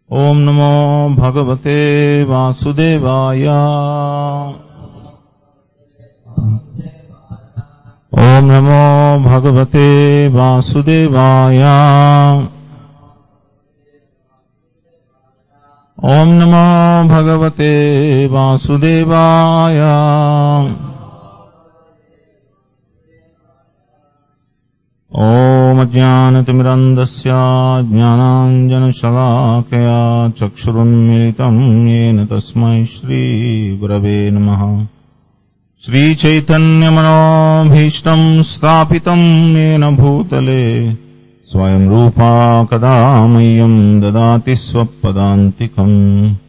ॐ नमो भगवते वासुदेवाय ॐ नमो भगवते वासुदेवाय ॐ नमो भगवते वासुदेवाय ॐ ज्ञानतिमिरन्दस्य ज्ञानाञ्जनशलाकया चक्षुरुन्मिलितम् येन तस्मै श्रीगुरवे नमः श्रीचैतन्यमनोभीष्टम् स्थापितम् येन भूतले स्वयं रूपा कदा मह्यम् ददाति स्वपदान्तिकम्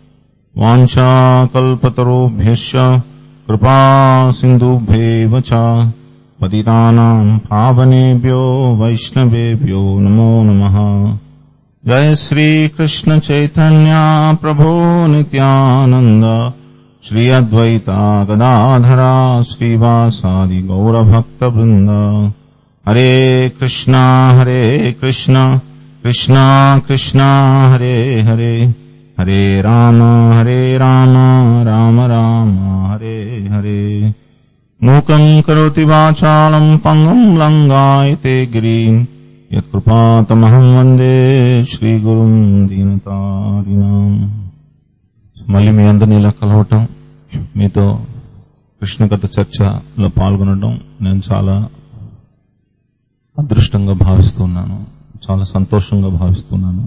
वाञ्छाकल्पतरुभ्यश्च कृपा सिन्धुभ्येव च पतितानाम् पावनेभ्यो वैष्णवेभ्यो नमो नमः जय श्रीकृष्ण चैतन्या प्रभो नित्यानन्द श्री अद्वैता गदाधरा श्रीवासादि गौरभक्तवृन्द हरे कृष्णा हरे कृष्णा कृष्णा कृष्णा हरे हरे हरे राम हरे राम राम राम हरे हरे मूकम् करोति वाचालम् पङ्गम् लङ्गायते गिरीम् यत्कृपातमहम् वन्दे శ్రీగురుం దీనతారిణాం మళ్ళీ మీ అందరినీ ఇలా కలవటం మీతో కృష్ణకథ చర్చలో పాల్గొనడం నేను చాలా అదృష్టంగా భావిస్తున్నాను చాలా సంతోషంగా భావిస్తున్నాను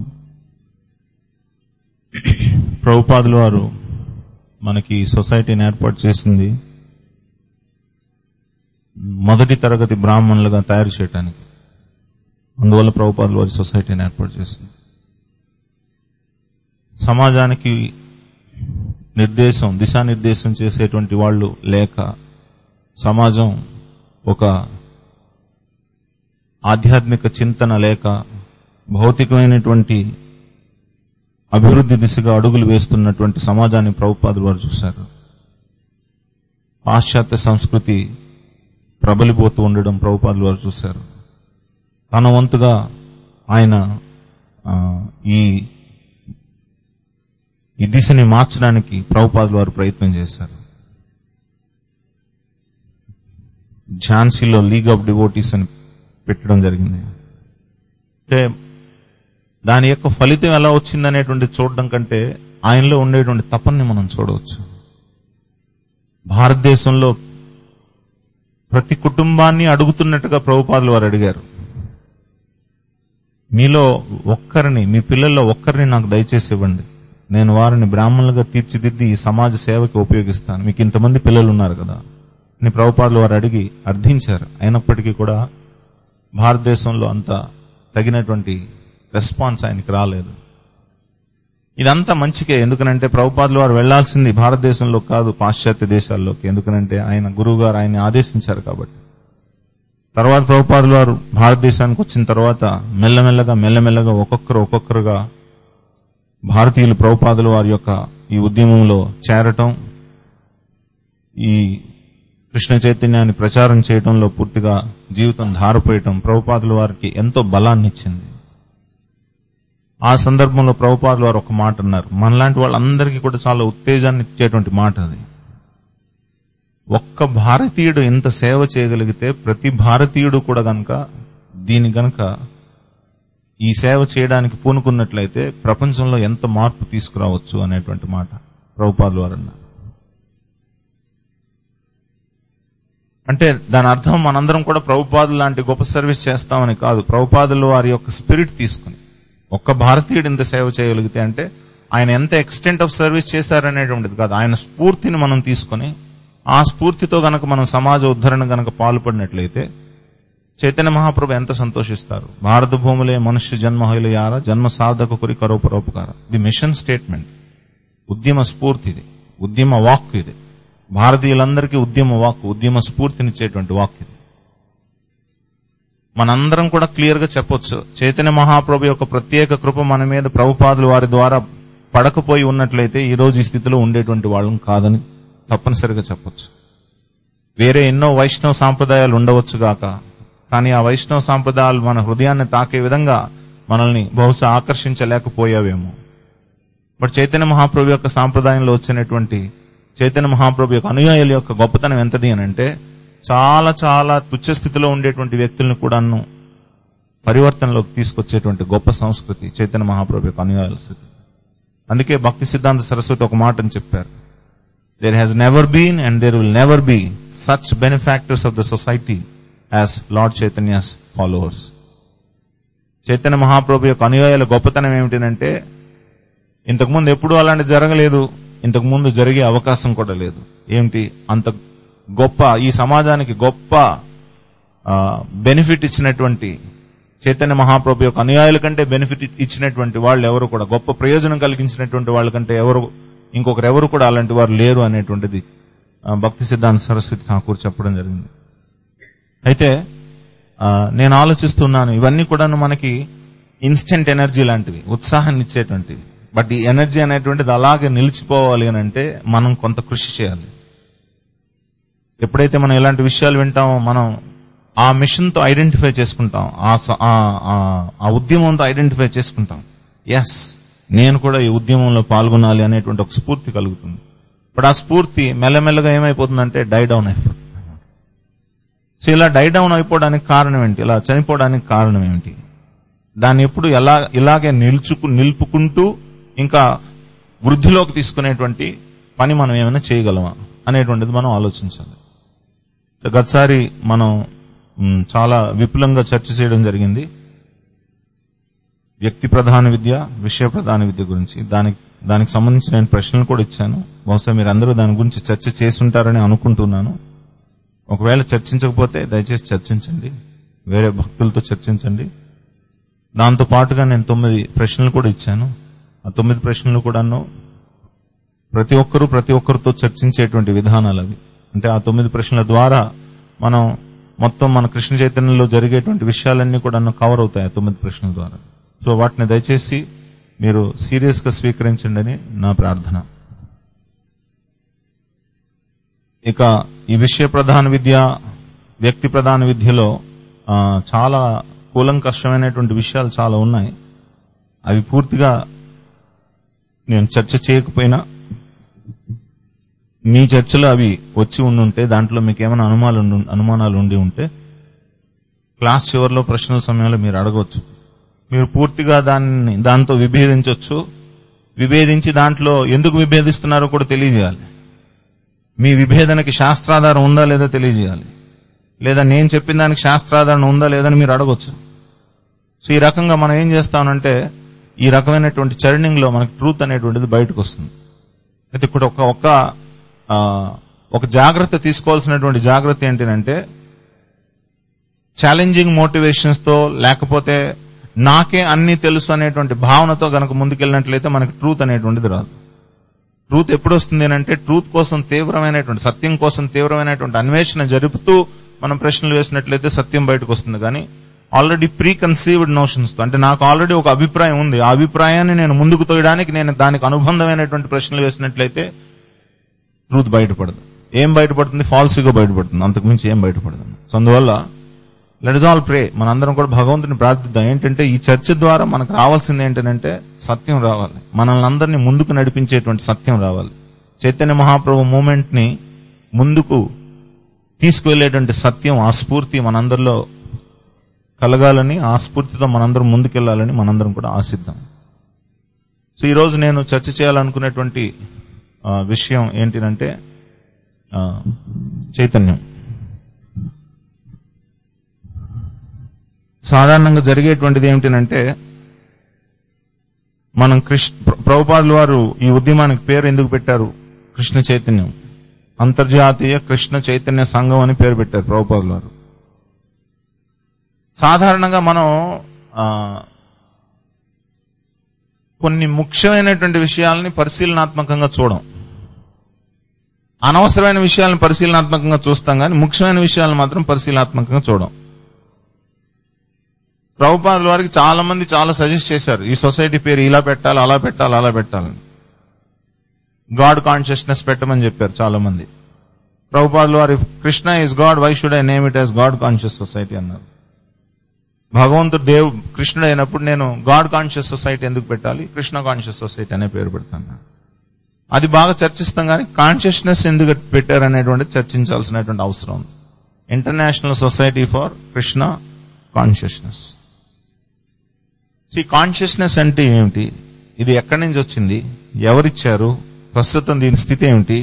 ప్రభుపాదుల వారు మనకి ఈ సొసైటీని ఏర్పాటు చేసింది మొదటి తరగతి బ్రాహ్మణులుగా తయారు చేయడానికి అందువల్ల ప్రభుపాదుల వారి సొసైటీని ఏర్పాటు చేసింది సమాజానికి నిర్దేశం దిశానిర్దేశం చేసేటువంటి వాళ్ళు లేక సమాజం ఒక ఆధ్యాత్మిక చింతన లేక భౌతికమైనటువంటి అభివృద్ధి దిశగా అడుగులు వేస్తున్నటువంటి సమాజాన్ని ప్రభుపాదులు వారు చూశారు పాశ్చాత్య సంస్కృతి ప్రబలిపోతూ ఉండడం ప్రభుపాదులు వారు చూశారు తన వంతుగా ఆయన ఆ, ఈ ఈ దిశని మార్చడానికి ప్రభుపాదులు వారు ప్రయత్నం చేశారు ఝాన్సీలో లీగ్ ఆఫ్ డివోటీస్ అని పెట్టడం జరిగింది అంటే దాని యొక్క ఫలితం ఎలా వచ్చిందనేటువంటి చూడడం కంటే ఆయనలో ఉండేటువంటి తపన్ని మనం చూడవచ్చు భారతదేశంలో ప్రతి కుటుంబాన్ని అడుగుతున్నట్టుగా ప్రభుపాదులు వారు అడిగారు మీలో ఒక్కరిని మీ పిల్లల్లో ఒక్కరిని నాకు దయచేసి ఇవ్వండి నేను వారిని బ్రాహ్మణులుగా తీర్చిదిద్ది ఈ సమాజ సేవకి ఉపయోగిస్తాను మీకు ఇంతమంది పిల్లలు ఉన్నారు కదా అని ప్రభుపాదులు వారు అడిగి అర్థించారు అయినప్పటికీ కూడా భారతదేశంలో అంత తగినటువంటి రెస్పాన్స్ ఆయనకి రాలేదు ఇదంతా మంచికే ఎందుకనంటే ప్రభుపాదులు వారు వెళ్లాల్సింది భారతదేశంలో కాదు పాశ్చాత్య దేశాల్లోకి ఎందుకనంటే ఆయన గురువు గారు ఆయన్ని ఆదేశించారు కాబట్టి తర్వాత ప్రభుపాదులు వారు భారతదేశానికి వచ్చిన తర్వాత మెల్లమెల్లగా మెల్లమెల్లగా ఒక్కొక్కరు ఒక్కొక్కరుగా భారతీయులు ప్రభుపాదులు వారి యొక్క ఈ ఉద్యమంలో చేరటం ఈ కృష్ణ చైతన్యాన్ని ప్రచారం చేయటంలో పూర్తిగా జీవితం ధారపోయటం ప్రభుపాదుల వారికి ఎంతో బలాన్ని ఇచ్చింది ఆ సందర్భంలో ప్రభుపాదుల వారు ఒక మాట అన్నారు మనలాంటి వాళ్ళందరికీ కూడా చాలా ఉత్తేజాన్ని ఇచ్చేటువంటి మాట అది ఒక్క భారతీయుడు ఇంత సేవ చేయగలిగితే ప్రతి భారతీయుడు కూడా గనక దీని గనక ఈ సేవ చేయడానికి పూనుకున్నట్లయితే ప్రపంచంలో ఎంత మార్పు తీసుకురావచ్చు అనేటువంటి మాట ప్రభుపాదులు వారు అన్నారు అంటే దాని అర్థం మనందరం కూడా ప్రభుపాదులు లాంటి గొప్ప సర్వీస్ చేస్తామని కాదు ప్రభుపాదులు వారి యొక్క స్పిరిట్ తీసుకుని ఒక్క భారతీయుడు ఇంత సేవ చేయగలిగితే అంటే ఆయన ఎంత ఎక్స్టెంట్ ఆఫ్ సర్వీస్ చేశారనేటువంటిది కాదు ఆయన స్ఫూర్తిని మనం తీసుకుని ఆ స్ఫూర్తితో గనక మనం సమాజ ఉద్ధరణ గనక పాల్పడినట్లయితే చైతన్య మహాప్రభు ఎంత సంతోషిస్తారు భారత భూములే మనుష్య జన్మ హైలయార జన్మ సాధక కురి కరోపరోపకార ఇది మిషన్ స్టేట్మెంట్ ఉద్యమ స్ఫూర్తి ఇది ఉద్యమ వాక్ ఇది భారతీయులందరికీ ఉద్యమ వాక్ ఉద్యమ స్ఫూర్తినిచ్చేటువంటి వాక్ ఇది మనందరం కూడా క్లియర్ గా చెప్పొచ్చు చైతన్య మహాప్రభు యొక్క ప్రత్యేక కృప మన మీద ప్రభుపాదులు వారి ద్వారా పడకపోయి ఉన్నట్లయితే ఈ రోజు ఈ స్థితిలో ఉండేటువంటి వాళ్ళం కాదని తప్పనిసరిగా చెప్పొచ్చు వేరే ఎన్నో వైష్ణవ సాంప్రదాయాలు ఉండవచ్చు గాక కానీ ఆ వైష్ణవ సాంప్రదాయాలు మన హృదయాన్ని తాకే విధంగా మనల్ని బహుశా ఆకర్షించలేకపోయావేమో బట్ చైతన్య మహాప్రభు యొక్క సాంప్రదాయంలో వచ్చినటువంటి చైతన్య మహాప్రభు యొక్క అనుయాయుల యొక్క గొప్పతనం ఎంతది అని అంటే చాలా చాలా తుచ్చ స్థితిలో ఉండేటువంటి వ్యక్తులను కూడాను పరివర్తనలోకి తీసుకొచ్చేటువంటి గొప్ప సంస్కృతి చైతన్య మహాప్రభు యొక్క అనుయాయుల స్థితి అందుకే భక్తి సిద్ధాంత సరస్వతి ఒక మాటని చెప్పారు there has never been and there will never be such benefactors of the society as Lord Chaitanya's followers Chaitanya Mahaprabhu యొక్క అనుయాయుల గొప్పతనం ఏమిటంటే ఇంతకుముందు ఎప్పుడూ అలాంటి జరగలేదు ఇంతకుముందు జరిగే అవకాశం కూడా లేదు ఏమిటి అంత గొప్ప ఈ సమాజానికి గొప్ప బెనిఫిట్ ఇచ్చినటువంటి చైతన్య మహాప్రభు యొక్క అనుయాయుల కంటే బెనిఫిట్ ఇచ్చినటువంటి వాళ్ళు ఎవరు కూడా గొప్ప ప్రయోజనం కలిగించినటువంటి వాళ్ళకంటే ఎవరు ఇంకొకరు ఎవరు కూడా అలాంటి వారు లేరు అనేటువంటిది ఆ, భక్తి సిద్ధాంత సరస్వతి ఠాకూర్ చెప్పడం జరిగింది అయితే ఆ, నేను ఆలోచిస్తున్నాను ఇవన్నీ కూడాను మనకి ఇన్స్టెంట్ ఎనర్జీ లాంటివి ఉత్సాహాన్ని ఇచ్చేటువంటివి బట్ ఈ ఎనర్జీ అనేటువంటిది అలాగే నిలిచిపోవాలి అని అంటే మనం కొంత కృషి చేయాలి ఎప్పుడైతే మనం ఇలాంటి విషయాలు వింటామో మనం ఆ మిషన్ తో ఐడెంటిఫై చేసుకుంటాం ఆ స- ఆ- ఆ- ఆ ఉద్యమంతో ఐడెంటిఫై చేసుకుంటాం ఎస్ నేను కూడా ఈ ఉద్యమంలో పాల్గొనాలి అనేటువంటి ఒక స్ఫూర్తి కలుగుతుంది బట్ ఆ స్ఫూర్తి మెల్లమెల్లగా ఏమైపోతుందంటే డై డౌన్ అయిపోతుంది సో ఇలా డై డౌన్ అయిపోవడానికి కారణం ఏంటి ఇలా చనిపోవడానికి కారణం ఏమిటి దాన్ని ఎప్పుడు ఎలా ఇలాగే నిల్చుకు నిలుపుకుంటూ ఇంకా వృద్ధిలోకి తీసుకునేటువంటి పని మనం ఏమైనా చేయగలమా అనేటువంటిది మనం ఆలోచించాలి సో గతసారి మనం మ్, చాలా విపులంగా చర్చ చేయడం జరిగింది వ్యక్తి ప్రధాన విద్య విషయ ప్రధాన విద్య గురించి దానికి దానికి సంబంధించి నేను ప్రశ్నలు కూడా ఇచ్చాను బహుశా మీరు అందరూ దాని గురించి చర్చ చేస్తుంటారని అనుకుంటున్నాను ఒకవేళ చర్చించకపోతే దయచేసి చర్చించండి వేరే భక్తులతో చర్చించండి దాంతో పాటుగా నేను తొమ్మిది ప్రశ్నలు కూడా ఇచ్చాను ఆ తొమ్మిది ప్రశ్నలు కూడాను ప్రతి ఒక్కరూ ప్రతి ఒక్కరితో చర్చించేటువంటి విధానాలు అవి అంటే ఆ తొమ్మిది ప్రశ్నల ద్వారా మనం మొత్తం మన కృష్ణ చైతన్యంలో జరిగేటువంటి విషయాలన్నీ కూడా కవర్ అవుతాయి ఆ తొమ్మిది ప్రశ్నల ద్వారా సో వాటిని దయచేసి మీరు సీరియస్ గా స్వీకరించండి అని నా ప్రార్థన ఇక ఈ విషయ ప్రధాన విద్య వ్యక్తి ప్రధాన విద్యలో ఆ, చాలా కూలంకషమైనటువంటి విషయాలు చాలా ఉన్నాయి అవి పూర్తిగా నేను చర్చ చేయకపోయినా మీ చర్చలో అవి వచ్చి ఉండుంటే దాంట్లో మీకు ఏమైనా అనుమానాలు ఉండు- అనుమానాలు ఉండి ఉంటే క్లాస్ చివరిలో ప్రశ్నల సమయంలో మీరు అడగవచ్చు మీరు పూర్తిగా దాన్ని దాంతో విభేదించవచ్చు విభేదించి దాంట్లో ఎందుకు విభేదిస్తున్నారో కూడా తెలియజేయాలి మీ విభేదనకి శాస్త్రాధారం ఉందా లేదా తెలియజేయాలి లేదా నేను చెప్పిన దానికి శాస్త్రాధారణ ఉందా లేదని మీరు అడగొచ్చు సో ఈ రకంగా మనం ఏం చేస్తామంటే ఈ రకమైనటువంటి చర్నింగ్ లో మనకి ట్రూత్ అనేటువంటిది బయటకు వస్తుంది అయితే ఇక్కడ ఒక ఒక ఆ, ఒక జాగ్రత్త తీసుకోవాల్సినటువంటి జాగ్రత్త ఏంటంటే ఛాలెంజింగ్ మోటివేషన్స్ తో లేకపోతే నాకే అన్ని తెలుసు అనేటువంటి భావనతో గనక ముందుకెళ్ళినట్లయితే మనకి ట్రూత్ అనేటువంటిది రాదు ట్రూత్ ఎప్పుడు వస్తుంది అంటే ట్రూత్ కోసం తీవ్రమైనటువంటి సత్యం కోసం తీవ్రమైనటువంటి అన్వేషణ జరుపుతూ మనం ప్రశ్నలు వేసినట్లయితే సత్యం బయటకు వస్తుంది కానీ ఆల్రెడీ ప్రీ కన్సీవ్డ్ నోషన్స్ తో అంటే నాకు ఆల్రెడీ ఒక అభిప్రాయం ఉంది ఆ అభిప్రాయాన్ని నేను ముందుకు తోయడానికి నేను దానికి అనుబంధమైనటువంటి ప్రశ్నలు వేసినట్లయితే ట్రూత్ బయటపడదు ఏం బయటపడుతుంది ఫాల్స్ గా బయటపడుతుంది అంతకుమించి ఏం బయటపడదు సో అందువల్ల లెట్ ఇస్ ఆల్ ప్రే మనందరం కూడా భగవంతుని ప్రార్థిద్దాం ఏంటంటే ఈ చర్చ ద్వారా మనకు రావాల్సింది ఏంటంటే సత్యం రావాలి మనల్ని అందరినీ ముందుకు నడిపించేటువంటి సత్యం రావాలి చైతన్య మహాప్రభు మూమెంట్ ని ముందుకు తీసుకువెళ్లేటువంటి సత్యం ఆ స్ఫూర్తి మనందరిలో కలగాలని ఆ స్ఫూర్తితో మనందరం ముందుకెళ్లాలని మనందరం కూడా ఆశిద్దాం సో ఈ రోజు నేను చర్చ చేయాలనుకునేటువంటి ఆ, విషయం ఏంటిదంటే ఆ, చైతన్యం సాధారణంగా జరిగేటువంటిది ఏమిటంటే మనం కృష్ణ ప్రభుపాదుల వారు ఈ ఉద్యమానికి పేరు ఎందుకు పెట్టారు కృష్ణ చైతన్యం అంతర్జాతీయ కృష్ణ చైతన్య సంఘం అని పేరు పెట్టారు ప్రభుపాదుల వారు సాధారణంగా మనం ఆ, కొన్ని ముఖ్యమైనటువంటి విషయాలని పరిశీలనాత్మకంగా చూడం అనవసరమైన విషయాలను పరిశీలనాత్మకంగా చూస్తాం కానీ ముఖ్యమైన విషయాలను మాత్రం పరిశీలనాత్మకంగా చూడం ప్రభుపాదుల వారికి చాలా మంది చాలా సజెస్ట్ చేశారు ఈ సొసైటీ పేరు ఇలా పెట్టాలి అలా పెట్టాలి అలా పెట్టాలని గాడ్ కాన్షియస్నెస్ పెట్టమని చెప్పారు చాలా మంది ప్రభుపాదుల వారి Krishna is God why should I name it as God conscious society అన్నారు భగవంతుడు దేవు కృష్ణుడు అయినప్పుడు నేను గాడ్ కాన్షియస్ సొసైటీ ఎందుకు పెట్టాలి కృష్ణ కాన్షియస్ సొసైటీ అనే పేరు పెడతాను అది బాగా చర్చిస్తాం కానీ కాన్షియస్నెస్ ఎందుకు పెట్టారనేటువంటి చర్చించాల్సినటువంటి అవసరం ఉంది international society for Krishna consciousness ఈ కాన్షియస్నెస్ అంటే ఏమిటి ఇది ఎక్కడి నుంచి వచ్చింది ఎవరిచ్చారు ప్రస్తుతం దీని స్థితి ఏమిటి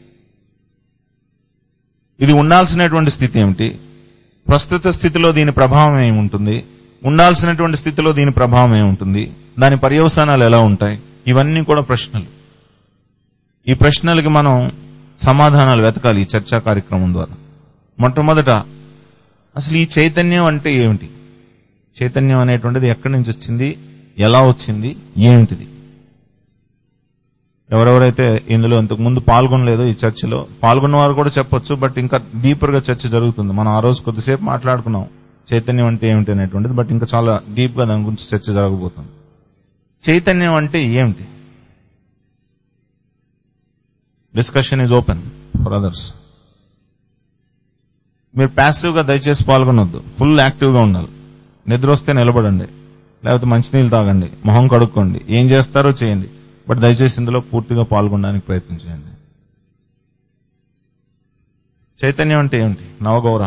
ఇది ఉండాల్సినటువంటి స్థితి ఏమిటి ప్రస్తుత స్థితిలో దీని ప్రభావం ఏముంటుంది ఉండాల్సినటువంటి స్థితిలో దీని ప్రభావం ఏముంటుంది దాని పర్యవసానాలు ఎలా ఉంటాయి ఇవన్నీ కూడా ప్రశ్నలు ఈ ప్రశ్నలకి మనం సమాధానాలు వెతకాలి ఈ చర్చా కార్యక్రమం ద్వారా మొట్టమొదట అసలు ఈ చైతన్యం అంటే ఏమిటి చైతన్యం అనేటువంటిది ఎక్కడి నుంచి వచ్చింది ఎలా వచ్చింది ఏమిటిది ఎవరెవరైతే ఇందులో ఇంతకు ముందు పాల్గొనలేదో ఈ చర్చలో పాల్గొన్న వారు కూడా చెప్పొచ్చు బట్ ఇంకా డీపర్ గా చర్చ జరుగుతుంది మనం ఆ రోజు కొద్దిసేపు మాట్లాడుకున్నాం చైతన్యం అంటే ఏమిటి అనేటువంటిది బట్ ఇంకా చాలా డీప్ గా దాని గురించి చర్చ జరగబోతుంది చైతన్యం అంటే ఏమిటి discussion is open for others మీరు ప్యాసివ్ గా దయచేసి పాల్గొనొద్దు ఫుల్ యాక్టివ్ గా ఉండాలి నిద్ర వస్తే నిలబడండి లేకపోతే మంచినీళ్ళు తాగండి మొహం కడుక్కోండి ఏం చేస్తారో చేయండి బట్ దయచేసి ఇందులో పూర్తిగా పాల్గొనడానికి ప్రయత్నం చేయండి చైతన్యం అంటే ఏమిటి నవగౌర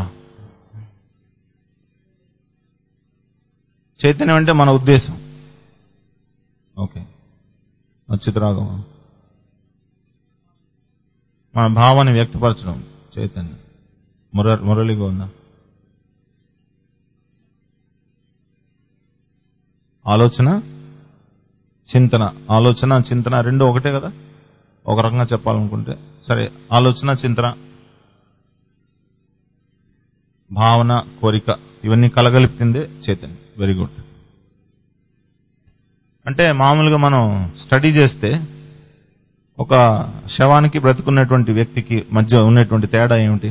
చైతన్యం అంటే మన ఉద్దేశం ఓకే నచ్చితరాగం మన భావాన్ని వ్యక్తపరచడం చైతన్యం ముర మురళిగా ఉందా ఆలోచన చింతన ఆలోచన చింతన రెండు ఒకటే కదా ఒక రకంగా చెప్పాలనుకుంటే సరే ఆలోచన చింతన భావన కోరిక ఇవన్నీ కలగలిపిందే చైతన్యం వెరీ గుడ్ అంటే మామూలుగా మనం స్టడీ చేస్తే ఒక శవానికి బ్రతుకున్నటువంటి వ్యక్తికి మధ్య ఉన్నటువంటి తేడా ఏమిటి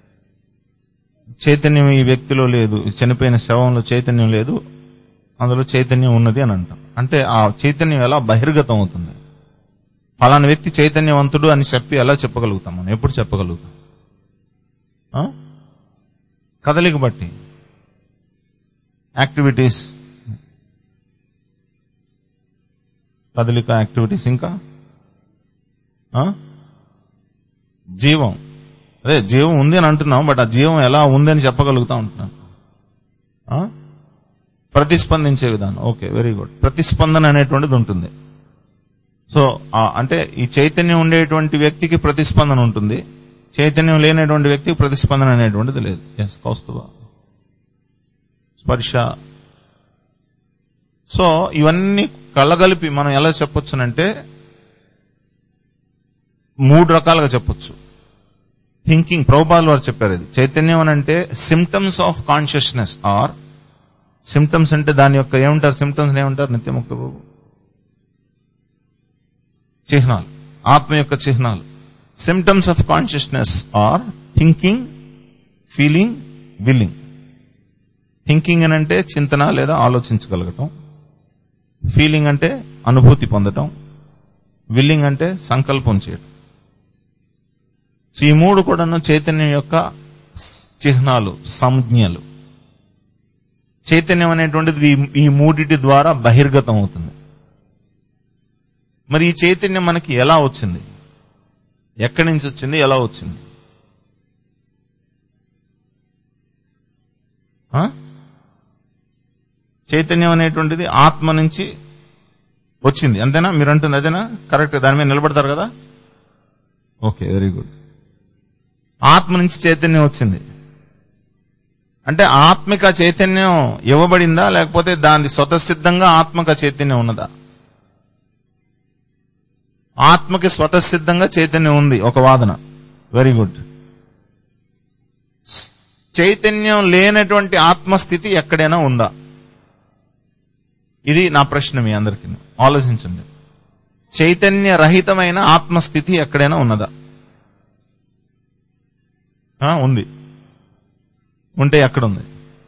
చైతన్యం ఈ వ్యక్తిలో లేదు ఈ చనిపోయిన శవంలో చైతన్యం లేదు అందులో చైతన్యం ఉన్నది అని అంటాం అంటే ఆ చైతన్యం ఎలా బహిర్గతం అవుతుంది ఫలానా వ్యక్తి చైతన్యవంతుడు అని చెప్పి ఎలా చెప్పగలుగుతాం మనం ఎప్పుడు చెప్పగలుగుతాం ఆ? కదలిక బట్టి యాక్టివిటీస్ కదలిక యాక్టివిటీస్ ఇంకా ఆ? జీవం అదే జీవం ఉంది అని అంటున్నాం బట్ ఆ జీవం ఎలా ఉంది అని చెప్పగలుగుతా ఉంటున్నాం ఆ? ప్రతిస్పందించే విధానం ఓకే వెరీ గుడ్ ప్రతిస్పందన అనేటువంటిది ఉంటుంది సో ఆ, అంటే ఈ చైతన్యం ఉండేటువంటి వ్యక్తికి ప్రతిస్పందన ఉంటుంది చైతన్యం లేనటువంటి వ్యక్తికి ప్రతిస్పందన అనేటువంటిది లేదు ఎస్ కౌస్తువ స్పర్శ సో ఇవన్నీ కలగలిపి మనం ఎలా చెప్పొచ్చునంటే మూడు రకాలుగా చెప్పొచ్చు థింకింగ్ ప్రభుపాల్ వారు చెప్పారు ఇది చైతన్యం అని అంటే symptoms of consciousness are symptoms అంటే దాని యొక్క ఏమంటారు సిమ్టమ్స్ ఏమంటారు నిత్యముక్త బాబు చిహ్నాలు ఆత్మ యొక్క చిహ్నాలు symptoms of consciousness are thinking feeling willing thinking అని అంటే చింతన లేదా ఆలోచించగలగటం ఫీలింగ్ అంటే అనుభూతి పొందటం విల్లింగ్ అంటే సంకల్పం చేయడం సో ఈ మూడు కూడాను చైతన్యం యొక్క చిహ్నాలు సంజ్ఞలు చైతన్యం అనేటువంటిది ఈ- ఈ మూడిటి ద్వారా బహిర్గతం అవుతుంది మరి ఈ చైతన్యం మనకి ఎలా వచ్చింది ఎక్కడి నుంచి వచ్చింది ఎలా వచ్చింది ఆ? చైతన్యం అనేటువంటిది ఆత్మ నుంచి వచ్చింది అంతేనా మీరు అంటుంది అదేనా కరెక్ట్ దాని మీద నిలబడతారు కదా ఓకే వెరీ గుడ్ ఆత్మ నుంచి చైతన్యం వచ్చింది అంటే ఆత్మిక చైతన్యం ఇవ్వబడిందా లేకపోతే దాని స్వతసిద్ధంగా ఆత్మక చైతన్యం ఉన్నదా ఆత్మకి స్వతసిద్ధంగా చైతన్యం ఉంది ఒక వాదన వెరీ గుడ్ చైతన్యం లేనటువంటి ఆత్మస్థితి ఎక్కడైనా ఉందా ఇది నా ప్రశ్న మీ అందరికీ ఆలోచించండి చైతన్య రహితమైన ఆత్మస్థితి ఎక్కడైనా ఉన్నదా ఆ, ఉంది ఉంటే ఎక్కడుంది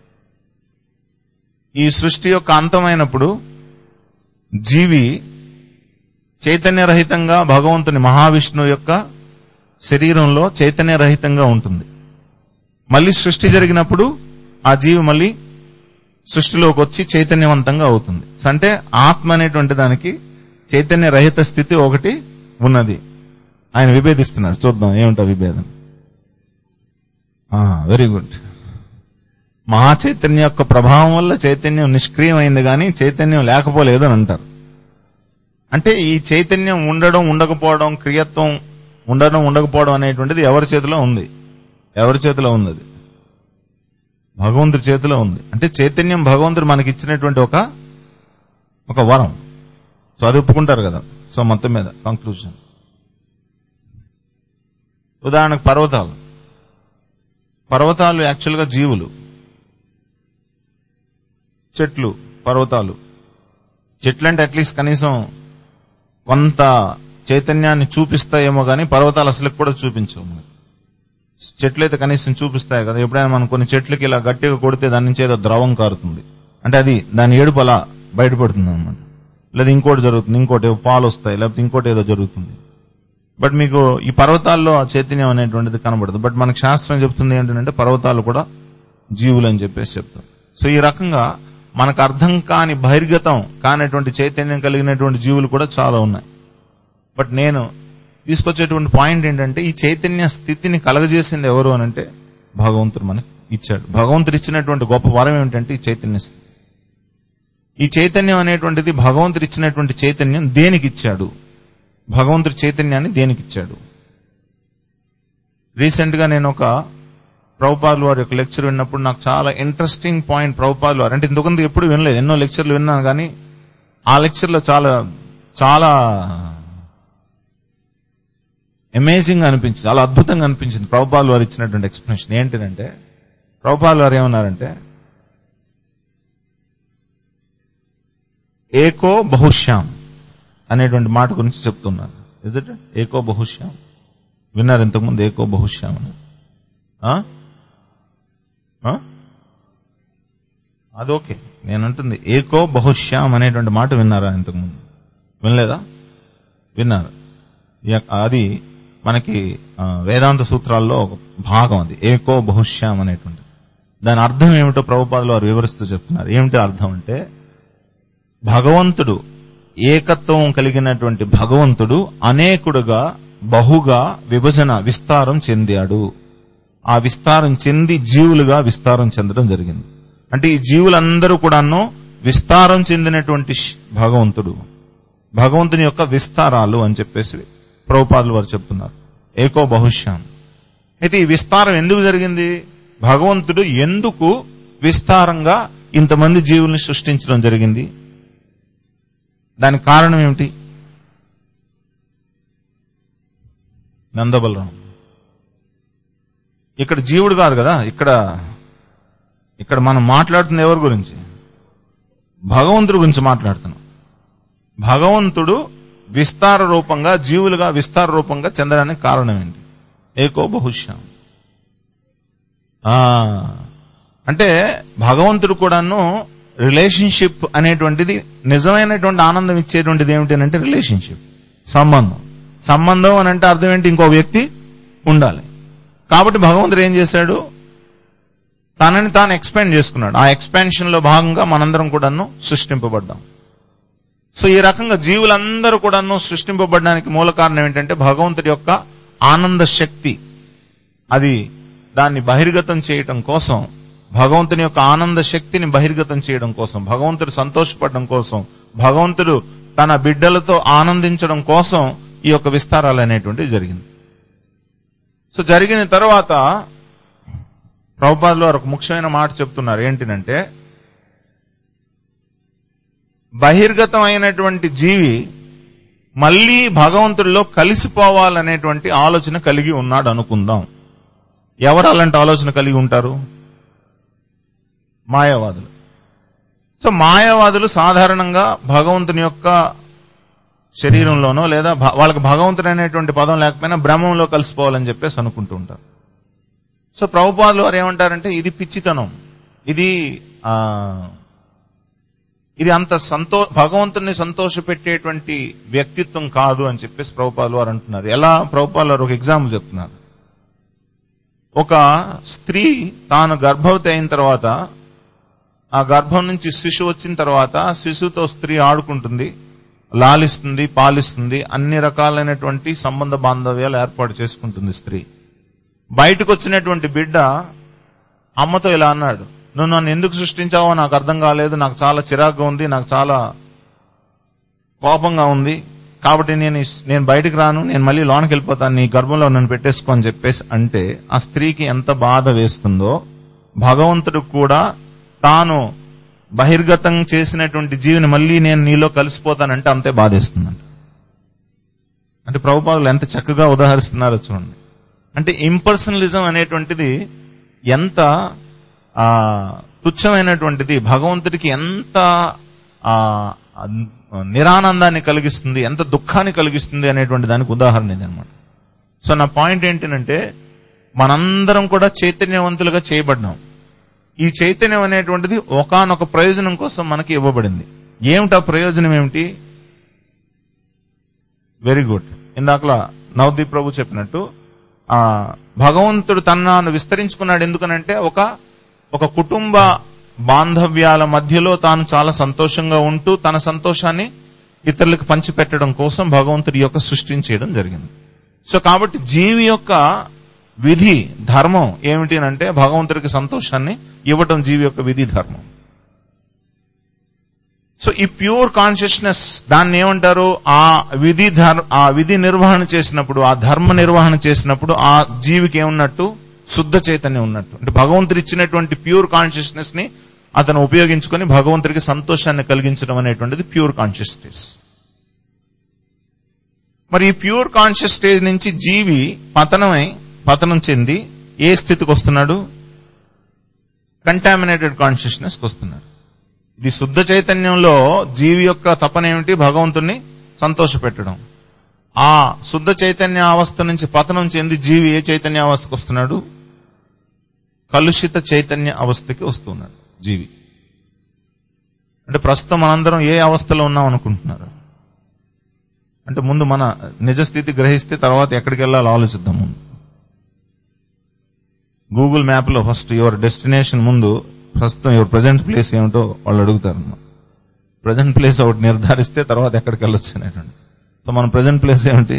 ఈ సృష్టి యొక్క అంతమైనప్పుడు జీవి చైతన్యరహితంగా భగవంతుని మహావిష్ణువు యొక్క శరీరంలో చైతన్యరహితంగా ఉంటుంది మళ్ళీ సృష్టి జరిగినప్పుడు ఆ జీవి మళ్ళీ సృష్టిలోకి వచ్చి చైతన్యవంతంగా అవుతుంది సో అంటే ఆత్మ అనేటువంటి దానికి చైతన్య రహిత స్థితి ఒకటి ఉన్నది ఆయన విభేదిస్తున్నారు చూద్దాం ఏమిటా విభేదం వెరీ గుడ్ మహాచైతన్య యొక్క ప్రభావం వల్ల చైతన్యం నిష్క్రియమైంది కానీ చైతన్యం లేకపోలేదు అని అంటారు అంటే ఈ చైతన్యం ఉండడం ఉండకపోవడం క్రియత్వం ఉండడం ఉండకపోవడం అనేటువంటిది ఎవరి చేతిలో ఉంది ఎవరి చేతిలో ఉంది అది భగవంతుడి చేతిలో ఉంది అంటే చైతన్యం భగవంతుడు మనకి ఇచ్చినటువంటి ఒక ఒక వరం సో అది ఒప్పుకుంటారు కదా సో మొత్తం మీద కంక్లూజన్ ఉదాహరణకు పర్వతాలు పర్వతాలు యాక్చువల్గా జీవులు చెట్లు పర్వతాలు చెట్లు అంటే అట్లీస్ట్ కనీసం కొంత చైతన్యాన్ని చూపిస్తాయేమో కానీ పర్వతాలు అసలు కూడా చూపించవు మనకి. చెట్లు అయితే కనీసం చూపిస్తాయి కదా ఎప్పుడైనా మనం కొన్ని చెట్లకి ఇలా గట్టిగా కొడితే దాని నుంచి ఏదో ద్రవం కారుతుంది అంటే అది దాని ఏడుపు అలా బయటపడుతుంది అనమాట లేదా ఇంకోటి జరుగుతుంది ఇంకోటి ఏవో పాలు వస్తాయి లేకపోతే ఇంకోటి ఏదో జరుగుతుంది బట్ మీకు ఈ పర్వతాల్లో ఆ చైతన్యం అనేటువంటిది కనబడదు బట్ మనకు శాస్త్రం చెప్తుంది ఏంటంటే పర్వతాలు కూడా జీవులు అని చెప్పేసి చెప్తాం సో ఈ రకంగా మనకు అర్థం కాని బహిర్గతం కానటువంటి చైతన్యం కలిగినటువంటి జీవులు కూడా చాలా ఉన్నాయి బట్ నేను తీసుకొచ్చేటువంటి పాయింట్ ఏంటంటే ఈ చైతన్య స్థితిని కలగజేసింది ఎవరు అని అంటే భగవంతుడు మనకి ఇచ్చాడు భగవంతుడు ఇచ్చినటువంటి గొప్ప వరం ఏమిటంటే ఈ చైతన్య స్థితి ఈ చైతన్యం అనేటువంటిది భగవంతుడు ఇచ్చినటువంటి చైతన్యం దేనికి ఇచ్చాడు భగవంతుడి చైతన్యాన్ని దేనికి ఇచ్చాడు రీసెంట్ గా నేను ఒక ప్రభుపాల్ వారి యొక్క లెక్చర్ విన్నప్పుడు నాకు చాలా ఇంట్రెస్టింగ్ పాయింట్ ప్రభుపాల్ వారు అంటే ఇంతకుముందు ఎప్పుడు వినలేదు ఎన్నో లెక్చర్లు విన్నాను కానీ ఆ లెక్చర్ లో చాలా చాలా అమేజింగ్ అనిపించింది చాలా అద్భుతంగా అనిపించింది ప్రభుపాల్ వారు ఇచ్చినటువంటి ఎక్స్ప్లెనేషన్ ఏంటంటే ప్రభుపాల్ వారు ఏమన్నారంటే ఏకో బహుశ్యాం అనేటువంటి మాట గురించి చెప్తున్నారు ఎదుట ఏకో బహుశ్యాం విన్నారు ఇంతకుముందు ఏకో బహుశ్యాం అని ఆ? ఆ? అదోకే నేను అంటుంది ఏకో బహుశ్యాం అనేటువంటి మాట విన్నారా ఇంతకుముందు వినలేదా విన్నారు ఇక అది మనకి ఆ, వేదాంత సూత్రాల్లో ఒక భాగం అది ఏకో బహుశ్యాం అనేటువంటి దాని అర్థం ఏమిటో ప్రభుపాదులు వారు వివరిస్తూ చెప్తున్నారు ఏమిటి అర్థం అంటే భగవంతుడు ఏకత్వం కలిగినటువంటి భగవంతుడు అనేకుడుగా బహుగా విభజన విస్తారం చెందాడు ఆ విస్తారం చెంది జీవులుగా విస్తారం చెందడం జరిగింది అంటే ఈ జీవులందరూ కూడాను విస్తారం చెందినటువంటి శ్- భగవంతుడు భగవంతుని యొక్క విస్తారాలు అని చెప్పేసి ప్రభుపాదులు వారు చెప్తున్నారు ఏకో బహుశ్యాం అయితే ఈ విస్తారం ఎందుకు జరిగింది భగవంతుడు ఎందుకు విస్తారంగా ఇంతమంది జీవుల్ని సృష్టించడం జరిగింది దానికి కారణం ఏమిటి నందబలరాం ఇక్కడ జీవుడు కాదు కదా ఇక్కడ ఇక్కడ మనం మాట్లాడుతుంది ఎవరి గురించి భగవంతుడి గురించి మాట్లాడుతున్నాం భగవంతుడు విస్తార రూపంగా జీవులుగా విస్తార రూపంగా చెందడానికి కారణం ఏంటి ఏకో బహుశ్యాం ఆ, అంటే భగవంతుడు కూడాను రిలేషన్షిప్ అనేటువంటిది నిజమైనటువంటి ఆనందం ఇచ్చేటువంటిది ఏమిటి అని అంటే రిలేషన్షిప్ సంబంధం సంబంధం అని అంటే అర్థం ఏంటి ఇంకో వ్యక్తి ఉండాలి కాబట్టి భగవంతుడు ఏం చేశాడు తనని తాను ఎక్స్పాండ్ చేసుకున్నాడు ఆ ఎక్స్పాన్షన్ లో భాగంగా మనందరం కూడాను సృష్టింపబడ్డాం సో ఈ రకంగా జీవులందరూ కూడాను సృష్టింపబడడానికి మూల కారణం ఏంటంటే భగవంతుడి యొక్క ఆనంద శక్తి అది దాన్ని బహిర్గతం చేయటం కోసం భగవంతుని యొక్క ఆనంద శక్తిని బహిర్గతం చేయడం కోసం భగవంతుడు సంతోషపడడం కోసం భగవంతుడు తన బిడ్డలతో ఆనందించడం కోసం ఈ యొక్క విస్తారాలు అనేటువంటిది జరిగింది సో జరిగిన తర్వాత ప్రభుపాదులు వారు ఒక ముఖ్యమైన మాట చెప్తున్నారు ఏంటినంటే బహిర్గతం అయినటువంటి జీవి మళ్ళీ భగవంతుడిలో కలిసిపోవాలనేటువంటి ఆలోచన కలిగి ఉన్నాడు అనుకుందాం ఎవరు అలాంటి ఆలోచన కలిగి ఉంటారు మాయావాదులు సో మాయావాదులు సాధారణంగా భగవంతుని యొక్క శరీరంలోనో లేదా భ- వాళ్ళకి భగవంతుడు అనేటువంటి పదం లేకపోయినా బ్రహ్మంలో కలిసిపోవాలని చెప్పేసి అనుకుంటూ ఉంటారు సో ప్రభుపాదులు వారు ఏమంటారంటే ఇది పిచ్చితనం ఇది ఆ ఇది అంత సంతో భగవంతుని సంతోషపెట్టేటువంటి వ్యక్తిత్వం కాదు అని చెప్పేసి ప్రభుపాదులు వారు అంటున్నారు ఎలా ప్రభుపాదులు వారు ఒక ఎగ్జాంపుల్ చెప్తున్నారు ఒక స్త్రీ తాను గర్భవతి అయిన తర్వాత ఆ గర్భం నుంచి శిశువు వచ్చిన తర్వాత శిశువుతో స్త్రీ ఆడుకుంటుంది లాలిస్తుంది పాలిస్తుంది అన్ని రకాలైనటువంటి సంబంధ బాంధవ్యాలు ఏర్పాటు చేసుకుంటుంది స్త్రీ బయటకు వచ్చినటువంటి బిడ్డ అమ్మతో ఇలా అన్నాడు నువ్వు నన్ను ఎందుకు సృష్టించావో నాకు అర్థం కాలేదు నాకు చాలా చిరాకుగా ఉంది నాకు చాలా కోపంగా ఉంది కాబట్టి నేను ఇస్- నేను బయటకు రాను నేను మళ్ళీ లోనికి వెళ్ళిపోతాను నీ గర్భంలో నన్ను పెట్టేసుకో అని చెప్పేసి అంటే ఆ స్త్రీకి ఎంత బాధ వేస్తుందో భగవంతుడు కూడా తాను బహిర్గతం చేసినటువంటి జీవిని మళ్ళీ నేను నీలో కలిసిపోతానంటే అంతే బాధేస్తుందంట అంటే ప్రభుపాదులు ఎంత చక్కగా ఉదాహరిస్తున్నారో చూడండి అంటే ఇంపర్సనలిజం అనేటువంటిది ఎంత ఆ, తుచ్చమైనటువంటిది భగవంతుడికి ఎంత ఆ, నిరానందాన్ని కలిగిస్తుంది ఎంత దుఃఖాన్ని కలిగిస్తుంది అనేటువంటి దానికి ఉదాహరణ ఇది అనమాట సో నా పాయింట్ ఏంటంటే మనందరం కూడా చైతన్యవంతులుగా చేయబడ్డాం ఈ చైతన్యం అనేటువంటిది ఒకానొక ప్రయోజనం కోసం మనకి ఇవ్వబడింది ఏమిటా ప్రయోజనం ఏమిటి వెరీ గుడ్ ఇందాకలా నవదీప్ ప్రభు చెప్పినట్టు ఆ భగవంతుడు తనను విస్తరించుకున్నాడు ఎందుకనంటే ఒక ఒక కుటుంబ బాంధవ్యాల మధ్యలో తాను చాలా సంతోషంగా ఉంటూ తన సంతోషాన్ని ఇతరులకు పంచిపెట్టడం కోసం భగవంతుడి యొక్క సృష్టిని చేయడం జరిగింది సో కాబట్టి జీవి యొక్క విధి ధర్మం ఏమిటి అంటే భగవంతుడికి సంతోషాన్ని ఇవ్వటం జీవి యొక్క విధి ధర్మం సో ఈ ప్యూర్ కాన్షియస్నెస్ దాన్ని ఏమంటారు ఆ విధి ధర్- ఆ విధి నిర్వహణ చేసినప్పుడు ఆ ధర్మ నిర్వహణ చేసినప్పుడు ఆ జీవికి ఏమున్నట్టు శుద్ధ చైతన్యం ఉన్నట్టు అంటే భగవంతుడు ఇచ్చినటువంటి ప్యూర్ కాన్షియస్నెస్ ని అతను ఉపయోగించుకొని భగవంతుడికి సంతోషాన్ని కలిగించడం అనేటువంటిది ప్యూర్ కాన్షియస్ స్టేజ్ మరి ఈ ప్యూర్ కాన్షియస్ స్టేజ్ నుంచి జీవి పతనమై పతనం చెంది ఏ స్థితికి వస్తున్నాడు కంటామినేటెడ్ కాన్షియస్నెస్ వస్తున్నాడు ఇది శుద్ధ చైతన్యంలో జీవి యొక్క తపన ఏమిటి భగవంతుణ్ణి సంతోషపెట్టడం ఆ శుద్ధ చైతన్య అవస్థ నుంచి పతనం చెంది జీవి ఏ చైతన్య అవస్థకు వస్తున్నాడు కలుషిత చైతన్య అవస్థకి వస్తున్నాడు జీవి అంటే ప్రస్తుతం మనందరం ఏ అవస్థలో ఉన్నాం అనుకుంటున్నారు అంటే ముందు మన నిజ స్థితి గ్రహిస్తే తర్వాత ఎక్కడికి వెళ్ళాలో ఆలోచిద్దాం ముందు గూగుల్ మ్యాప్ లో ఫస్ట్ యువర్ డెస్టినేషన్ ముందు ప్రస్తుతం యువర్ ప్రజెంట్ ప్లేస్ ఏమిటో వాళ్ళు అడుగుతారు ప్రజెంట్ ప్లేస్ ఒకటి నిర్ధారిస్తే తర్వాత ఎక్కడికి వెళ్ళొచ్చు అనేటువంటి సో మన ప్రజెంట్ ప్లేస్ ఏమిటి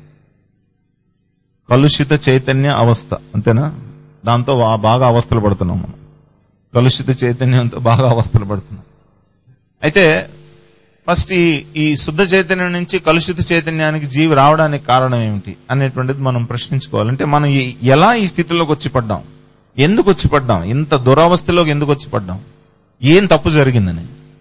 కలుషిత చైతన్య అవస్థ అంతేనా దాంతో వా- బాగా అవస్థలు పడుతున్నాం మనం కలుషిత చైతన్యంతో బాగా అవస్థలు పడుతున్నాం అయితే ఫస్ట్ ఈ ఈ శుద్ధ చైతన్యం నుంచి కలుషిత చైతన్యానికి జీవి రావడానికి కారణం ఏమిటి అనేటువంటిది మనం ప్రశ్నించుకోవాలి అంటే మనం ఈ- ఎలా ఈ స్థితిలోకి వచ్చి పడ్డాం ఎందుకు వచ్చి పడ్డాం ఇంత దురవస్థలోకి ఎందుకు వచ్చి పడ్డాం ఏం తప్పు జరిగిందని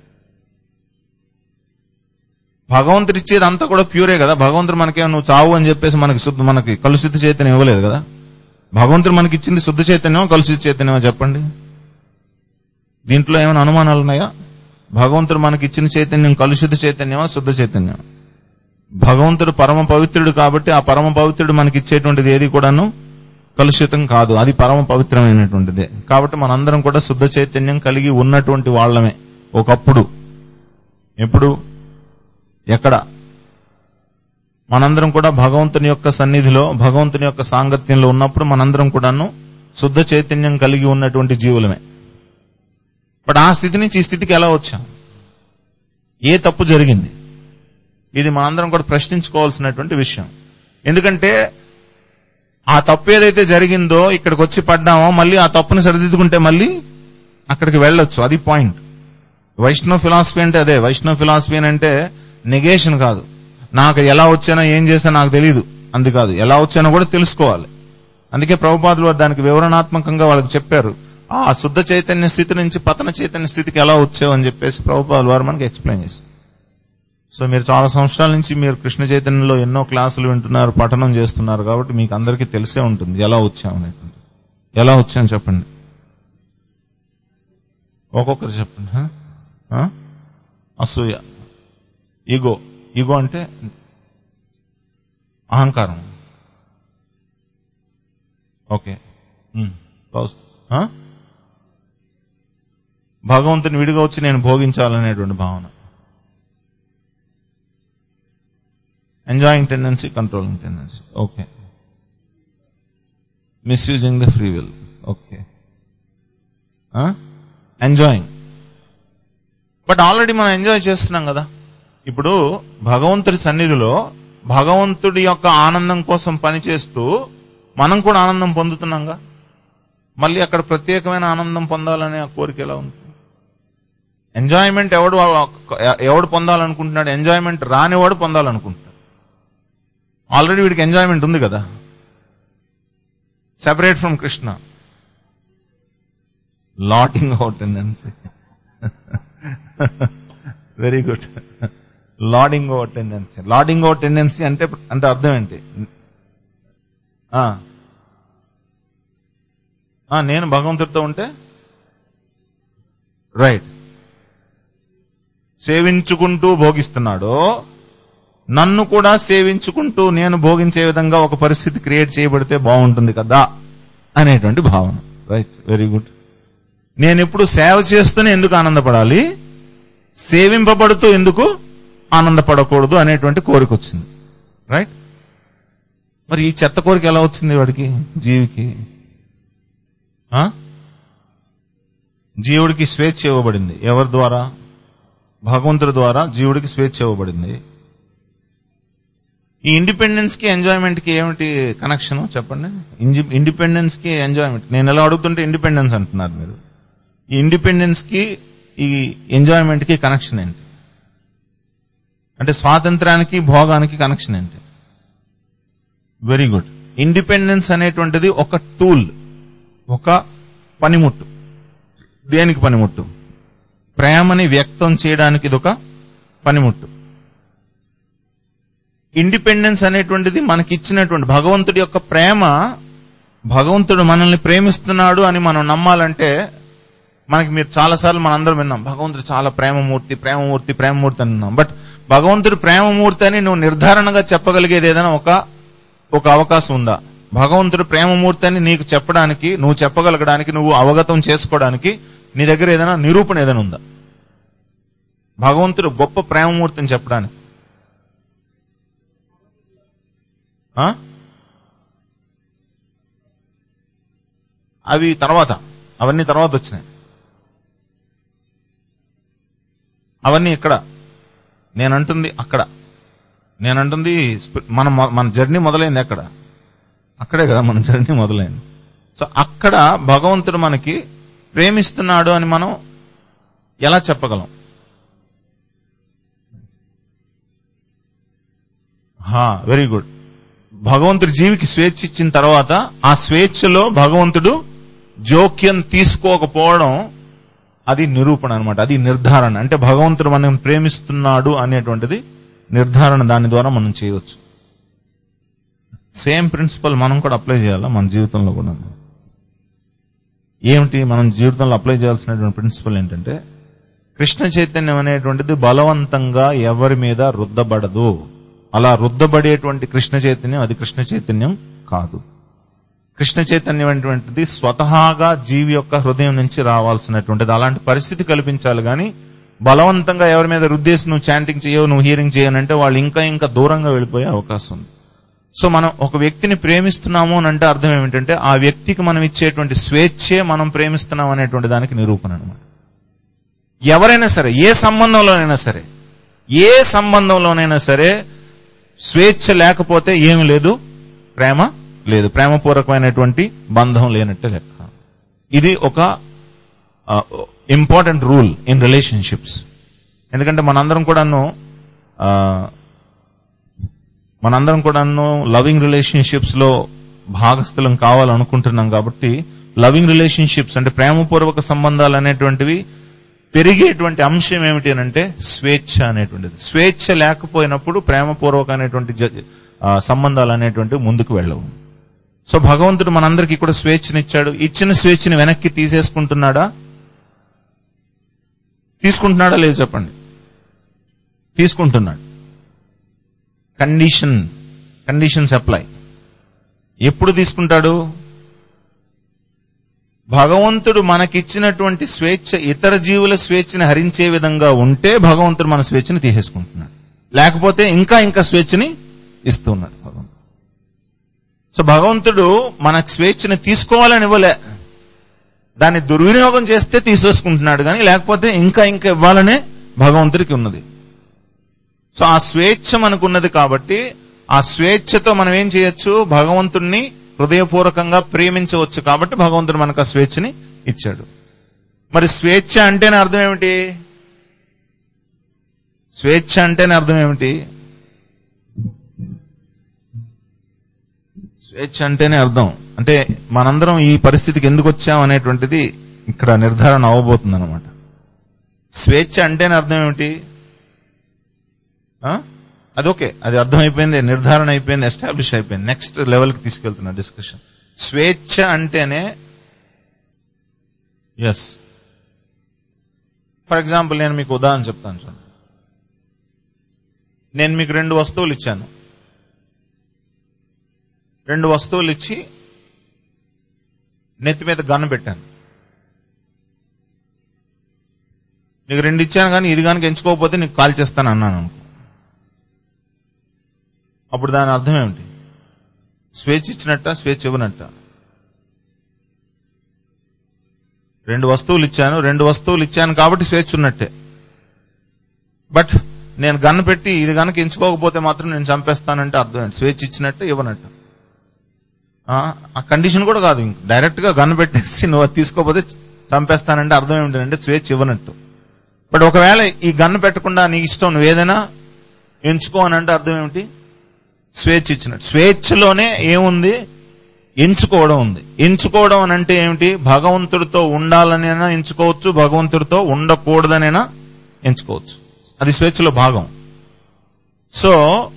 భగవంతుడు ఇచ్చేది అంతా కూడా ప్యూరే కదా భగవంతుడు మనకేమో నువ్వు చావు అని చెప్పేసి మనకి శుద్ధ మనకి కలుషిత చైతన్యం ఇవ్వలేదు కదా భగవంతుడు మనకి ఇచ్చింది శుద్ధ చైతన్యం కలుషిత చైతన్యం చెప్పండి దీంట్లో ఏమైనా అనుమానాలు ఉన్నాయా భగవంతుడు మనకి ఇచ్చిన చైతన్యం కలుషిత చైతన్యమా శుద్ధ చైతన్యం భగవంతుడు పరమ పవిత్రుడు కాబట్టి ఆ పరమ పవిత్రుడు మనకి ఇచ్చేటువంటిది ఏది కూడాను కలుషితం కాదు అది పరమ పవిత్రమైనటువంటిదే కాబట్టి మనందరం కూడా శుద్ధ చైతన్యం కలిగి ఉన్నటువంటి వాళ్ళమే ఒకప్పుడు ఎప్పుడు ఎక్కడ మనందరం కూడా భగవంతుని యొక్క సన్నిధిలో భగవంతుని యొక్క సాంగత్యంలో ఉన్నప్పుడు మనందరం కూడాను శుద్ధ చైతన్యం కలిగి ఉన్నటువంటి జీవులమే బట్ ఆ స్థితి నుంచి ఈ స్థితికి ఎలా వచ్చాం ఏ తప్పు జరిగింది ఇది మనందరం కూడా ప్రశ్నించుకోవాల్సినటువంటి విషయం ఎందుకంటే ఆ తప్పు ఏదైతే జరిగిందో ఇక్కడికి వచ్చి పడ్డామో మళ్ళీ ఆ తప్పుని సరిదిద్దుకుంటే మళ్ళీ అక్కడికి వెళ్ళొచ్చు అది పాయింట్ వైష్ణవ ఫిలాసఫీ అంటే అదే వైష్ణవ ఫిలాసఫీ అని అంటే నెగేషన్ కాదు నాకు ఎలా వచ్చానో ఏం చేసినా నాకు తెలియదు అంది కాదు ఎలా వచ్చానో కూడా తెలుసుకోవాలి అందుకే ప్రభుపాదులు వారు దానికి వివరణాత్మకంగా వాళ్ళకి చెప్పారు ఆ శుద్ధ చైతన్య స్థితి నుంచి పతన చైతన్య స్థితికి ఎలా వచ్చావు అని చెప్పేసి ప్రభుపాదులు వారు మనకి ఎక్స్ప్లెయిన్ చేశారు సో మీరు చాలా సంవత్సరాల నుంచి మీరు కృష్ణ చైతన్యంలో ఎన్నో క్లాసులు వింటున్నారు పఠనం చేస్తున్నారు కాబట్టి మీకు అందరికీ తెలిసే ఉంటుంది ఎలా వచ్చాం అనేటువంటి ఎలా వచ్చాం చెప్పండి ఒక్కొక్కరు చెప్పండి హ? హ? అసూయ ఈగో ఈగో అంటే అహంకారం ఓకే ఉమ్. పౌస్- హ? భగవంతుని విడిగా వచ్చి నేను భోగించాలనేటువంటి భావన enjoying tendency controlling tendency okay misusing the free will okay enjoying but already మనం ఎంజాయ్ చేస్తున్నాం కదా ఇప్పుడు భగవంతుడి సన్నిధిలో భగవంతుడి యొక్క ఆనందం కోసం పనిచేస్తూ మనం కూడా ఆనందం పొందుతున్నాంగా మళ్ళీ అక్కడ ప్రత్యేకమైన ఆనందం పొందాలనే ఆ కోరిక ఎలా ఉంది ఎంజాయ్మెంట్ ఎవడు ఎవడు పొందాలనుకుంటున్నాడు ఎంజాయ్మెంట్ రానివాడు పొందాలనుకుంటున్నాడు ఆల్రెడీ వీడికి ఎంజాయ్మెంట్ ఉంది కదా separate from Krishna lording out tendency very good lording over tendency lording over tendency అంటే అంటే అర్థం ఏంటి ఆ. ఆ, నేను భగవంతుడితో ఉంటే రైట్ సేవించుకుంటూ భోగిస్తున్నాడు నన్ను కూడా సేవించుకుంటూ నేను భోగించే విధంగా ఒక పరిస్థితి క్రియేట్ చేయబడితే బాగుంటుంది కదా అనేటువంటి భావన రైట్ వెరీ గుడ్ నేను ఇప్పుడు సేవ చేస్తూనే ఎందుకు ఆనందపడాలి సేవింపబడుతూ ఎందుకు ఆనందపడకూడదు అనేటువంటి కోరిక వచ్చింది రైట్ మరి ఈ చెత్త కోరిక ఎలా వచ్చింది వాడికి జీవికి ఆ? జీవుడికి స్వేచ్ఛ ఇవ్వబడింది ఎవరి ద్వారా భగవంతుడి ద్వారా జీవుడికి స్వేచ్ఛ ఇవ్వబడింది ఈ ఇండిపెండెన్స్ కి ఎంజాయ్మెంట్ కి ఏమిటి కనెక్షన్ చెప్పండి ఇండిపెండెన్స్ కి ఎంజాయ్మెంట్ నేను ఎలా అడుగుతుంటే ఇండిపెండెన్స్ అంటున్నారు మీరు ఈ ఇండిపెండెన్స్ కి ఈ ఎంజాయ్మెంట్ కి కనెక్షన్ ఏంటి అంటే స్వాతంత్రానికి భోగానికి కనెక్షన్ ఏంటి వెరీ గుడ్ ఇండిపెండెన్స్ అనేటువంటిది ఒక టూల్ ఒక పనిముట్టు దేనికి పనిముట్టు ప్రేమని వ్యక్తం చేయడానికి ఇది ఒక పనిముట్టు ఇండిపెండెన్స్ అనేటువంటిది మనకి ఇచ్చినటువంటి భగవంతుడి యొక్క ప్రేమ భగవంతుడు మనల్ని ప్రేమిస్తున్నాడు అని మనం నమ్మాలంటే మనకి మీరు చాలాసార్లు మనందరం విన్నాం భగవంతుడు చాలా ప్రేమమూర్తి ప్రేమమూర్తి ప్రేమమూర్తి అని విన్నాం బట్ భగవంతుడు ప్రేమమూర్తి అని నువ్వు నిర్ధారణగా చెప్పగలిగేది ఏదైనా ఒక ఒక అవకాశం ఉందా భగవంతుడు ప్రేమమూర్తి అని నీకు చెప్పడానికి నువ్వు చెప్పగలగడానికి నువ్వు అవగతం చేసుకోవడానికి నీ దగ్గర ఏదైనా నిరూపణ ఏదైనా ఉందా భగవంతుడు గొప్ప ప్రేమమూర్తి అని చెప్పడానికి ఆ? అవి తర్వాత అవన్నీ తర్వాత వచ్చినాయి అవన్నీ ఇక్కడ నేనంటుంది అక్కడ నేనంటుంది స్పి- మన మొ- మన జర్నీ మొదలైంది ఎక్కడ అక్కడే కదా మన జర్నీ మొదలైంది సో అక్కడ భగవంతుడు మనకి ప్రేమిస్తున్నాడు అని మనం ఎలా చెప్పగలం వెరీ గుడ్ భగవంతుడు జీవికి స్వేచ్ఛ ఇచ్చిన తర్వాత ఆ స్వేచ్ఛలో భగవంతుడు జోక్యం తీసుకోకపోవడం అది నిరూపణ అన్నమాట అది నిర్ధారణ అంటే భగవంతుడు మనం ప్రేమిస్తున్నాడు అనేటువంటిది నిర్ధారణ దాని ద్వారా మనం చేయవచ్చు సేమ్ ప్రిన్సిపల్ మనం కూడా అప్లై చేయాలా మన జీవితంలో కూడా ఏమిటి మనం జీవితంలో అప్లై చేయాల్సినటువంటి ప్రిన్సిపల్ ఏంటంటే కృష్ణ చైతన్యం అనేటువంటిది బలవంతంగా ఎవరి మీద రుద్దబడదు అలా రుద్దబడేటువంటి కృష్ణ చైతన్యం అది కృష్ణ చైతన్యం కాదు కృష్ణ చైతన్యం అనేటువంటిది స్వతహాగా జీవి యొక్క హృదయం నుంచి రావాల్సినటువంటిది అలాంటి పరిస్థితి కల్పించాలి గాని బలవంతంగా ఎవరి మీద రుద్దేసి నువ్వు చాంటింగ్ చేయవు నువ్వు హియరింగ్ చేయనంటే వాళ్ళు ఇంకా ఇంకా దూరంగా వెళ్ళిపోయే అవకాశం ఉంది సో మనం ఒక వ్యక్తిని ప్రేమిస్తున్నాము అని అంటే అర్థం ఏమిటంటే ఆ వ్యక్తికి మనం ఇచ్చేటువంటి స్వేచ్ఛే మనం ప్రేమిస్తున్నాం అనేటువంటి దానికి నిరూపణ అనమాట ఎవరైనా సరే ఏ సంబంధంలోనైనా సరే ఏ సంబంధంలోనైనా సరే స్వేచ్ఛ లేకపోతే ఏమి లేదు ప్రేమ లేదు ప్రేమపూర్వకమైనటువంటి బంధం లేనట్టే లెక్క ఇది ఒక ఇంపార్టెంట్ రూల్ ఇన్ రిలేషన్షిప్స్ ఎందుకంటే మనందరం కూడాను ఆ, మనందరం కూడాను లవింగ్ రిలేషన్షిప్స్ లో భాగస్థులం కావాలనుకుంటున్నాం కాబట్టి లవింగ్ రిలేషన్షిప్స్ అంటే ప్రేమపూర్వక సంబంధాలు అనేటువంటివి పెరిగేటువంటి అంశం ఏమిటి అని అంటే స్వేచ్ఛ అనేటువంటిది స్వేచ్ఛ లేకపోయినప్పుడు ప్రేమపూర్వక అనేటువంటి జ- ఆ, సంబంధాలు అనేటువంటివి ముందుకు వెళ్ళవు సో భగవంతుడు మనందరికీ కూడా స్వేచ్ఛనిచ్చాడు ఇచ్చిన స్వేచ్ఛని వెనక్కి తీసేసుకుంటున్నాడా తీసుకుంటున్నాడా లేదు చెప్పండి తీసుకుంటున్నాడు కండిషన్ కండిషన్స్ అప్లై ఎప్పుడు తీసుకుంటాడు భగవంతుడు మనకిచ్చినటువంటి స్వేచ్ఛ ఇతర జీవుల స్వేచ్ఛని హరించే విధంగా ఉంటే భగవంతుడు మన స్వేచ్ఛని తీసేసుకుంటున్నాడు లేకపోతే ఇంకా ఇంకా స్వేచ్ఛని ఇస్తూ ఉన్నాడు భగవంతుడు సో భగవంతుడు మన స్వేచ్ఛని తీసుకోవాలని ఇవ్వలే దాన్ని దుర్వినియోగం చేస్తే తీసేసుకుంటున్నాడు కానీ లేకపోతే ఇంకా ఇంకా ఇవ్వాలనే భగవంతుడికి ఉన్నది సో ఆ స్వేచ్ఛ మనకున్నది కాబట్టి ఆ స్వేచ్ఛతో మనం ఏం చేయొచ్చు భగవంతుణ్ణి హృదయపూర్వకంగా ప్రేమించవచ్చు కాబట్టి భగవంతుడు మనకు ఆ స్వేచ్ఛని ఇచ్చాడు మరి స్వేచ్ఛ అంటేనే అర్థం ఏమిటి స్వేచ్ఛ అంటేనే అర్థం ఏమిటి స్వేచ్ఛ అంటేనే అర్థం అంటే మనందరం ఈ పరిస్థితికి ఎందుకు వచ్చాం అనేటువంటిది ఇక్కడ నిర్ధారణ అవ్వబోతుంది అనమాట స్వేచ్ఛ అంటేనే అర్థం ఏమిటి ఆ? అది ఓకే అది అర్థమైపోయింది నిర్ధారణ అయిపోయింది ఎస్టాబ్లిష్ అయిపోయింది నెక్స్ట్ లెవెల్కి తీసుకెళ్తున్నా డిస్కషన్ స్వేచ్ఛ అంటేనే ఎస్ ఫర్ ఎగ్జాంపుల్ నేను మీకు ఉదాహరణ చెప్తాను చూడండి నేను మీకు రెండు వస్తువులు ఇచ్చాను రెండు వస్తువులు ఇచ్చి నెత్తి మీద గన్ను పెట్టాను నీకు రెండు ఇచ్చాను కానీ ఇది కనుక ఎంచుకోకపోతే నీకు కాల్ చేస్తాను అన్నాను అనుకో అప్పుడు దాని అర్థం ఏమిటి స్వేచ్ఛ ఇచ్చినట్ట స్వేచ్ఛ ఇవ్వనట్ట రెండు వస్తువులు ఇచ్చాను రెండు వస్తువులు ఇచ్చాను కాబట్టి స్వేచ్ఛ ఉన్నట్టే బట్ నేను గన్ను పెట్టి ఇది గనక ఎంచుకోకపోతే మాత్రం నేను చంపేస్తానంటే అర్థం ఏంటి స్వేచ్ఛ ఇచ్చినట్టు ఇవ్వనట్టు ఆ ఆ కండిషన్ కూడా కాదు ఇంక డైరెక్ట్ గా గన్ను పెట్టేసి నువ్వు అది తీసుకోకపోతే చంపేస్తానంటే అర్థం ఏమిటంటే స్వేచ్ఛ ఇవ్వనట్టు బట్ ఒకవేళ ఈ గన్ను పెట్టకుండా నీ ఇష్టం నువ్వు ఏదైనా ఎంచుకో అని అంటే అర్థం ఏమిటి స్వేచ్ఛ ఇచ్చినట్టు స్వేచ్ఛలోనే ఏముంది ఎంచుకోవడం ఉంది ఎంచుకోవడం అని అంటే ఏమిటి భగవంతుడితో ఉండాలనైనా ఎంచుకోవచ్చు భగవంతుడితో ఉండకూడదనైనా ఎంచుకోవచ్చు అది స్వేచ్ఛలో భాగం సో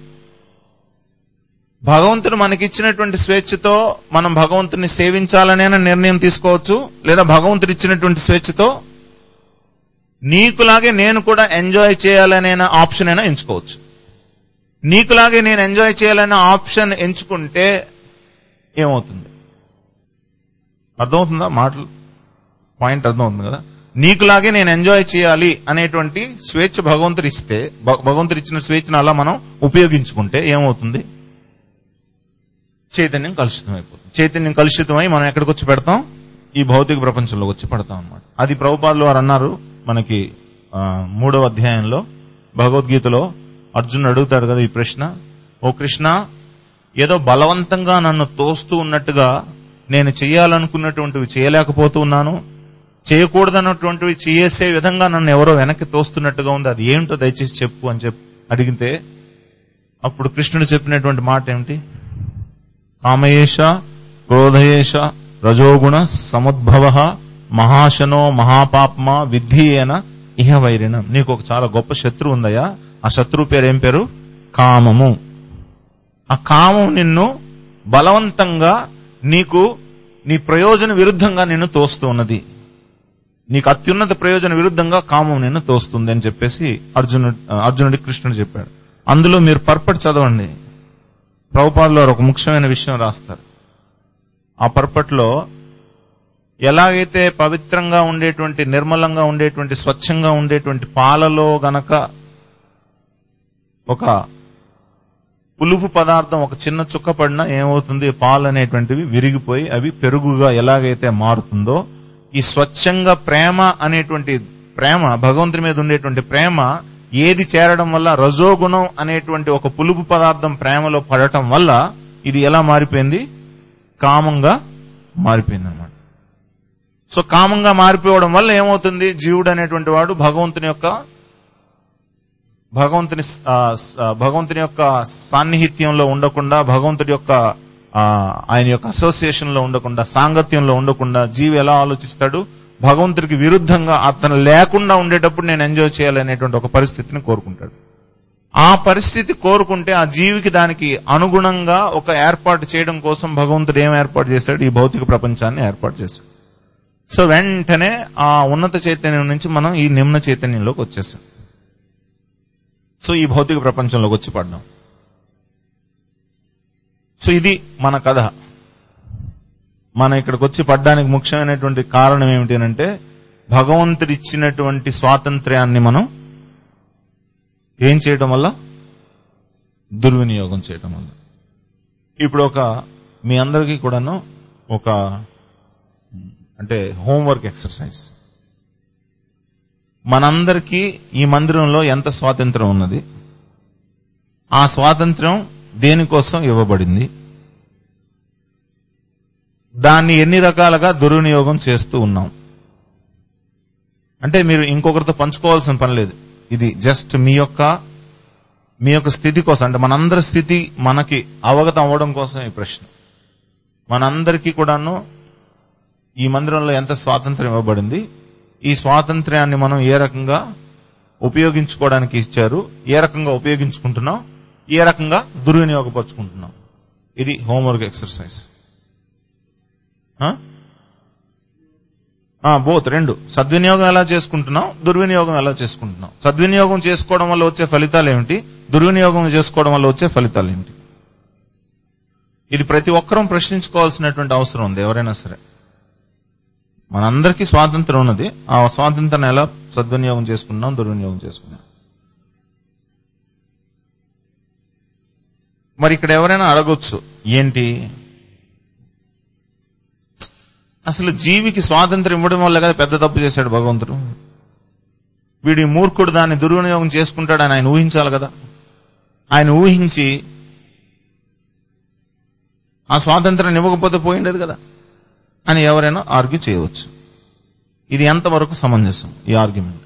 భగవంతుడు మనకిచ్చినటువంటి స్వేచ్ఛతో మనం భగవంతుని సేవించాలనైనా నిర్ణయం తీసుకోవచ్చు లేదా భగవంతుడు ఇచ్చినటువంటి స్వేచ్ఛతో నీకులాగే నేను కూడా ఎంజాయ్ చేయాలనైనా ఆప్షన్ అయినా ఎంచుకోవచ్చు నీకులాగే నేను ఎంజాయ్ చేయాలనే ఆప్షన్ ఎంచుకుంటే ఏమవుతుంది అర్థమవుతుందా మాటలు పాయింట్ అర్థమవుతుంది కదా నీకులాగే నేను ఎంజాయ్ చేయాలి అనేటువంటి స్వేచ్ఛ భగవంతుడు ఇస్తే భ- భగవంతుడు ఇచ్చిన స్వేచ్ఛను అలా మనం ఉపయోగించుకుంటే ఏమవుతుంది చైతన్యం కలుషితం అయిపోతుంది చైతన్యం కలుషితమై మనం ఎక్కడికి వచ్చి పెడతాం ఈ భౌతిక ప్రపంచంలోకి వచ్చి పడతాం అన్నమాట అది ప్రభుపాదులు వారు అన్నారు మనకి ఆ, మూడవ అధ్యాయంలో భగవద్గీతలో అర్జునుడు అడుగుతాడు కదా ఈ ప్రశ్న ఓ కృష్ణ ఏదో బలవంతంగా నన్ను తోస్తూ ఉన్నట్టుగా నేను చేయాలనుకున్నటువంటివి చేయలేకపోతూ ఉన్నాను చేయకూడదన్నటువంటివి చేసే విధంగా నన్ను ఎవరో వెనక్కి తోస్తున్నట్టుగా ఉంది అది ఏంటో దయచేసి చెప్పు అని చెప్పి అడిగితే అప్పుడు కృష్ణుడు చెప్పినటువంటి మాట ఏమిటి కామయేష క్రోధయేష రజోగుణ సముద్భవ మహాశనో మహాపాప్మ విద్ధియేన ఇహ వైరిణం నీకు ఒక చాలా గొప్ప శత్రువు ఉందయ్యా ఆ శత్రువు పేరు ఏం పేరు కామము ఆ కామం నిన్ను బలవంతంగా నీకు నీ ప్రయోజన విరుద్ధంగా నిన్ను తోస్తూ ఉన్నది నీకు అత్యున్నత ప్రయోజన విరుద్ధంగా కామం నిన్ను తోస్తుంది అని చెప్పేసి అర్జునుడు అర్జునుడి కృష్ణుడు చెప్పాడు అందులో మీరు పర్పట్ చదవండి ప్రభుపాదులో ఒక ముఖ్యమైన విషయం రాస్తారు ఆ పర్పట్లో ఎలాగైతే పవిత్రంగా ఉండేటువంటి నిర్మలంగా ఉండేటువంటి స్వచ్ఛంగా ఉండేటువంటి పాలలో గనక ఒక పులుపు పదార్థం ఒక చిన్న చుక్క పడినా ఏమవుతుంది పాలు అనేటువంటివి విరిగిపోయి అవి పెరుగుగా ఎలాగైతే మారుతుందో ఈ స్వచ్ఛంగా ప్రేమ అనేటువంటి ప్రేమ భగవంతుని మీద ఉండేటువంటి ప్రేమ ఏది చేరడం వల్ల రజోగుణం అనేటువంటి ఒక పులుపు పదార్థం ప్రేమలో పడటం వల్ల ఇది ఎలా మారిపోయింది కామంగా మారిపోయింది అనమాట సో కామంగా మారిపోవడం వల్ల ఏమవుతుంది జీవుడు అనేటువంటి వాడు భగవంతుని యొక్క భగవంతుని ఆ, ఆ, భగవంతుని యొక్క సాన్నిహిత్యంలో ఉండకుండా భగవంతుడి యొక్క ఆ, ఆయన యొక్క అసోసియేషన్ లో ఉండకుండా సాంగత్యంలో ఉండకుండా జీవి ఎలా ఆలోచిస్తాడు భగవంతుడికి విరుద్ధంగా అతను లేకుండా ఉండేటప్పుడు నేను ఎంజాయ్ చేయాలనేటువంటి ఒక పరిస్థితిని కోరుకుంటాడు ఆ పరిస్థితి కోరుకుంటే ఆ జీవికి దానికి అనుగుణంగా ఒక ఏర్పాటు చేయడం కోసం భగవంతుడు ఏం ఏర్పాటు చేశాడు ఈ భౌతిక ప్రపంచాన్ని ఏర్పాటు చేశాడు సో వెంటనే ఆ ఉన్నత చైతన్యం నుంచి మనం ఈ నిమ్న చైతన్యంలోకి వచ్చేసాం సో ఈ భౌతిక ప్రపంచంలోకి వచ్చి పడ్డాం సో ఇది మన కథ మన ఇక్కడికి వచ్చి పడ్డానికి ముఖ్యమైనటువంటి కారణం ఏమిటి అంటే భగవంతుడు ఇచ్చినటువంటి స్వాతంత్ర్యాన్ని మనం ఏం చేయటం వల్ల దుర్వినియోగం చేయటం వల్ల ఇప్పుడు ఒక మీ అందరికీ కూడాను ఒక అంటే హోంవర్క్ ఎక్సర్సైజ్ మనందరికీ ఈ మందిరంలో ఎంత స్వాతంత్రం ఉన్నది ఆ స్వాతంత్రం దేనికోసం ఇవ్వబడింది దాన్ని ఎన్ని రకాలుగా దుర్వినియోగం చేస్తూ ఉన్నాం అంటే మీరు ఇంకొకరితో పంచుకోవాల్సిన పని లేదు ఇది జస్ట్ మీ యొక్క మీ యొక్క స్థితి కోసం అంటే మనందరి స్థితి మనకి అవగతం అవ్వడం కోసం ఈ ప్రశ్న మనందరికీ కూడాను ఈ మందిరంలో ఎంత స్వాతంత్రం ఇవ్వబడింది ఈ స్వాతంత్ర్యాన్ని మనం ఏ రకంగా ఉపయోగించుకోవడానికి ఇచ్చారు ఏ రకంగా ఉపయోగించుకుంటున్నాం ఏ రకంగా దుర్వినియోగపరుచుకుంటున్నాం ఇది హోంవర్క్ ఎక్సర్సైజ్ బోత్ రెండు సద్వినియోగం ఎలా చేసుకుంటున్నాం దుర్వినియోగం ఎలా చేసుకుంటున్నాం సద్వినియోగం చేసుకోవడం వల్ల వచ్చే ఫలితాలు ఏమిటి దుర్వినియోగం చేసుకోవడం వల్ల వచ్చే ఫలితాలు ఏమిటి ఇది ప్రతి ఒక్కరూ ప్రశ్నించుకోవాల్సినటువంటి అవసరం ఉంది ఎవరైనా సరే మనందరికీ స్వాతంత్రం ఉన్నది ఆ స్వాతంత్రం ఎలా సద్వినియోగం చేసుకున్నాం దుర్వినియోగం చేసుకున్నాం మరి ఇక్కడ ఎవరైనా అడగొచ్చు ఏంటి అసలు జీవికి స్వాతంత్రం ఇవ్వడం వల్ల కదా పెద్ద తప్పు చేశాడు భగవంతుడు వీడి మూర్ఖుడు దాన్ని దుర్వినియోగం చేసుకుంటాడని ఆయన ఊహించాలి కదా ఆయన ఊహించి ఆ స్వాతంత్రాన్ని ఇవ్వకపోతే పోయిండేది కదా అని ఎవరైనా ఆర్గ్యూ చేయవచ్చు ఇది ఎంతవరకు సమంజసం ఈ ఆర్గ్యుమెంట్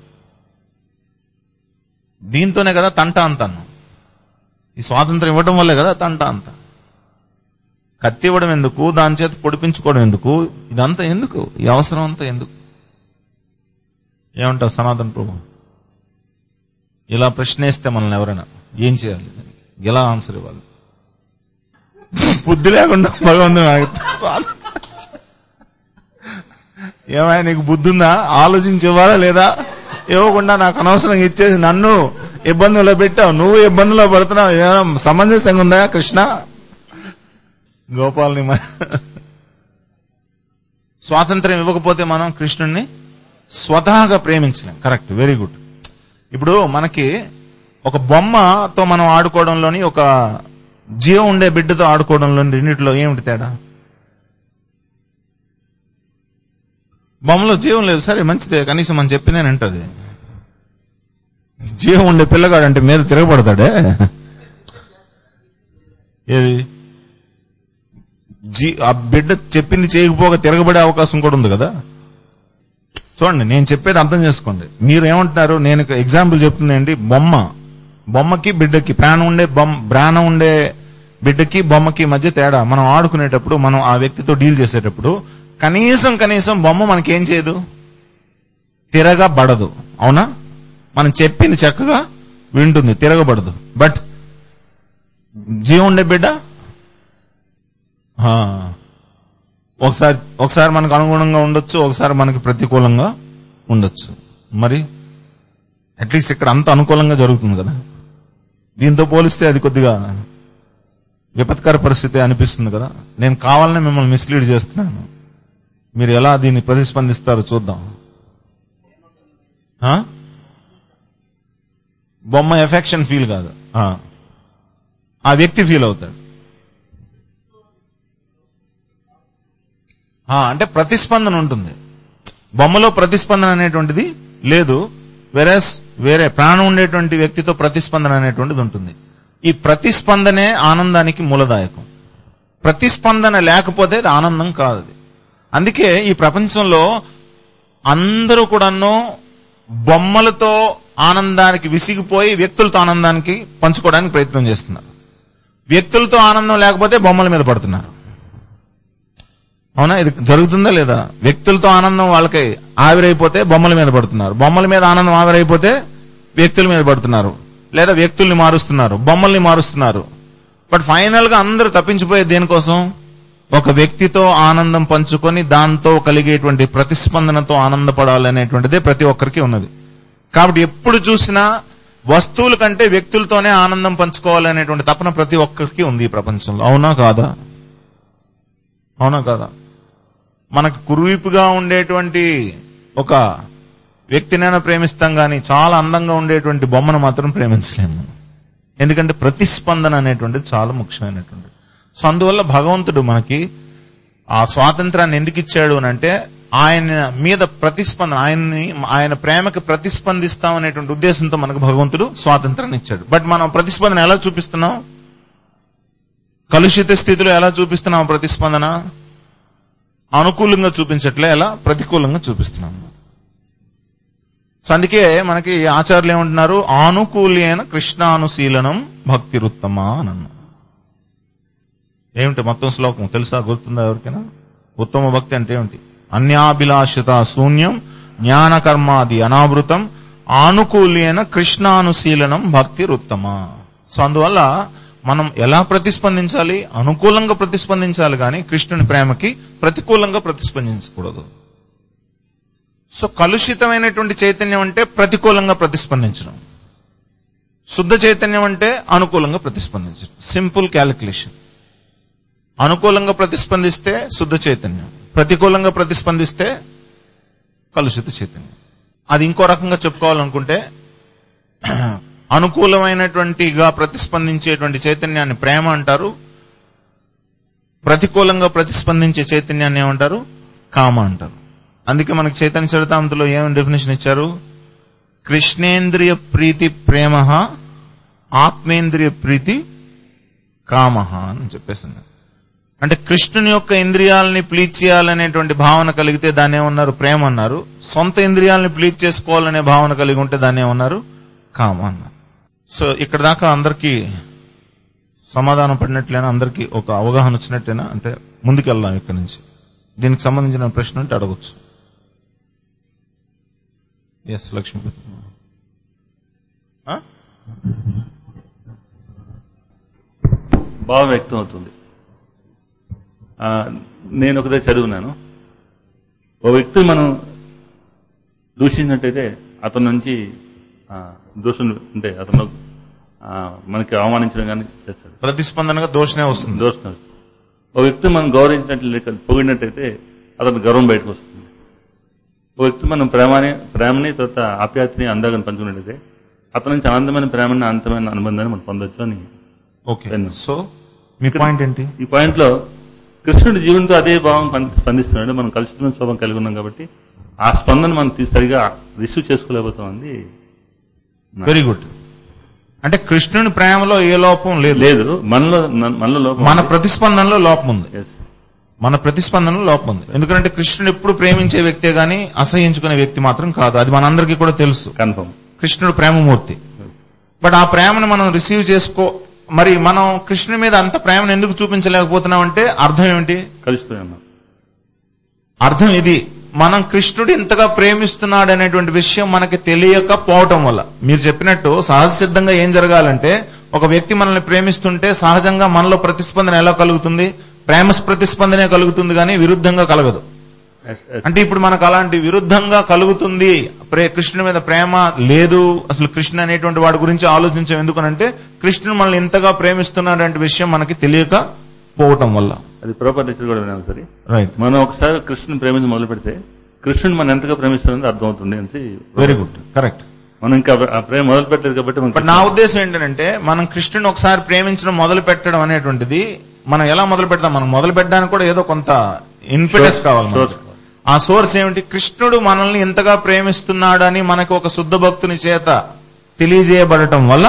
దీంతోనే కదా తంట అంతాను ఈ స్వాతంత్రం ఇవ్వడం వల్లే కదా తంట అంత కత్తి ఇవ్వడం ఎందుకు దాని చేత పొడిపించుకోవడం ఎందుకు ఇదంతా ఎందుకు ఈ అవసరం అంతా ఎందుకు ఏమంటావు సనాతన ప్రభు ఇలా ప్రశ్నేస్తే మనల్ని ఎవరైనా ఏం చేయాలి ఎలా ఆన్సర్ ఇవ్వాలి బుద్ధి లేకుండా భగవంతుడు ఆగుతాడు. ఏమైనా నీకు బుద్ధి ఉందా ఆలోచించి ఇవ్వాలా లేదా ఇవ్వకుండా నాకు అనవసరంగా ఇచ్చేసి నన్ను ఇబ్బందుల్లో పెట్టావు నువ్వు ఇబ్బందుల్లో పడుతున్నావు ఏమైనా సమంజసంగా ఉందా కృష్ణ గోపాల్ని మ- స్వాతంత్రం ఇవ్వకపోతే మనం కృష్ణుణ్ణి స్వతహాగా ప్రేమించలేం కరెక్ట్ వెరీ గుడ్ ఇప్పుడు మనకి ఒక బొమ్మతో మనం ఆడుకోవడంలోని ఒక జీవం ఉండే బిడ్డతో ఆడుకోవడంలోని రెండిట్లో ఏమిటి తేడా బొమ్మలో జీవం లేదు సరే మంచిదే కనీసం మనం చెప్పిందే వింటది జీవం ఉండే పిల్లగాడు అంటే మీద తిరగబడతాడే ఏది జీ ఆ బిడ్డ చెప్పింది చేయకపోగా తిరగబడే అవకాశం కూడా ఉంది కదా చూడండి నేను చెప్పేది అర్థం చేసుకోండి మీరు ఏమంటున్నారు నేను ఎగ్జాంపుల్ చెప్తుందండి బొమ్మ బొమ్మకి బిడ్డకి ప్రాణం ఉండే బొమ్మ ప్రాణం ఉండే బిడ్డకి బొమ్మకి మధ్య తేడా మనం ఆడుకునేటప్పుడు మనం ఆ వ్యక్తితో డీల్ చేసేటప్పుడు కనీసం కనీసం బొమ్మ మనకేం చేయదు తిరగబడదు అవునా మనం చెప్పింది చక్కగా వింటుంది తిరగబడదు బట్ జీవం ఉండే బిడ్డ ఆ, ఒకసారి ఒకసారి మనకు అనుగుణంగా ఉండొచ్చు ఒకసారి మనకి ప్రతికూలంగా ఉండొచ్చు మరి అట్లీస్ట్ ఇక్కడ అంత అనుకూలంగా జరుగుతుంది కదా దీంతో పోలిస్తే అది కొద్దిగా విపత్కర పరిస్థితి అనిపిస్తుంది కదా నేను కావాలనే మిమ్మల్ని మిస్లీడ్ చేస్తున్నాను మీరు ఎలా దీన్ని ప్రతిస్పందిస్తారో చూద్దాం ఆ? బొమ్మ ఎఫెక్షన్ ఫీల్ కాదు ఆ. ఆ వ్యక్తి ఫీల్ అవుతాడు ఆ, అంటే ప్రతిస్పందన ఉంటుంది బొమ్మలో ప్రతిస్పందన అనేటువంటిది లేదు వెరస్ వేరే ప్రాణం ఉండేటువంటి వ్యక్తితో ప్రతిస్పందన అనేటువంటిది ఉంటుంది ఈ ప్రతిస్పందనే ఆనందానికి మూలదాయకం ప్రతిస్పందన లేకపోతే అది ఆనందం కాదు అది. అందుకే ఈ ప్రపంచంలో అందరూ కూడాను బొమ్మలతో ఆనందానికి విసిగిపోయి వ్యక్తులతో ఆనందానికి పంచుకోవడానికి ప్రయత్నం చేస్తున్నారు వ్యక్తులతో ఆనందం లేకపోతే బొమ్మల మీద పడుతున్నారు అవునా ఇది జరుగుతుందా లేదా వ్యక్తులతో ఆనందం వాళ్ళకి ఆవిరైపోతే బొమ్మల మీద పడుతున్నారు బొమ్మల మీద ఆనందం ఆవిరైపోతే వ్యక్తుల మీద పడుతున్నారు లేదా వ్యక్తుల్ని మారుస్తున్నారు బొమ్మల్ని మారుస్తున్నారు బట్ ఫైనల్ గా అందరూ తప్పించిపోయే దేనికోసం ఒక వ్యక్తితో ఆనందం పంచుకొని దాంతో కలిగేటువంటి ప్రతిస్పందనతో ఆనందపడాలనేటువంటిదే ప్రతి ఒక్కరికి ఉన్నది కాబట్టి ఎప్పుడు చూసినా వస్తువుల కంటే వ్యక్తులతోనే ఆనందం పంచుకోవాలనేటువంటి తపన ప్రతి ఒక్కరికి ఉంది ఈ ప్రపంచంలో అవునా కాదా అవునా కాదా మనకు కురువీపుగా ఉండేటువంటి ఒక వ్యక్తినైనా ప్రేమిస్తాం గాని చాలా అందంగా ఉండేటువంటి బొమ్మను మాత్రం ప్రేమించలేము ఎందుకంటే ప్రతిస్పందన అనేటువంటిది చాలా ముఖ్యమైనటువంటి సో అందువల్ల భగవంతుడు మనకి ఆ స్వాతంత్రాన్ని ఎందుకు ఇచ్చాడు అని అంటే ఆయన మీద ప్రతిస్పందన ఆయన్ని ఆయన ప్రేమకి ప్రతిస్పందిస్తాం అనేటువంటి ఉద్దేశంతో మనకు భగవంతుడు స్వాతంత్రాన్ని ఇచ్చాడు బట్ మనం ప్రతిస్పందన ఎలా చూపిస్తున్నాం కలుషిత స్థితిలో ఎలా చూపిస్తున్నాం ప్రతిస్పందన అనుకూలంగా చూపించట్లే ఎలా ప్రతికూలంగా చూపిస్తున్నాం సో అందుకే మనకి ఆచార్యులు ఏమంటున్నారు ఆనుకూల్యైన కృష్ణానుశీలనం భక్తిరుత్తమ అని అన్నారు ఏమిటి మొత్తం శ్లోకం తెలుసా గుర్తుందా ఎవరికైనా ఉత్తమ భక్తి అంటే ఏమిటి అన్యాభిలాషిత శూన్యం జ్ఞానకర్మాది అనావృతం ఆనుకూల్యైన కృష్ణానుశీలనం భక్తిరుత్తమ సో అందువల్ల మనం ఎలా ప్రతిస్పందించాలి అనుకూలంగా ప్రతిస్పందించాలి కానీ కృష్ణుని ప్రేమకి ప్రతికూలంగా ప్రతిస్పందించకూడదు సో కలుషితమైనటువంటి చైతన్యం అంటే ప్రతికూలంగా ప్రతిస్పందించడం శుద్ధ చైతన్యం అంటే అనుకూలంగా ప్రతిస్పందించడం సింపుల్ క్యాలిక్యులేషన్ అనుకూలంగా ప్రతిస్పందిస్తే శుద్ధ చైతన్యం ప్రతికూలంగా ప్రతిస్పందిస్తే కలుషిత చైతన్యం అది ఇంకో రకంగా చెప్పుకోవాలనుకుంటే అనుకూలమైనటువంటిగా ప్రతిస్పందించేటువంటి చైతన్యాన్ని ప్రేమ అంటారు ప్రతికూలంగా ప్రతిస్పందించే చైతన్యాన్ని ఏమంటారు కామ అంటారు అందుకే మనకి చైతన్య చరితాంతలో ఏమని డెఫినేషన్ ఇచ్చారు కృష్ణేంద్రియ ప్రీతి ప్రేమ ఆత్మేంద్రియ ప్రీతి కామ అని చెప్పేసింది అంటే కృష్ణుని యొక్క ఇంద్రియాలని ప్లీజ్ చేయాలనేటువంటి భావన కలిగితే దాన్ని ఏమన్నారు ప్రేమ అన్నారు సొంత ఇంద్రియాలని ప్లీజ్ చేసుకోవాలనే భావన కలిగి ఉంటే దాన్ని ఏమన్నారు కామ అన్నారు సో ఇక్కడ దాకా అందరికీ సమాధానం పడినట్లేనా అందరికీ ఒక అవగాహన వచ్చినట్టేనా అంటే ముందుకెళ్దాం ఇక్కడ నుంచి దీనికి సంబంధించిన ప్రశ్న ఉంటే అడగచ్చు ఎస్ లక్ష్మీపతి ఆ? భావం వ్యక్తం అవుతుంది ఆ, నేను ఒకదే చదివినాను ఓ వ్యక్తి మనం దూషించినట్టయితే అతని నుంచి ఆ, దూషణ అంటే అతను ఆ, మనకి అవమానించడం కానీ చేస్తాడు ప్రతిస్పందనగా దోషనే వస్తుంది దోషం ఓ వ్యక్తి మనం గౌరవించినట్లు లేక పొగిడినట్టయితే అతని గర్వం బయటకు వస్తుంది ఓ వ్యక్తి మనం ప్రేమని ప్రేమని తర్వాత ఆప్యాయతని అందాగని పంచుకున్నట్టయితే అతని నుంచి అనంతమైన ప్రేమని అనంతమైన అనుబంధాన్ని మనం పొందొచ్చు అని ఓకే పెన్ను. సో మీ పాయింట్ ఏంటి ఈ పాయింట్ లో కృష్ణుడి జీవనంతో అదే భావం పం- స్పందిస్తున్నాడు మనం కలుషితమైన స్వభావం కలిగి ఉన్నాం కాబట్టి ఆ స్పందన మనం తీ- సరిగా రిసీవ్ చేసుకోలేకపోతామంది వెరీ గుడ్ అంటే కృష్ణుని ప్రేమలో ఏ లోపం లేదు లేదు మనలో న- మనలో లోపం మన ప్రతిస్పందనలో లోపం ఉంది Yes. మన ప్రతిస్పందనలో లోపం ఉంది ఎందుకంటే కృష్ణుడు ఎప్పుడు ప్రేమించే వ్యక్తే గాని అసహించుకునే వ్యక్తి మాత్రం కాదు అది మనందరికీ కూడా తెలుసు కన్ఫర్మ్ కృష్ణుడు ప్రేమమూర్తి బట్ ఆ ప్రేమను మనం రిసీవ్ చేసుకో మరి మనం కృష్ణుని మీద అంత ప్రేమను ఎందుకు చూపించలేకపోతున్నాం అంటే అర్థం ఏమిటి కలుస్తూనే ఉన్నాం అర్థం ఇది మనం కృష్ణుడు ఇంతగా ప్రేమిస్తున్నాడు అనేటువంటి విషయం మనకి తెలియకపోవటం వల్ల మీరు చెప్పినట్టు సహజ సిద్ధంగా ఏం జరగాలంటే ఒక వ్యక్తి మనల్ని ప్రేమిస్తుంటే సహజంగా మనలో ప్రతిస్పందన ఎలా కలుగుతుంది ప్రేమ ప్రతిస్పందనే కలుగుతుంది కానీ విరుద్ధంగా కలగదు Yes, yes. అంటే ఇప్పుడు మనకు అలాంటి విరుద్ధంగా కలుగుతుంది ప్రే కృష్ణుని మీద ప్రేమ లేదు అసలు కృష్ణ అనేటువంటి వాడి గురించి ఆలోచించాం ఎందుకనంటే కృష్ణుడు మనల్ని ఇంతగా ప్రేమిస్తున్నాడు విషయం మనకి తెలియకపోవటం వల్ల అది ప్రాపర్ నేచర్ కూడా వినాలి సరే రైట్ మనం ఒకసారి కృష్ణుని ప్రేమించి మొదలు పెడితే కృష్ణుని మనం ఎంతగా ప్రేమిస్తున్నది అర్థమవుతుంది అని వెరీ గుడ్ కరెక్ట్ మనం ఇంకా ఆ ప్రేమ మొదలు పెట్టలేదు కాబట్టి మనకి బట్ నా ఉద్దేశం ఏంటంటే మనం కృష్ణుని ఒకసారి ప్రేమించడం మొదలు పెట్టడం అనేటువంటిది మనం ఎలా మొదలు పెడతాం మనం మొదలు పెట్టడానికి కూడా ఏదో కొంత ఇన్ఫిడెన్స్ కావాలి మనకి. Source. ఆ సోర్స్ ఏమిటి కృష్ణుడు మనల్ని ఇంతగా ప్రేమిస్తున్నాడని మనకు ఒక శుద్ధ భక్తుని చేత తెలియజేయబడటం వల్ల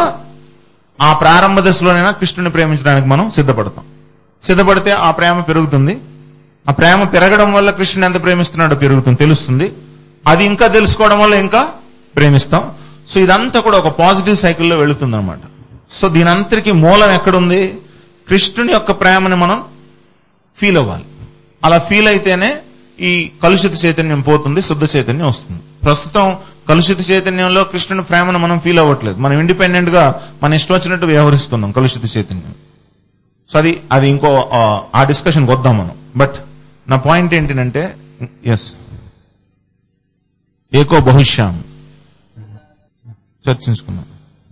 ఆ ప్రారంభ దశలోనైనా కృష్ణుని ప్రేమించడానికి మనం సిద్ధపడతాం సిద్ధపడితే ఆ ప్రేమ పెరుగుతుంది ఆ ప్రేమ పెరగడం వల్ల కృష్ణుని ఎంత ప్రేమిస్తున్నాడో పెరుగుతుంది తెలుస్తుంది అది ఇంకా తెలుసుకోవడం వల్ల ఇంకా ప్రేమిస్తాం సో ఇదంతా కూడా ఒక పాజిటివ్ సైకిల్లో వెళుతుంది అనమాట సో దీనంతరికి మూలం ఎక్కడుంది కృష్ణుని యొక్క ప్రేమని మనం ఫీల్ అవ్వాలి అలా ఫీల్ అయితేనే ఈ కలుషిత చైతన్యం పోతుంది శుద్ధ చైతన్యం వస్తుంది ప్రస్తుతం కలుషిత చైతన్యంలో కృష్ణుని ప్రేమను మనం ఫీల్ అవ్వట్లేదు మనం ఇండిపెండెంట్ గా మన ఇష్టం వచ్చినట్టు వ్యవహరిస్తున్నాం కలుషిత చైతన్యం సో అది అది ఇంకో ఆ, ఆ డిస్కషన్కి వద్దాం మనం బట్ నా పాయింట్ ఏంటంటే ఎస్ ఏకో బహుశ్యాం చర్చించుకున్నాం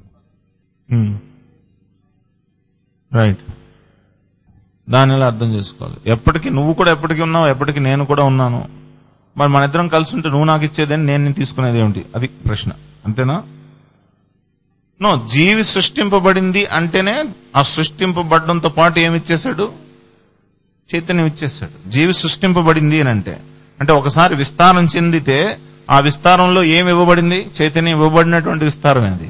రైట్ దాని ఎలా అర్థం చేసుకోవాలి ఎప్పటికీ నువ్వు కూడా ఎప్పటికీ ఉన్నావు ఎప్పటికీ నేను కూడా ఉన్నాను మరి మన ఇద్దరం కలిసి ఉంటే నువ్వు నాకు ఇచ్చేదేంటి నేను నీ తీసుకునేది ఏమిటి అది ప్రశ్న అంతేనా నో జీవి సృష్టింపబడింది అంటేనే ఆ సృష్టింపబడడంతో పాటు ఏమి ఇచ్చేశాడు చైతన్యం ఇచ్చేస్తాడు జీవి సృష్టింపబడింది అని అంటే అంటే ఒకసారి విస్తారం చెందితే ఆ విస్తారంలో ఏమి ఇవ్వబడింది చైతన్యం ఇవ్వబడినటువంటి విస్తారం అది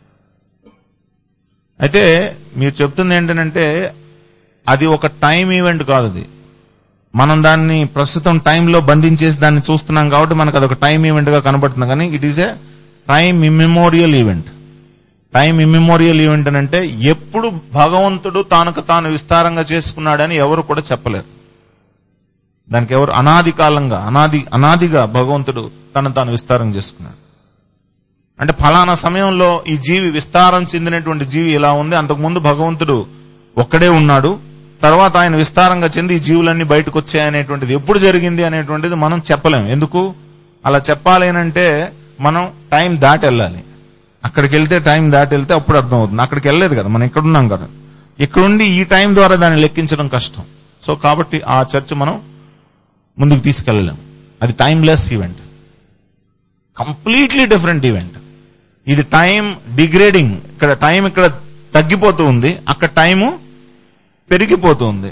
అయితే మీరు చెప్తుంది ఏంటంటే అది ఒక టైం ఈవెంట్ కాదు అది మనం దాన్ని ప్రస్తుతం టైంలో బంధించేసి దాన్ని చూస్తున్నాం కాబట్టి మనకు అదొక టైం ఈవెంట్ గా కనబడుతుంది కానీ it is a time immemorial event time immemorial event అని అంటే ఎప్పుడు భగవంతుడు తానుకు తాను విస్తారంగా చేసుకున్నాడని ఎవరు కూడా చెప్పలేరు దానికి ఎవరు అనాది కాలంగా అనాది అనాదిగా భగవంతుడు తను తాను విస్తారం చేసుకున్నాడు అంటే ఫలానా సమయంలో ఈ జీవి విస్తారం చెందినటువంటి జీవి ఇలా ఉంది అంతకుముందు భగవంతుడు ఒక్కడే ఉన్నాడు తర్వాత ఆయన విస్తారంగా చెంది ఈ జీవులన్నీ బయటకు వచ్చాయనేటువంటిది ఎప్పుడు జరిగింది అనేటువంటిది మనం చెప్పలేం ఎందుకు అలా చెప్పాలి అంటే మనం టైం దాటి వెళ్ళాలి అక్కడికి వెళ్తే టైం దాటి వెళ్తే అప్పుడు అర్థం అవుతుంది అక్కడికి వెళ్ళలేదు కదా మనం ఇక్కడ ఉన్నాం కదా ఇక్కడుండి ఈ టైం ద్వారా దాన్ని లెక్కించడం కష్టం సో కాబట్టి ఆ చర్చ మనం ముందుకు తీసుకెళ్ళలేం అది timeless event completely different event ఇది టైం డిగ్రేడింగ్ ఇక్కడ టైం ఇక్కడ తగ్గిపోతూ ఉంది అక్కడ టైము పెరిగిపోతుంది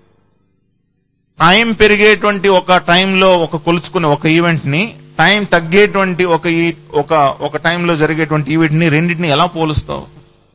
టైం పెరిగేటువంటి ఒక టైంలో ఒక కొలుచుకునే ఒక ఈవెంట్ ని టైం తగ్గేటువంటి ఒక ఈ- ఒక ఒక టైంలో జరిగేటువంటి ఈవెంట్ ని రెండింటిని ఎలా పోలుస్తావు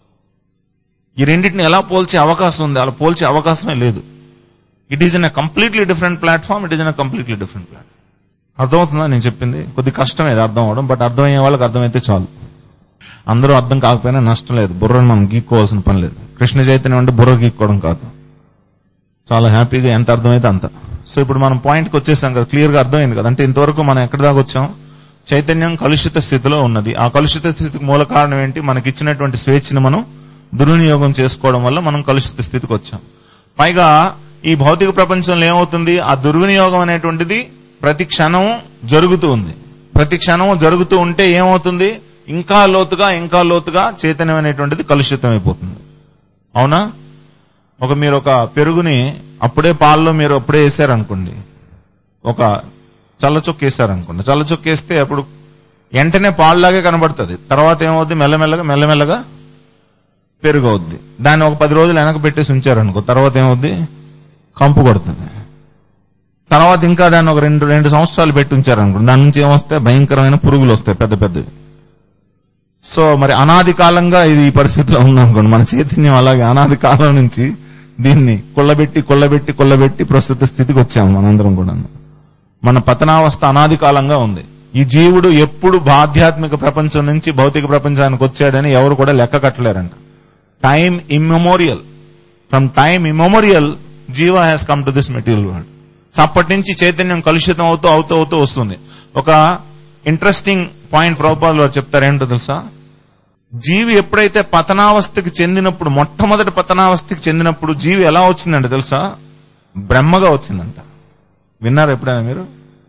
ఈ రెండింటిని ఎలా పోల్చే అవకాశం ఉంది అలా పోల్చే అవకాశమే లేదు it is in a completely different platform it is in a completely different platform అర్థమవుతుందా నేను చెప్పింది కొద్ది కష్టం ఇది అర్థం అవడం బట్ అర్థమయ్యే వాళ్ళకి అర్థమైతే చాలు అందరూ అర్థం కాకపోయినా నష్టం లేదు బుర్రను మనం గీక్కోవాల్సిన పని లేదు కృష్ణ చైతన్యం అంటే బుర్ర గీక్కోవడం కాదు చాలా హ్యాపీగా ఎంత అర్థమైతే అంత సో ఇప్పుడు మనం పాయింట్కి వచ్చేసాం కదా క్లియర్ గా అర్థమైంది కదా అంటే ఇంతవరకు మనం ఎక్కడి దాకా వచ్చాం చైతన్యం కలుషిత స్థితిలో ఉన్నది ఆ కలుషిత స్థితికి మూల కారణం ఏంటి మనకి ఇచ్చినటువంటి స్వేచ్ఛను మనం దుర్వినియోగం చేసుకోవడం వల్ల మనం కలుషిత స్థితికి వచ్చాం పైగా ఈ భౌతిక ప్రపంచంలో ఏమవుతుంది ఆ దుర్వినియోగం అనేటువంటిది ప్రతి క్షణం జరుగుతూ ఉంది ప్రతి క్షణం జరుగుతూ ఉంటే ఏమవుతుంది ఇంకా లోతుగా ఇంకా లోతుగా చైతన్యం అనేటువంటిది కలుషితం అయిపోతుంది అవునా ఒక మీరు ఒక పెరుగుని అప్పుడే పాల్లో మీరు అప్పుడే వేసారనుకోండి ఒక చల్లచొక్క వేసారనుకోండి చల్లచొక్క వేస్తే అప్పుడు వెంటనే పాల్లాగే కనబడుతుంది తర్వాత ఏమవుద్ది మెల్లమెల్లగా మెల్లమెల్లగా పెరుగు అవుద్ది దాన్ని ఒక పది రోజులు వెనక పెట్టేసి ఉంచారనుకో తర్వాత ఏమవుద్ది కంపు కొడుతుంది తర్వాత ఇంకా దాన్ని ఒక రెండు రెండు సంవత్సరాలు పెట్టి ఉంచారనుకో దాని నుంచి ఏమొస్తాయి భయంకరమైన పురుగులు వస్తాయి పెద్ద పెద్దవి సో మరి అనాది కాలంగా ఇది ఈ పరిస్థితిలో ఉందనుకోండి మన చైతన్యం అలాగే అనాది కాలం నుంచి దీన్ని కొల్లబెట్టి కొల్లబెట్టి కొల్లబెట్టి ప్రస్తుత స్థితికి వచ్చాము మనందరం కూడా మన పతనావస్థ అనాది కాలంగా ఉంది ఈ జీవుడు ఎప్పుడు ఆధ్యాత్మిక ప్రపంచం నుంచి భౌతిక ప్రపంచానికి వచ్చాడని ఎవరు కూడా లెక్క కట్టలేరంట time immemorial from time immemorial jiva has come to this material world so అప్పటి నుంచి చైతన్యం కలుషితం అవుతూ అవుతూ అవుతూ వస్తుంది ఒక ఇంట్రెస్టింగ్ పాయింట్ ప్రభుపాదులు వారు చెప్తారేంటో తెలుసా జీవి ఎప్పుడైతే పతనావస్థకి చెందినప్పుడు మొట్టమొదటి పతనావస్థకి చెందినప్పుడు జీవి ఎలా వచ్చిందంటే తెలుసా బ్రహ్మగా వచ్చిందంట విన్నారు ఎప్పుడైనా మీరు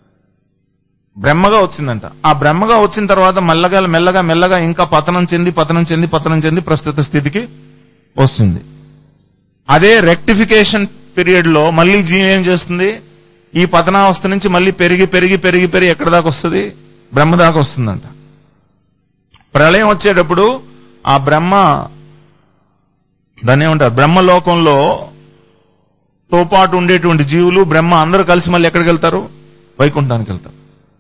బ్రహ్మగా వచ్చిందంట ఆ బ్రహ్మగా వచ్చిన తర్వాత మెల్లగా మెల్లగా మెల్లగా ఇంకా పతనం చెంది పతనం చెంది పతనం చెంది ప్రస్తుత స్థితికి వస్తుంది అదే రెక్టిఫికేషన్ పీరియడ్ లో మళ్ళీ జీవి ఏం చేస్తుంది ఈ పతనావస్థ నుంచి మళ్ళీ పెరిగి పెరిగి పెరిగి పెరిగి ఎక్కడ దాకా వస్తుంది బ్రహ్మ దాకా వస్తుందంట ప్రళయం వచ్చేటప్పుడు ఆ బ్రహ్మ దాన్ని ఏమంటారు బ్రహ్మలోకంలో తో పాటు ఉండేటువంటి జీవులు బ్రహ్మ అందరూ కలిసి మళ్ళీ ఎక్కడికి వెళ్తారు వైకుంఠానికి వెళ్తారు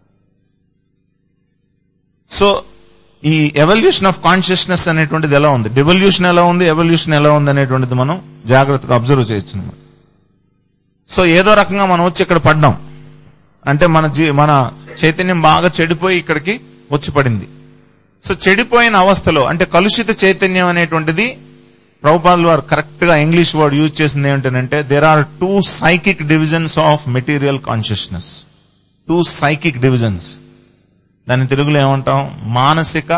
సో ఈ ఎవల్యూషన్ ఆఫ్ కాన్షియస్నెస్ అనేటువంటిది ఎలా ఉంది డివల్యూషన్ ఎలా ఉంది ఎవల్యూషన్ ఎలా ఉంది అనేటువంటిది మనం జాగ్రత్తగా అబ్జర్వ్ చేయొచ్చు అన్నమాట. సో ఏదో రకంగా మనం వచ్చి ఇక్కడ పడ్డాం అంటే మన జీ- మన చైతన్యం బాగా చెడిపోయి ఇక్కడికి వచ్చి పడింది సో చెడిపోయిన అవస్థలో అంటే కలుషిత చైతన్యం అనేటువంటిది ప్రభుపాదులు వారు కరెక్ట్ గా ఇంగ్లీష్ వర్డ్ యూజ్ చేసింది ఏమిటంటే there are two psychic divisions of material consciousness two psychic divisions దాని తెలుగులో ఏమంటాం మానసిక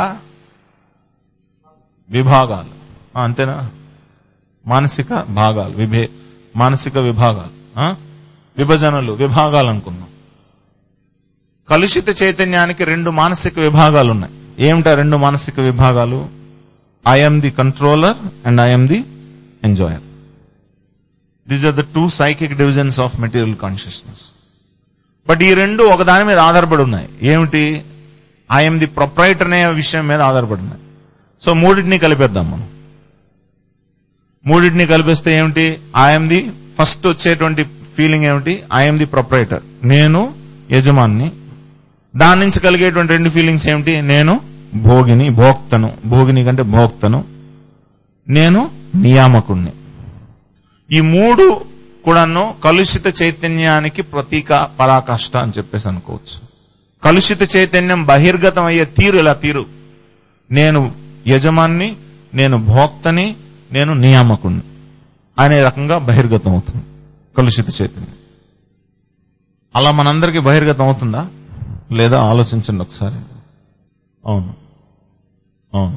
విభాగాలు ఆ, అంతేనా మానసిక భాగాలు విభే మానసిక విభాగాలు ఆ? విభజనలు విభాగాలు అనుకుందాం కలుషిత చైతన్యానికి రెండు మానసిక విభాగాలు ఉన్నాయి ఏమిటా రెండు మానసిక విభాగాలు I'm the controller and I'm the enjoyer these are the two psychic divisions of material consciousness but ఈ రెండు ఒకదాని మీద ఆధారపడి ఉన్నాయి ఏమిటి ఐఎమ్ ది ప్రొప్రైటర్ అనే విషయం మీద ఆధారపడి ఉన్నాయి సో మూడింటిని కలిపేద్దాం మనం మూడింటిని కలిపేస్తే ఏమిటి ఐఎమ్ ది ఫస్ట్ వచ్చేటువంటి ఫీలింగ్ ఏమిటి ఐఎమ్ ది ప్రొప్రైటర్ నేను యజమాన్ని దాని నుంచి కలిగేటువంటి రెండు ఫీలింగ్స్ ఏమిటి నేను భోగిని భోక్తను భోగిని కంటే భోక్తను నేను నియామకుణ్ణి ఈ మూడు కూడాను కలుషిత చైతన్యానికి ప్రతీక పరాకాష్ట అని చెప్పేసి అనుకోవచ్చు కలుషిత చైతన్యం బహిర్గతం అయ్యే తీరు ఇలా తీరు నేను యజమాన్ని నేను భోక్తని నేను నియామకుణ్ణి అనే రకంగా బహిర్గతం అవుతుంది కలుషిత చైతన్యం అలా మనందరికీ బహిర్గతం అవుతుందా లేదా ఆలోచించండి ఒకసారి అవును అవును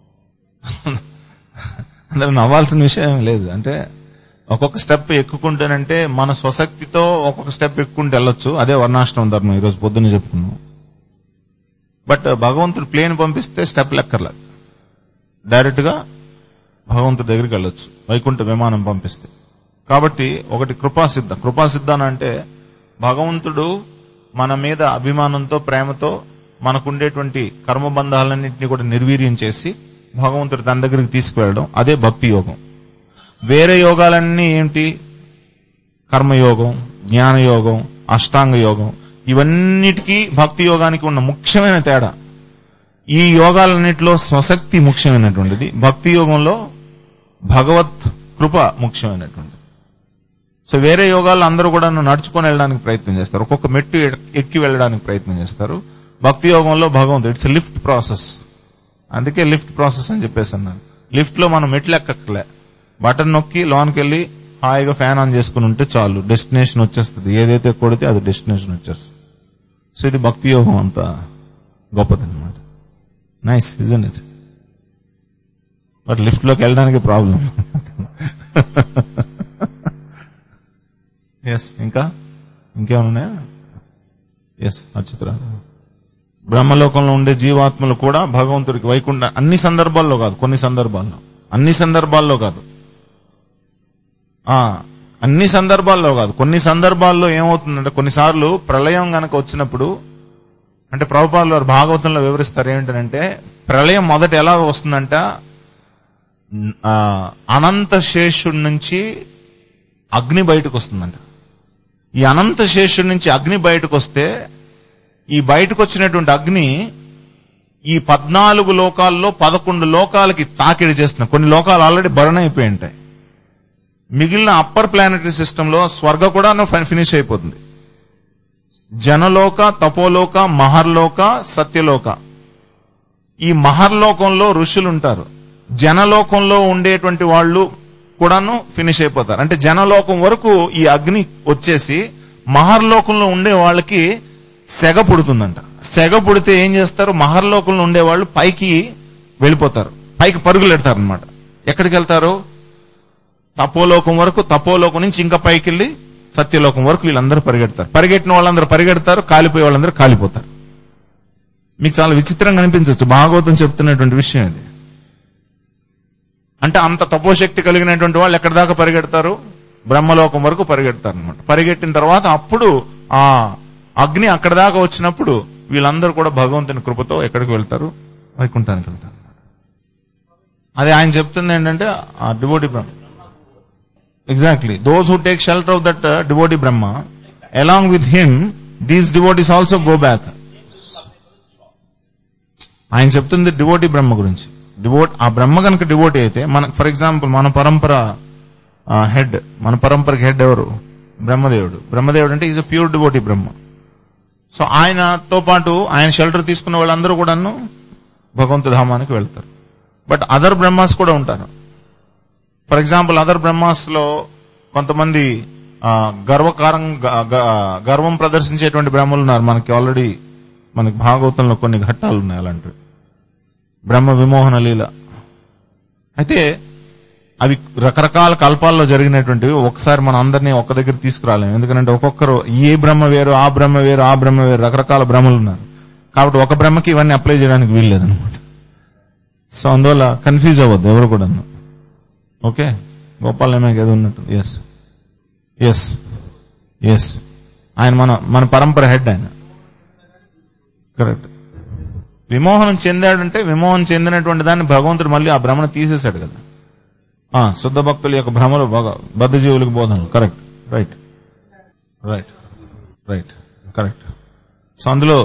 అందరూ నవ్వాల్సిన విషయం ఏం లేదు అంటే ఒక్కొక్క స్టెప్ ఎక్కుకుంటేనంటే మన స్వశక్తితో ఒక్కొక్క స్టెప్ ఎక్కుంటే వెళ్ళొచ్చు అదే వర్ణాష్టం ధర్మం ఈరోజు పొద్దున్న చెప్పుకున్నాం బట్ భగవంతుడు ప్లేన్ పంపిస్తే స్టెప్ లెక్కర్లేదు డైరెక్ట్ గా భగవంతుడి దగ్గరికి వెళ్ళొచ్చు వైకుంఠ విమానం పంపిస్తే కాబట్టి ఒకటి కృపాసిద్ధ కృపాసిద్ధ అని అంటే భగవంతుడు మన మీద అభిమానంతో ప్రేమతో మనకుండేటువంటి కర్మబంధాలన్నింటినీ కూడా నిర్వీర్యం చేసి భగవంతుడు తన దగ్గరికి తీసుకువెళ్ళడం అదే భక్తి యోగం వేరే యోగాలన్నీ ఏంటి కర్మయోగం జ్ఞానయోగం అష్టాంగ యోగం ఇవన్నిటికీ భక్తి యోగానికి ఉన్న ముఖ్యమైన తేడా ఈ యోగాలన్నిటిలో స్వశక్తి ముఖ్యమైనటువంటిది భక్తి యోగంలో భగవత్ కృప ముఖ్యమైనటువంటిది సో వేరే యోగాల్లో అందరూ కూడా నడుచుకొని వెళ్ళడానికి ప్రయత్నం చేస్తారు ఒక్కొక్క మెట్టు ఎక్కి వెళ్ళడానికి ప్రయత్నం చేస్తారు భక్తి యోగంలో భగవంతుడు ఇట్స్ లిఫ్ట్ ప్రాసెస్ అందుకే లిఫ్ట్ ప్రాసెస్ అని చెప్పేసి అన్నాను లిఫ్ట్ లో మనం మెట్లు ఎక్కలే బటన్ నొక్కి లోనికి వెళ్ళి హాయిగా ఫ్యాన్ ఆన్ చేసుకుని ఉంటే చాలు డెస్టినేషన్ వచ్చేస్తుంది ఏదైతే కొడితే అది డెస్టినేషన్ వచ్చేస్తుంది సో ఇది భక్తి యోగం అంత గొప్పదన్నమాట nice isn't it but lift లోకి వెళ్ళడానికి ప్రాబ్లం ఎస్ ఇంకా ఇంకేమన్నాయా ఎస్ అచ్యుతరా బ్రహ్మలోకంలో ఉండే జీవాత్మలు కూడా భగవంతుడికి వైకుంఠ అన్ని సందర్భాల్లో కాదు కొన్ని సందర్భాల్లో అన్ని సందర్భాల్లో కాదు ఆ అన్ని సందర్భాల్లో కాదు కొన్ని సందర్భాల్లో ఏమవుతుందంటే కొన్నిసార్లు ప్రళయం గనక వచ్చినప్పుడు అంటే ప్రభుపాలు వారు భాగవతంలో వివరిస్తారు ఏంటంటే ప్రళయం మొదట ఎలా వస్తుందంట ఆ, అనంత శేషుడి నుంచి అగ్ని బయటకు వస్తుందంట ఈ అనంత శేషుడి నుంచి అగ్ని బయటకు వస్తే ఈ బయటకు వచ్చినటువంటి అగ్ని ఈ పద్నాలుగు లోకాల్లో పదకొండు లోకాలకి తాకిడి చేస్తున్నాయి కొన్ని లోకాలు ఆల్రెడీ బర్న్ అయిపోయి ఉంటాయి మిగిలిన అప్పర్ ప్లానటరీ సిస్టమ్ లో స్వర్గ కూడా ఫినిష్ అయిపోతుంది జనలోక తపోలోక మహర్లోక సత్యలోక ఈ మహర్లోకంలో ఋషులు ఉంటారు జనలోకంలో ఉండేటువంటి వాళ్ళు కూడాను ఫినిష్ అయిపోతారు అంటే జనలోకం వరకు ఈ అగ్ని వచ్చేసి మహర్లోకంలో ఉండే వాళ్ళకి సెగ పుడుతుందంట సెగ పుడితే ఏం చేస్తారు మహర్లోకంలో ఉండే వాళ్ళు పైకి వెళ్ళిపోతారు పైకి పరుగులు పెడతారు అనమాట ఎక్కడికి వెళ్తారు తపోలోకం వరకు తపోలోకం నుంచి ఇంకా పైకి వెళ్ళి సత్యలోకం వరకు వీళ్ళందరూ పరిగెడతారు పరిగెట్టిన వాళ్ళందరూ పరిగెడతారు కాలిపోయే వాళ్ళందరూ కాలిపోతారు మీకు చాలా విచిత్రంగా అనిపించవచ్చు భాగవతం చెప్తున్నటువంటి విషయం ఇది అంటే అంత తపోశక్తి కలిగినటువంటి వాళ్ళు ఎక్కడి దాకా పరిగెడతారు బ్రహ్మలోకం వరకు పరిగెడతారు అనమాట పరిగెట్టిన తర్వాత అప్పుడు ఆ అగ్ని అక్కడ దాకా వచ్చినప్పుడు వీళ్ళందరూ కూడా భగవంతుని కృపతో ఎక్కడికి వెళ్తారు వైకుంఠానికి వెళ్తారు అది ఆయన చెప్తుంది ఏంటంటే ఆ devotee Brahma exactly those who take shelter of that devotee Brahma along with him these devotees also go back ఆయన చెప్తుంది డివోటి బ్రహ్మ గురించి డివోట్ ఆ బ్రహ్మ కనుక డివోటి అయితే మన ఫర్ ఎగ్జాంపుల్ మన పరంపర హెడ్ మన పరంపరకి హెడ్ ఎవరు బ్రహ్మదేవుడు బ్రహ్మదేవుడు అంటే is a pure devotee Brahma so ఆయనతో పాటు ఆయన షెల్టర్ తీసుకున్న వాళ్ళందరూ కూడాను భగవంతు ధామానికి వెళ్తారు బట్ అదర్ బ్రహ్మాస్ కూడా ఉంటారు ఫర్ ఎగ్జాంపుల్ అదర్ బ్రహ్మాస్ లో కొంతమంది ఆ, గర్వకారం గ- గ- గర్వం ప్రదర్శించేటువంటి బ్రహ్మలు ఉన్నారు మనకి ఆల్రెడీ మనకి భాగవతంలో కొన్ని ఘట్టాలు ఉన్నాయి అలాంటివి బ్రహ్మ విమోహన లీల అయితే అవి రకరకాల కల్పాల్లో జరిగినటువంటివి ఒకసారి మన అందరినీ ఒక్క దగ్గర తీసుకురాలేము ఎందుకంటే ఒక్కొక్కరు ఏ బ్రహ్మ వేరు ఆ బ్రహ్మ వేరు ఆ బ్రహ్మ వేరు రకరకాల బ్రహ్మలు ఉన్నారు కాబట్టి ఒక బ్రహ్మకి ఇవన్నీ అప్లై చేయడానికి వీల్లేదన్నమాట సో అందువల్ల కన్ఫ్యూజ్ అవ్వద్దు ఎవరు కూడా ఓకే గోపాల్ ఏమైనా ఏదో ఉన్నట్టు ఎస్ ఎస్ ఎస్ ఆయన మన మన పరంపర హెడ్ ఆయన కరెక్ట్ విమోహనం చెందాడంటే విమోహనం చెందినటువంటి దాన్ని భగవంతుడు మళ్ళీ ఆ భ్రమను తీసేశాడు కదా ఆ, శుద్ధ భక్తుల యొక్క భ్రమలు బాగా బద్ధజీవులకు బోధనలు correct right right right correct so అందులో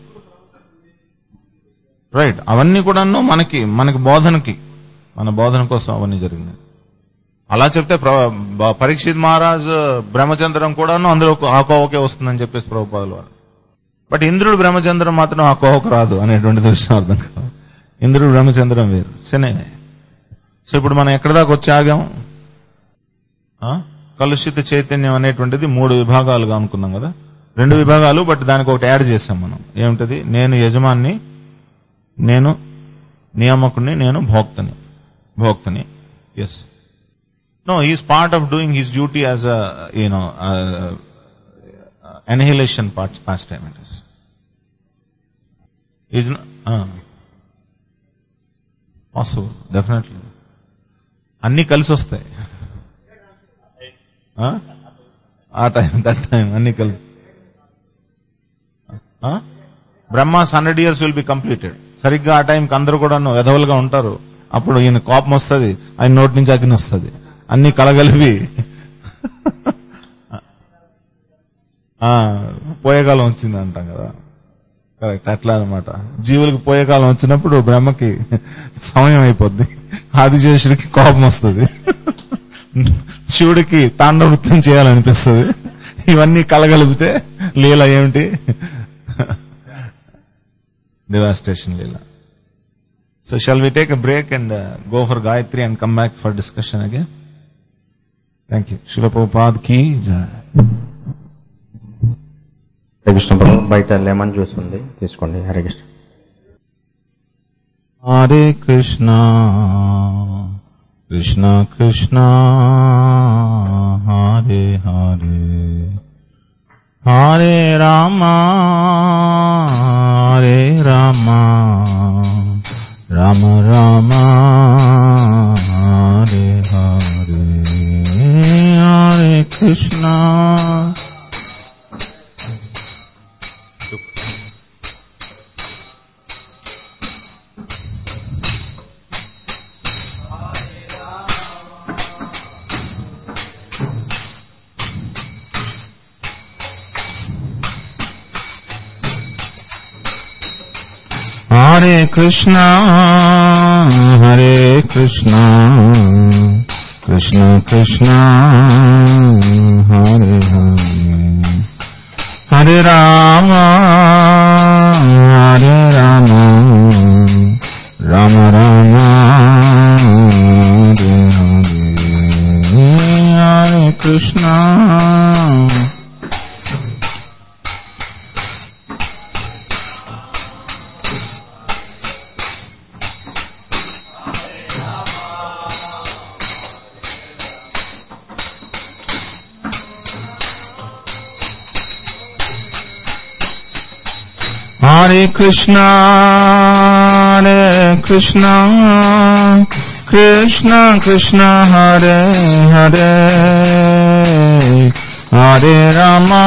రైట్ అవన్నీ కూడాను మనకి మనకి బోధనకి మన బోధన కోసం అవన్నీ జరిగినాయి అలా చెప్తే ప్ర- బ- పరీక్షిత్ మహారాజ్ బ్రహ్మచంద్రం కూడాను అందులో ఒక- ఆ కోవకే వస్తుందని చెప్పేసి ప్రభుపాదులు వారు బట్ ఇంద్రుడు బ్రహ్మచంద్రం మాత్రం ఆ కోవకు రాదు అనేటువంటిది విషయం అర్థం కాదు ఇంద్రుడు బ్రహ్మచంద్రం వేరు సరే సో ఇప్పుడు మనం ఎక్కడి దాకా వచ్చి ఆగాం ఆ? కలుషిత చైతన్యం అనేటువంటిది మూడు విభాగాలుగా అనుకున్నాం కదా రెండు విభాగాలు బట్ దానికి ఒకటి యాడ్ చేసాం మనం ఏమిటది నేను యజమాన్ని నేను నియామకుడిని నేను భోక్తని భోక్తని yes no is part of doing his duty as you know annihilation part past time it is is possible definitely అన్ని కలిసి వస్తాయి ఆ? ఆ టైం దట్ టైం అన్ని కలిసి ఆ? Brahma's hundred years will be completed సరిగ్గా ఆ టైంకి అందరూ కూడా వెధవలుగా ఉంటారు అప్పుడు ఈయన కోపం వస్తుంది ఆయన నోటి నుంచి అగ్ని వస్తుంది అన్ని కలగలిపి ఆ, పోయే కాలం వచ్చింది అంటాం కదా కరెక్ట్ అట్లా అనమాట జీవులకి పోయే కాలం వచ్చినప్పుడు బ్రహ్మకి సమయం అయిపోద్ది ఆదిశేషుడికి కోపం వస్తుంది శివుడికి తాండవ నృత్యం చేయాలనిపిస్తుంది ఇవన్నీ కలగలిపితే లీల ఏమిటి డివాస్టేషన్ లీల so shall we take a break and go for Gayatri and come back for discussion again thank you Srila Prabhupad కి జై హరే కృష్ణ ప్రభు బయట లెమన్ జ్యూస్ ఉంది తీసుకోండి Hare Krishna Hare Krishna Krishna Krishna Hare Hare Hare Rama Hare Rama Rama Rama Hare Hare Hare Krishna Hare Krishna, Hare Krishna, Krishna Krishna, Hare Hare, Hare Rama, Hare Rama, Rama Rama, Hare Hare, Hare Krishna. Hare Krishna, Hare Krishna, Krishna Krishna, Hare Hare, Hare Rama,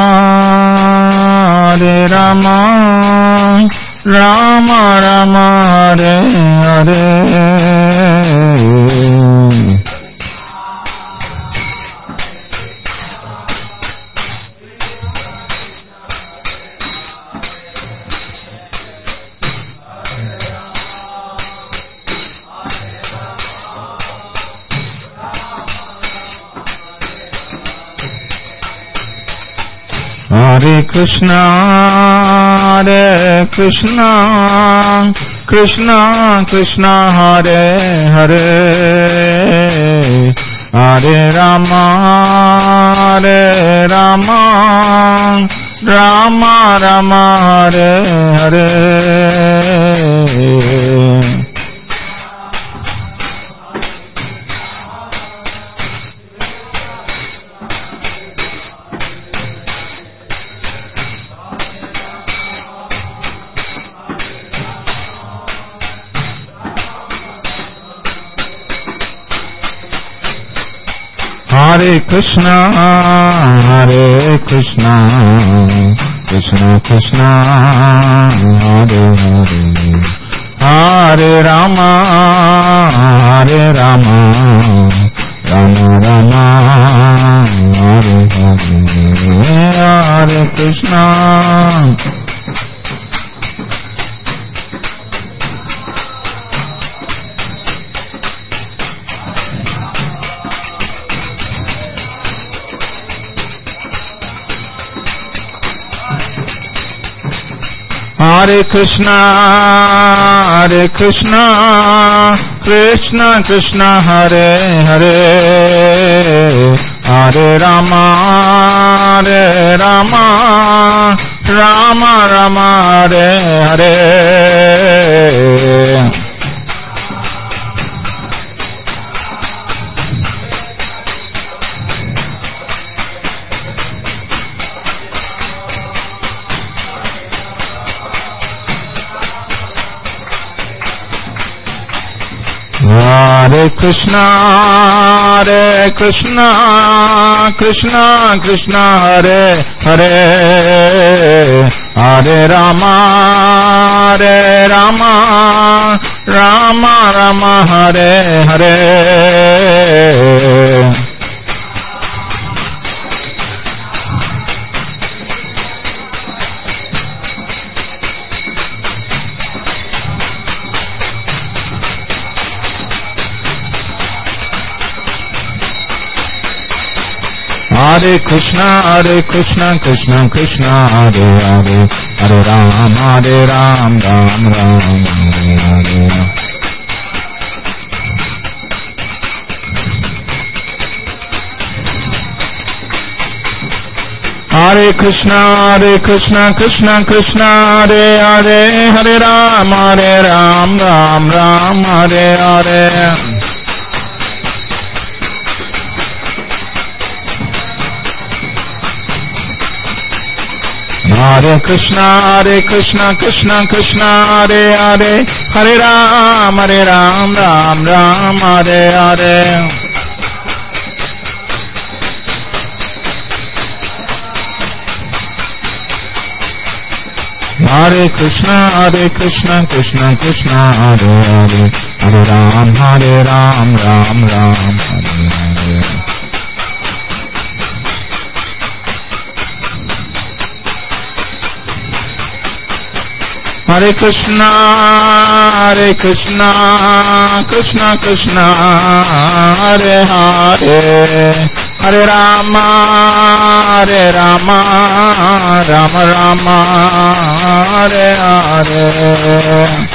Hare Rama, Rama Rama, Hare Hare. Hare Krishna, Hare Krishna, Krishna Krishna, Hare Hare, Hare Rama, Hare Rama, Rama Rama, Hare Hare. Hare Krishna, Hare Krishna, Krishna Krishna, Hare Hare, Hare Rama, Hare Rama, Rama Rama, Hare Hare, Hare Krishna. Hare Krishna, Hare Krishna, Krishna Krishna Hare Hare, Hare Rama, Hare Rama, Rama Rama Hare Hare. Hare Krishna, Hare Krishna, Krishna Krishna Hare Hare, Hare Rama, Hare Rama, Rama Rama Hare Hare. Hare Krishna, Hare Krishna, Krishna Krishna, Hare Hare, Hare Ram, Hare Ram, Ram Ram, Hare Hare. Hare Krishna, Hare Krishna, Krishna Krishna, Hare Hare, Hare Ram, Hare Ram, Ram Ram, Hare Hare. Hare Krishna, Hare Krishna, Krishna Krishna, Hare Hare, Hare Ram, Hare Ram, Ram Ram, Hare Hare. Hare Krishna, Hare Krishna, Krishna Krishna, Hare Hare, Hare Ram, Hare Ram, Ram Ram, Hare Hare. Hare Krishna, Hare Krishna, Krishna Krishna, Hare Hare, Hare Rama, Hare Rama, Rama Rama, Hare Hare.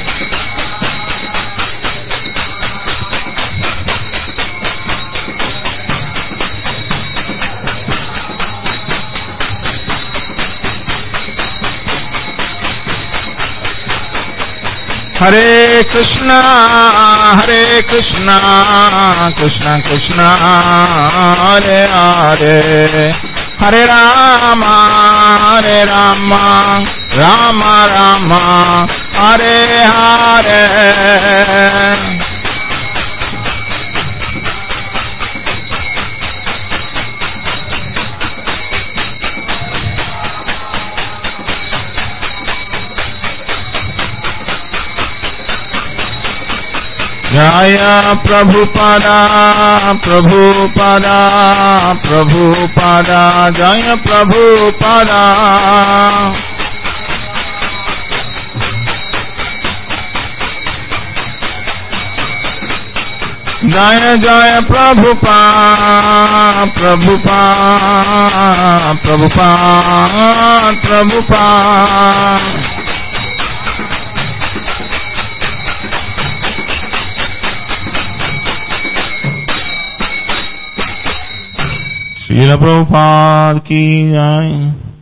Hare Krishna, Hare Krishna, Krishna Krishna, Hare Hare, Hare Rama, Hare Rama, Rama Rama, Hare Hare. जय प्रभुपदा प्रभुपदा प्रभुपदा जय प्रभुपदा जय जय प्रभुपा प्रभुपा प्रभुपा प्रभुपा शील प्रभुपाद की जय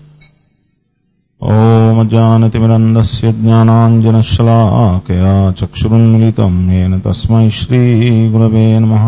ओम जानतिमिरन्दस्य ज्ञानाञ्जनशलाकया चक्षुरुन्मिलितम् येन तस्मै श्रीगुरवे नमः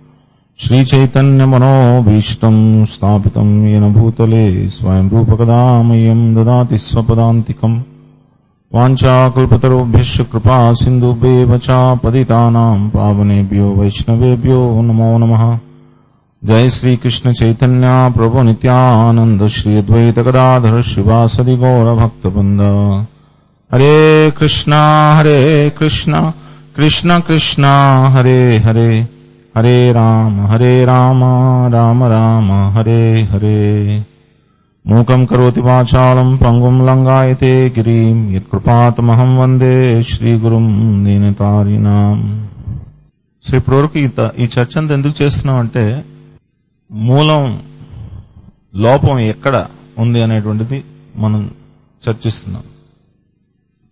श्रीचैतन्यमनोभीष्टम् स्थापितम् येन भूतले स्वयं रूपकदा मह्यम् ददाति स्वपदान्तिकम् वाञ्छाकल्पतरुभ्यश्च कृपा सिन्धुभ्येव च पतितानाम् पावनेभ्यो वैष्णवेभ्यो नमो नमः जय श्री कृष्ण चैतन्य प्रभु नित्यानंद श्री अद्वैत गदाधर शिवासदि गौर भक्त वृंद हरे कृष्णा हरे कृष्णा कृष्ण कृष्णा हरे हरे हरे राम हरे राम राम राम हरे हरे मूकम् करोति वाचालम् पङ्गुम् लङ्गायते गिरिम् यत्कृपातमहम् वन्दे श्रीగురుం దీనతారిణాం సో ఇప్పటివరకు ఈ త- ఈ చర్చ అంతా ఎందుకు చేస్తున్నాం అంటే మూలం లోపం ఎక్కడ ఉంది అనేటువంటిది మనం చర్చిస్తున్నాం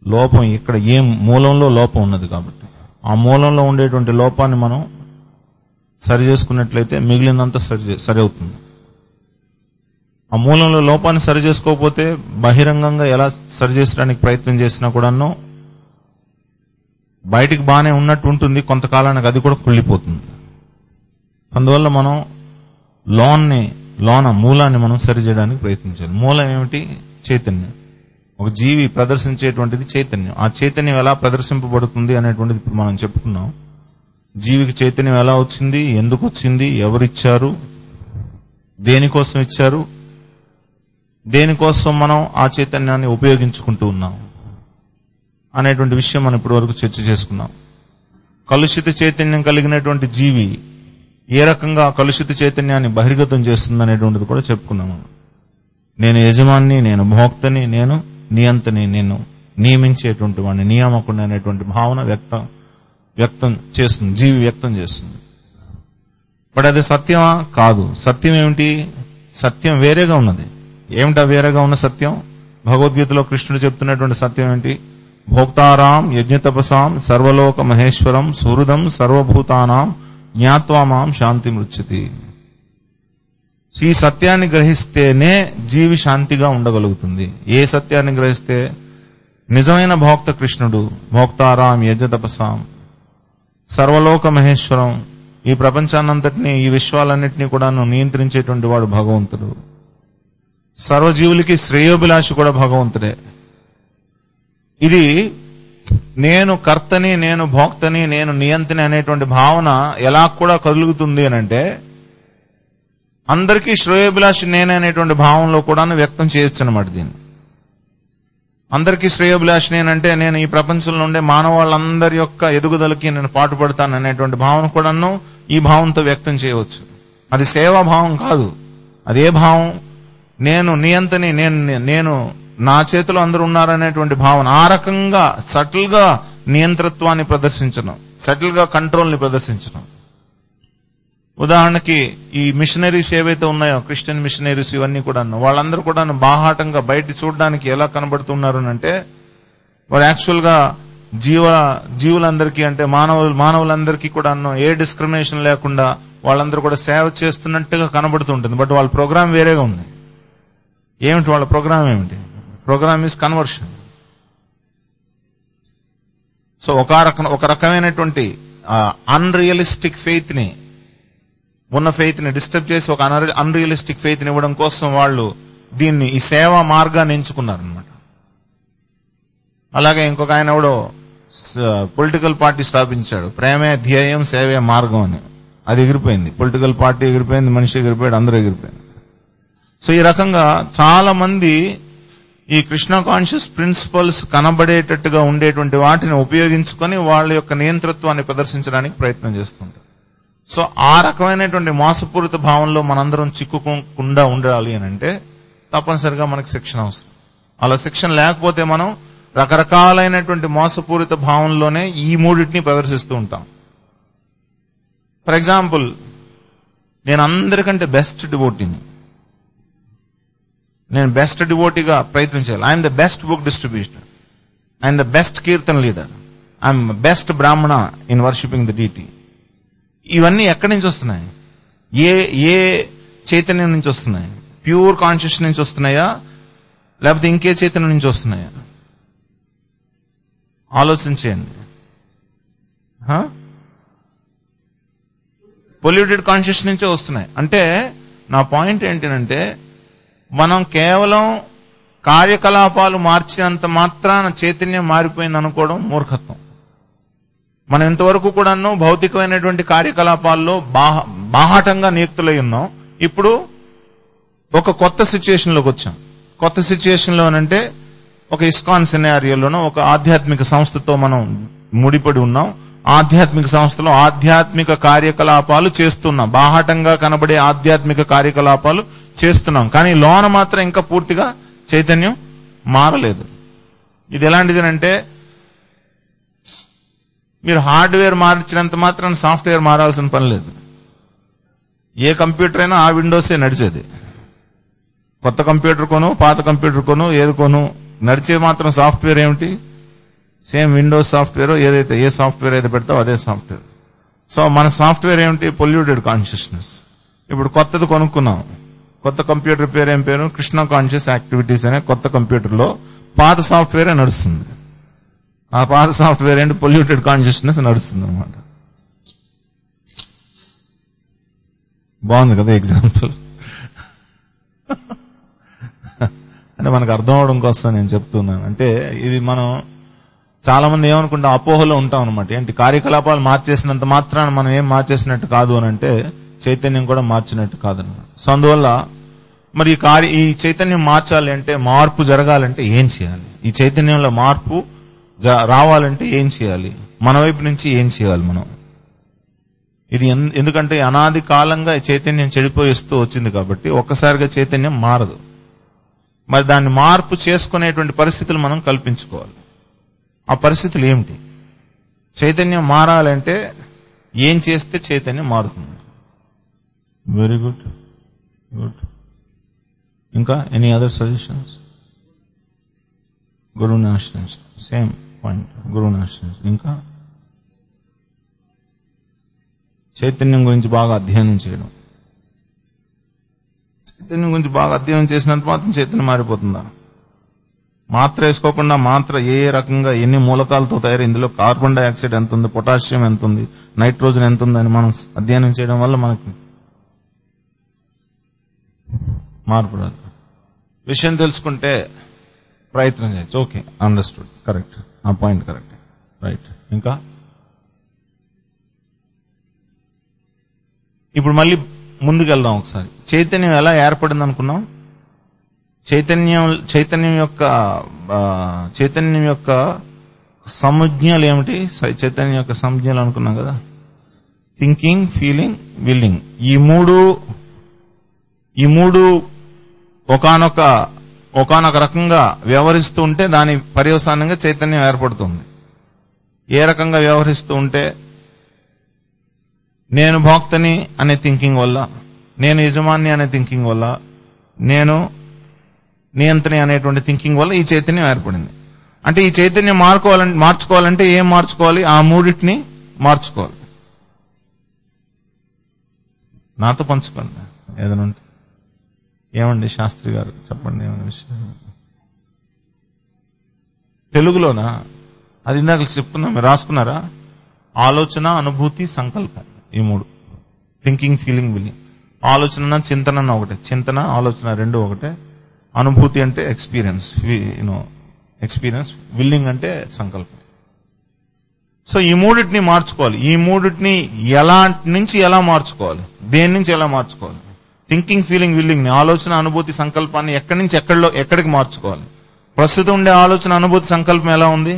లోపం ఇక్కడ ఏం మూలంలో లోపం ఉన్నది కాబట్టి ఆ మూలంలో ఉండేటువంటి లోపాన్ని మనం సరి చేసుకున్నట్లయితే మిగిలిందంతా సరి చే- సరి అవుతుంది ఆ మూలంలో లోపాన్ని సరి చేసుకోకపోతే బహిరంగంగా ఎలా సరి చేసుడానికి ప్రయత్నం చేసినా కూడాను బయటికి బాగానే ఉన్నట్టు ఉంటుంది కొంతకాలానికి అది కూడా కుళ్ళిపోతుంది అందువల్ల మనం లోన్ని లోన మూలాన్ని మనం సరి చేయడానికి ప్రయత్నించాలి మూలం ఏమిటి చైతన్యం ఒక జీవి ప్రదర్శించేటువంటిది చైతన్యం ఆ చైతన్యం ఎలా ప్రదర్శింపబడుతుంది అనేటువంటిది ఇప్పుడు మనం చెప్పుకున్నాం జీవికి చైతన్యం ఎలా వచ్చింది ఎందుకు వచ్చింది ఎవరిచ్చారు దేనికోసం ఇచ్చారు దేనికోసం మనం ఆ చైతన్యాన్ని ఉపయోగించుకుంటూ ఉన్నాం అనేటువంటి విషయం మనం ఇప్పటి వరకు చర్చ చేసుకున్నాం కలుషిత చైతన్యం కలిగినటువంటి జీవి ఏ రకంగా ఆ కలుషిత చైతన్యాన్ని బహిర్గతం చేస్తుంది అనేటువంటిది కూడా చెప్పుకున్నాము నేను యజమాన్ని నేను భోక్తని నేను నియంతని నేను నియమించేటువంటి వాడిని నియామకుడిని అనేటువంటి భావన వ్యక్తం వ్యక్తం చేస్తుంది జీవి వ్యక్తం చేస్తుంది బట్ అది సత్యమా కాదు సత్యం ఏమిటి సత్యం వేరేగా ఉన్నది ఏమిటా వేరేగా ఉన్న సత్యం భగవద్గీతలో కృష్ణుడు చెప్తున్నటువంటి సత్యం ఏంటి భోక్తారాం యజ్ఞతపసాం సర్వలోక మహేశ్వరం సుహృదం సర్వభూతానాం జ్ఞాత్వా మాం శాంతి మృత్యుతి ఈ సత్యాన్ని గ్రహిస్తేనే జీవి శాంతిగా ఉండగలుగుతుంది ఏ సత్యాన్ని గ్రహిస్తే నిజమైన భోక్త కృష్ణుడు భోక్తారాం యజ్ఞతపసాం సర్వలోక మహేశ్వరం ఈ ప్రపంచాన్నంతటినీ ఈ విశ్వాలన్నింటినీ కూడా నియంత్రించేటువంటి వాడు భగవంతుడు సర్వజీవులకి శ్రేయోభిలాషి కూడా భగవంతుడే ఇది నేను కర్తని నేను భోక్తని నేను నియంత్రని అనేటువంటి భావన ఎలా కూడా కలుగుతుంది అని అంటే అందరికీ శ్రేయోభిలాషి నేనే అనేటువంటి భావంలో కూడా వ్యక్తం చేయొచ్చు అనమాట దీన్ని అందరికీ శ్రేయోభిలాషి నేనంటే నేను ఈ ప్రపంచంలో ఉండే మానవాళ్ళందరి యొక్క ఎదుగుదలకి నేను పాటుపడతాను అనేటువంటి భావన కూడాను ఈ భావంతో వ్యక్తం చేయవచ్చు అది సేవా భావం కాదు అదే భావం నేను నియంతని నేను నేను నా చేతిలో అందరూ ఉన్నారనేటువంటి భావన ఆ రకంగా సటిల్ గా నియంత్రత్వాన్ని ప్రదర్శించడం సటిల్ గా కంట్రోల్ ని ప్రదర్శించడం ఉదాహరణకి ఈ మిషనరీస్ ఏవైతే ఉన్నాయో క్రిస్టియన్ మిషనరీస్ ఇవన్నీ కూడా వాళ్ళందరూ కూడా బాహాటంగా బయట చూడడానికి ఎలా కనబడుతున్నారు అంటే వారు యాక్చువల్ గా జీవ జీవులందరికీ అంటే మానవులు మానవులందరికీ కూడా ఏ డిస్క్రిమినేషన్ లేకుండా వాళ్ళందరూ కూడా సేవ చేస్తున్నట్టుగా కనబడుతుంటుంది బట్ వాళ్ళ ప్రోగ్రామ్ వేరేగా ఉంది ఏమిటి వాళ్ళ ప్రోగ్రామ్ ఏమిటి ప్రోగ్రామ్ ఈస్ కన్వర్షన్ సో ఒక రకం ఒక రకమైనటువంటి అన్రియలిస్టిక్ ఫెయిత్ ని ఉన్న ఫెయిత్ ని డిస్టర్బ్ చేసి ఒక అన్రియలిస్టిక్ ఫెయిత్ ని ఇవ్వడం కోసం వాళ్ళు దీన్ని ఈ సేవా మార్గాన్ని ఎంచుకున్నారనమాట అలాగే ఇంకొక ఆయన ఎవడో పొలిటికల్ పార్టీ స్థాపించాడు ప్రేమే ధ్యేయం సేవే మార్గం అని అది ఎగిరిపోయింది పొలిటికల్ పార్టీ ఎగిరిపోయింది మనిషి ఎగిరిపోయాడు అందరూ ఎగిరిపోయింది సో ఈ రకంగా చాలా మంది ఈ కృష్ణ కాన్షియస్ ప్రిన్సిపల్స్ కనబడేటట్టుగా ఉండేటువంటి వాటిని ఉపయోగించుకొని వాళ్ళ యొక్క నియంతృత్వాన్ని ప్రదర్శించడానికి ప్రయత్నం చేస్తుంటారు సో ఆ రకమైనటువంటి మోసపూరిత భావంలో మనందరం చిక్కుకోకుండా ఉండాలి అని అంటే తప్పనిసరిగా మనకి శిక్షణ అవసరం అలా శిక్షణ లేకపోతే మనం రకరకాలైనటువంటి మోసపూరిత భావంలోనే ఈ మూడింటిని ప్రదర్శిస్తూ ఉంటాం ఫర్ ఎగ్జాంపుల్ నేను అందరికంటే బెస్ట్ డివోటీని నేను బెస్ట్ డివోటీగా ప్రయత్నం చేయాలి I'm the best book distributor I'm the best kirtan leader I'm best brahmana in worshipping the deity ఇవన్నీ ఎక్కడి నుంచి వస్తున్నాయి ఏ ఏ చైతన్యం నుంచి వస్తున్నాయి ప్యూర్ కాన్షియస్ నుంచి వస్తున్నాయా లేకపోతే ఇంకే చైతన్యం నుంచి వస్తున్నాయా ఆలోచించేయండి పొల్యూటెడ్ కాన్షియస్ నుంచే వస్తున్నాయి అంటే నా పాయింట్ ఏంటంటే మనం కేవలం కార్యకలాపాలు మార్చినంత మాత్రాన చైతన్యం మారిపోయింది అనుకోవడం మూర్ఖత్వం మనం ఇంతవరకు కూడాను భౌతికమైనటువంటి కార్యకలాపాల్లో బాహ- బాహాటంగా నియుక్తులై ఉన్నాం ఇప్పుడు ఒక కొత్త సిచ్యుయేషన్ లోకి వచ్చాం కొత్త సిచ్యుయేషన్ లోనంటే ఒక ఇస్కాన్ సినారియోలోనో ఒక ఆధ్యాత్మిక సంస్థతో మనం ముడిపడి ఉన్నాం ఆధ్యాత్మిక సంస్థలో ఆధ్యాత్మిక కార్యకలాపాలు చేస్తున్నాం బాహాటంగా కనబడే ఆధ్యాత్మిక కార్యకలాపాలు చేస్తున్నాం కానీ లోన మాత్రం ఇంకా పూర్తిగా చైతన్యం మారలేదు ఇది ఎలాంటిది అంటే మీరు హార్డ్వేర్ మార్చినంత మాత్రం సాఫ్ట్వేర్ మారాల్సిన పని లేదు ఏ కంప్యూటర్ అయినా ఆ విండోసే నడిచేది కొత్త కంప్యూటర్ కొను పాత కంప్యూటర్ కొను ఏది కొను నడిచే మాత్రం సాఫ్ట్వేర్ ఏమిటి సేమ్ విండోస్ సాఫ్ట్వేర్ ఏదైతే ఏ సాఫ్ట్వేర్ అయితే పెడతావో అదే సాఫ్ట్వేర్ సో మన సాఫ్ట్వేర్ ఏమిటి పొల్యూటెడ్ కాన్షియస్నెస్ ఇప్పుడు కొత్తది కొనుక్కున్నాం కొత్త కంప్యూటర్ పేరు ఏం పేరు కృష్ణ కాన్షియస్ యాక్టివిటీస్ అనే కొత్త కంప్యూటర్ లో పాత సాఫ్ట్వేర్ నడుస్తుంది ఆ పాత సాఫ్ట్వేర్ ఏంటి పొల్యూటెడ్ కాన్షియస్నెస్ నడుస్తుంది అనమాట బాగుంది కదా ఎగ్జాంపుల్ అంటే మనకు అర్థం అవడం కోసం నేను చెప్తున్నాను అంటే ఇది మనం చాలా మంది ఏమనుకుంటాం అపోహలో ఉంటాం అనమాట ఏంటి కార్యకలాపాలు మార్చేసినంత మాత్రాన మనం ఏం మార్చేసినట్టు కాదు అని అంటే చైతన్యం కూడా మార్చినట్టు కాదనమాట సో అందువల్ల మరి ఈ కార్య ఈ చైతన్యం మార్చాలి అంటే మార్పు జరగాలంటే ఏం చేయాలి ఈ చైతన్యంలో మార్పు జ- రావాలంటే ఏం చేయాలి మన వైపు నుంచి ఏం చేయాలి మనం ఇది ఎన్- ఎందుకంటే అనాది కాలంగా ఈ చైతన్యం చెడిపోయిస్తూ వచ్చింది కాబట్టి ఒక్కసారిగా చైతన్యం మారదు మరి దాన్ని మార్పు చేసుకునేటువంటి పరిస్థితులు మనం కల్పించుకోవాలి ఆ పరిస్థితులు ఏమిటి చైతన్యం మారాలంటే ఏం చేస్తే చైతన్యం మారుతుంది వెరీ గుడ్ గుడ్ ఇంకా ఎనీ అదర్ సజెషన్స్ గురు నాశనస్ సేమ్ పాయింట్ గురు నాశనస్ ఇంకా చైతన్యం గురించి బాగా అధ్యయనం చేయడం చైతన్యం గురించి బాగా అధ్యయనం చేసినంత మాత్రం చైతన్యం మారిపోతుందా మాత్ర వేసుకోకుండా మాత్ర ఏ ఏ రకంగా ఎన్ని మూలకాలతో తయారు ఇందులో కార్బన్ డైఆక్సైడ్ ఎంత ఉంది పొటాషియం ఎంత ఉంది నైట్రోజన్ ఎంత ఉంది అని మనం అధ్యయనం చేయడం వల్ల మనకి మార్పు రాదు విషయం తెలుసుకుంటే ప్రయత్నం చేయొచ్చు ఓకే అండర్స్టూడ్ కరెక్ట్ ఆ పాయింట్ కరెక్ట్ రైట్ ఇంకా ఇప్పుడు మళ్ళీ ముందుకెళ్దాం ఒకసారి చైతన్యం ఎలా ఏర్పడింది అనుకున్నాం చైతన్యం చైతన్యం యొక్క ఆ, చైతన్యం యొక్క సంజ్ఞలు ఏమిటి సై- చైతన్యం యొక్క సంజ్ఞలు అనుకున్నాం కదా థింకింగ్ ఫీలింగ్ విల్లింగ్ ఈ మూడు ఈ మూడు ఒకానొక ఒకానొక రకంగా వ్యవహరిస్తూ ఉంటే దాని పర్యవసానంగా చైతన్యం ఏర్పడుతుంది ఏ రకంగా వ్యవహరిస్తూ ఉంటే నేను భోక్తని అనే థింకింగ్ వల్ల నేను యజమాని అనే థింకింగ్ వల్ల నేను నియంత్రణ అనేటువంటి థింకింగ్ వల్ల ఈ చైతన్యం ఏర్పడింది అంటే ఈ చైతన్యం మార్చుకోవాలంటే మార్చుకోవాలంటే ఏం మార్చుకోవాలి ఆ మూడింటిని మార్చుకోవాలి నాతో పంచుకోండి ఏదైనా ఉంటే ఏమండి శాస్త్రి గారు చెప్పండి ఏమైనా విషయం తెలుగులోనా అది ఇందాక చెప్పుకున్నా మీరు రాసుకున్నారా ఆలోచన అనుభూతి సంకల్పం ఈ మూడు థింకింగ్ ఫీలింగ్ విల్లింగ్ ఆలోచన చింతన అన్న ఒకటే చింతన ఆలోచన రెండు ఒకటే అనుభూతి అంటే ఎక్స్పీరియన్స్ యూనో ఎక్స్పీరియన్స్ విల్లింగ్ అంటే సంకల్పం సో ఈ మూడింటిని మార్చుకోవాలి ఈ మూడింటిని ఎలా నుంచి ఎలా మార్చుకోవాలి దేని నుంచి ఎలా మార్చుకోవాలి థింకింగ్ ఫీలింగ్ విల్లింగ్ ని ఆలోచన అనుభూతి సంకల్పాన్ని ఎక్కడి నుంచి ఎక్కడిలో ఎక్కడికి మార్చుకోవాలి ప్రస్తుతం ఉండే ఆలోచన అనుభూతి సంకల్పం ఎలా ఉంది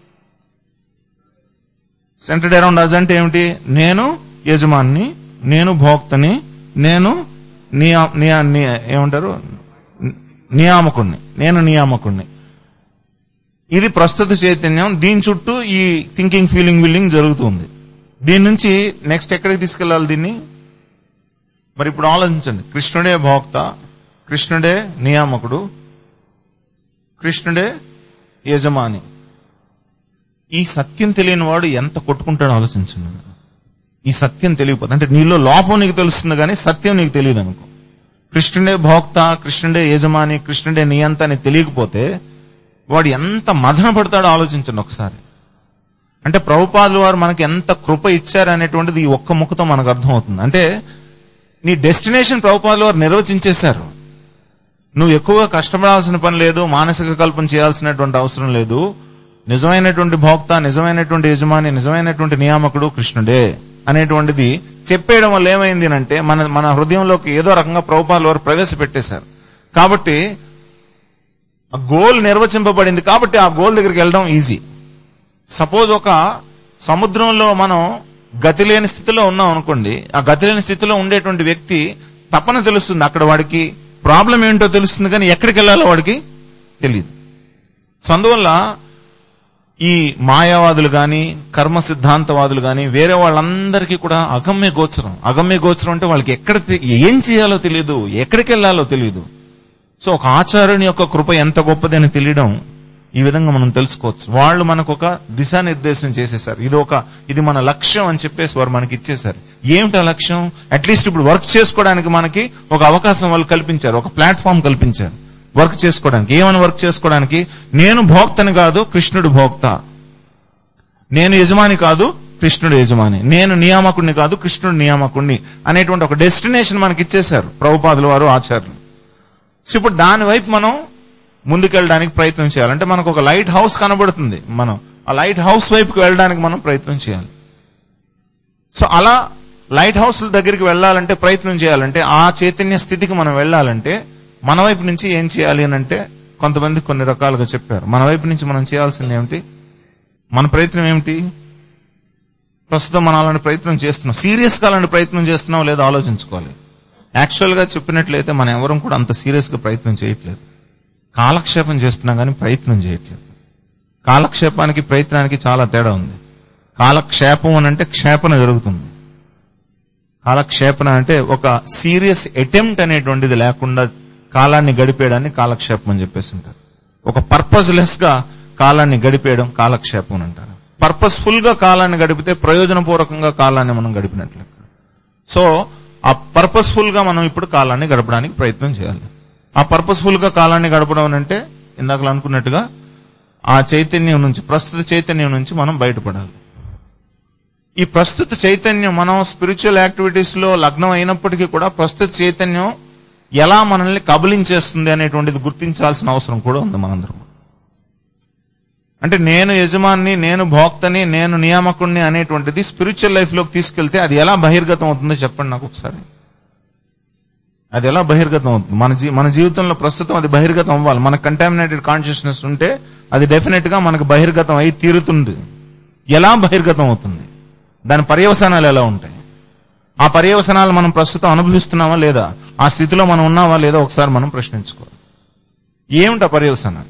సెంటర్డ్ అరౌండ్ అజ్ అంటే ఏమిటి నేను యజమాని నేను భోక్తని నేను నియా నియా- నియా- ఏమంటారు నియామకుణ్ణి నేను నియామకుణ్ణి ఇది ప్రస్తుత చైతన్యం దీని చుట్టూ ఈ థింకింగ్ ఫీలింగ్ విల్లింగ్ జరుగుతుంది దీని నుంచి నెక్స్ట్ ఎక్కడికి తీసుకెళ్లాలి దీన్ని మరి ఇప్పుడు ఆలోచించండి కృష్ణుడే భోక్త కృష్ణుడే నియామకుడు కృష్ణుడే యజమాని ఈ సత్యం తెలియని వాడు ఎంత కొట్టుకుంటాడో ఆలోచించండి ఈ సత్యం తెలియకపోతే అంటే నీలో లోపం నీకు తెలుస్తుంది కానీ సత్యం నీకు తెలియదు అనుకో కృష్ణుడే భోక్త కృష్ణుడే యజమాని కృష్ణుడే నియంత అని తెలియకపోతే వాడు ఎంత మదన పడతాడో ఆలోచించండి ఒకసారి అంటే ప్రభుపాదుల వారు మనకి ఎంత కృప ఇచ్చారు అనేటువంటిది ఈ ఒక్క ముఖతో మనకు అర్థమవుతుంది అంటే నీ డెస్టినేషన్ ప్రభుపాదుల వారు నిర్వచించేశారు నువ్వు ఎక్కువగా కష్టపడాల్సిన పని లేదు మానసిక కల్పన చేయాల్సినటువంటి అవసరం లేదు నిజమైనటువంటి భోక్త నిజమైనటువంటి యజమాని నిజమైనటువంటి నియామకుడు కృష్ణుడే అనేటువంటిది చెప్పేయడం వల్ల ఏమైంది అంటే మన మన హృదయంలోకి ఏదో రకంగా ప్రభుపాదుల వారు ప్రవేశపెట్టేశారు కాబట్టి ఆ గోల్ నిర్వచింపబడింది కాబట్టి ఆ గోల్ దగ్గరికి వెళ్ళడం ఈజీ సపోజ్ ఒక సముద్రంలో మనం గతి లేని స్థితిలో ఉన్నాం అనుకోండి ఆ గతి లేని స్థితిలో ఉండేటువంటి వ్యక్తి తపన తెలుస్తుంది అక్కడ వాడికి ప్రాబ్లం ఏంటో తెలుస్తుంది కానీ ఎక్కడికి వెళ్ళాలో వాడికి తెలియదు సో అందువల్ల ఈ మాయావాదులు గాని కర్మ సిద్ధాంతవాదులు గాని వేరే వాళ్ళందరికీ కూడా అగమ్య గోచరం అగమ్య గోచరం అంటే వాళ్ళకి ఎక్కడ తె- ఏం చేయాలో తెలియదు ఎక్కడికి వెళ్ళాలో తెలియదు సో ఒక ఆచార్యుని యొక్క కృప ఎంత గొప్పదని తెలియడం ఈ విధంగా మనం తెలుసుకోవచ్చు వాళ్ళు మనకు ఒక దిశానిర్దేశం చేసేసారు ఇది ఒక ఇది మన లక్ష్యం అని చెప్పేసి వారు మనకి ఇచ్చేశారు ఏమిటి ఆ లక్ష్యం అట్లీస్ట్ ఇప్పుడు వర్క్ చేసుకోవడానికి మనకి ఒక అవకాశం వాళ్ళు కల్పించారు ఒక ప్లాట్ఫామ్ కల్పించారు వర్క్ చేసుకోవడానికి ఏమని వర్క్ చేసుకోవడానికి నేను భోక్తని కాదు కృష్ణుడు భోక్త నేను యజమాని కాదు కృష్ణుడు యజమాని నేను నియామకుడిని కాదు కృష్ణుడు నియామకుడిని అనేటువంటి ఒక డెస్టినేషన్ మనకి ఇచ్చేశారు ప్రభుపాదుల వారు ఆచార్యులు సో ఇప్పుడు దాని వైపు మనం ముందుకెళ్ళడానికి ప్రయత్నం చేయాలి అంటే మనకు ఒక లైట్ హౌస్ కనబడుతుంది మనం ఆ లైట్ హౌస్ వైపుకి వెళ్ళడానికి మనం ప్రయత్నం చేయాలి సో అలా లైట్ హౌస్ దగ్గరికి వెళ్ళాలంటే ప్రయత్నం చేయాలంటే ఆ చైతన్య స్థితికి మనం వెళ్ళాలంటే మన వైపు నుంచి ఏం చేయాలి అని అంటే కొంతమంది కొన్ని రకాలుగా చెప్పారు మన వైపు నుంచి మనం చేయాల్సింది ఏమిటి మన ప్రయత్నం ఏమిటి ప్రస్తుతం మనం అలాంటి ప్రయత్నం చేస్తున్నాం సీరియస్ గా అలాంటి ప్రయత్నం చేస్తున్నాం లేదా ఆలోచించుకోవాలి యాక్చువల్ గా చెప్పినట్లయితే మనం ఎవరం కూడా అంత సీరియస్ గా ప్రయత్నం చేయట్లేదు కాలక్షేపం చేస్తున్నాం కానీ ప్రయత్నం చేయట్లేదు కాలక్షేపానికి ప్రయత్నానికి చాలా తేడా ఉంది కాలక్షేపం అని అంటే క్షేపణ జరుగుతుంది కాలక్షేపణ అంటే ఒక సీరియస్ అటెంప్ట్ అనేటువంటిది లేకుండా కాలాన్ని గడిపేయడాన్ని కాలక్షేపం అని చెప్పేసి అంటారు ఒక పర్పస్ లెస్ గా కాలాన్ని గడిపేయడం కాలక్షేపం అని అంటారు పర్పస్ఫుల్ గా కాలాన్ని గడిపితే ప్రయోజనపూర్వకంగా కాలాన్ని మనం గడిపినట్లు సో ఆ పర్పస్ఫుల్ గా మనం ఇప్పుడు కాలాన్ని గడపడానికి ప్రయత్నం చేయాలి ఆ పర్పస్ఫుల్ గా కాలాన్ని గడపడం అంటే ఇందాక అనుకున్నట్టుగా ఆ చైతన్యం నుంచి ప్రస్తుత చైతన్యం నుంచి మనం బయటపడాలి ఈ ప్రస్తుత చైతన్యం మనం స్పిరిచువల్ యాక్టివిటీస్ లో లగ్నం అయినప్పటికీ కూడా ప్రస్తుత చైతన్యం ఎలా మనల్ని కబలించేస్తుంది అనేటువంటిది గుర్తించాల్సిన అవసరం కూడా ఉంది మనందరం అంటే నేను యజమాన్ని నేను భోక్తని నేను నియామకుణ్ణి అనేటువంటిది స్పిరిచువల్ లైఫ్ లోకి తీసుకెళ్తే అది ఎలా బహిర్గతం అవుతుందో చెప్పండి నాకు ఒకసారి అది ఎలా బహిర్గతం అవుతుంది మన జీ- మన జీవితంలో ప్రస్తుతం అది బహిర్గతం అవ్వాలి మన కంటామినేటెడ్ కాన్షియస్నెస్ ఉంటే అది డెఫినెట్ గా మనకు బహిర్గతం అయి తీరుతుంది ఎలా బహిర్గతం అవుతుంది దాని పర్యవసానాలు ఎలా ఉంటాయి ఆ పర్యవసనాలు మనం ప్రస్తుతం అనుభవిస్తున్నామా లేదా ఆ స్థితిలో మనం ఉన్నామా లేదా ఒకసారి మనం ప్రశ్నించుకోవాలి ఏమిటి ఆ పర్యవసనాలు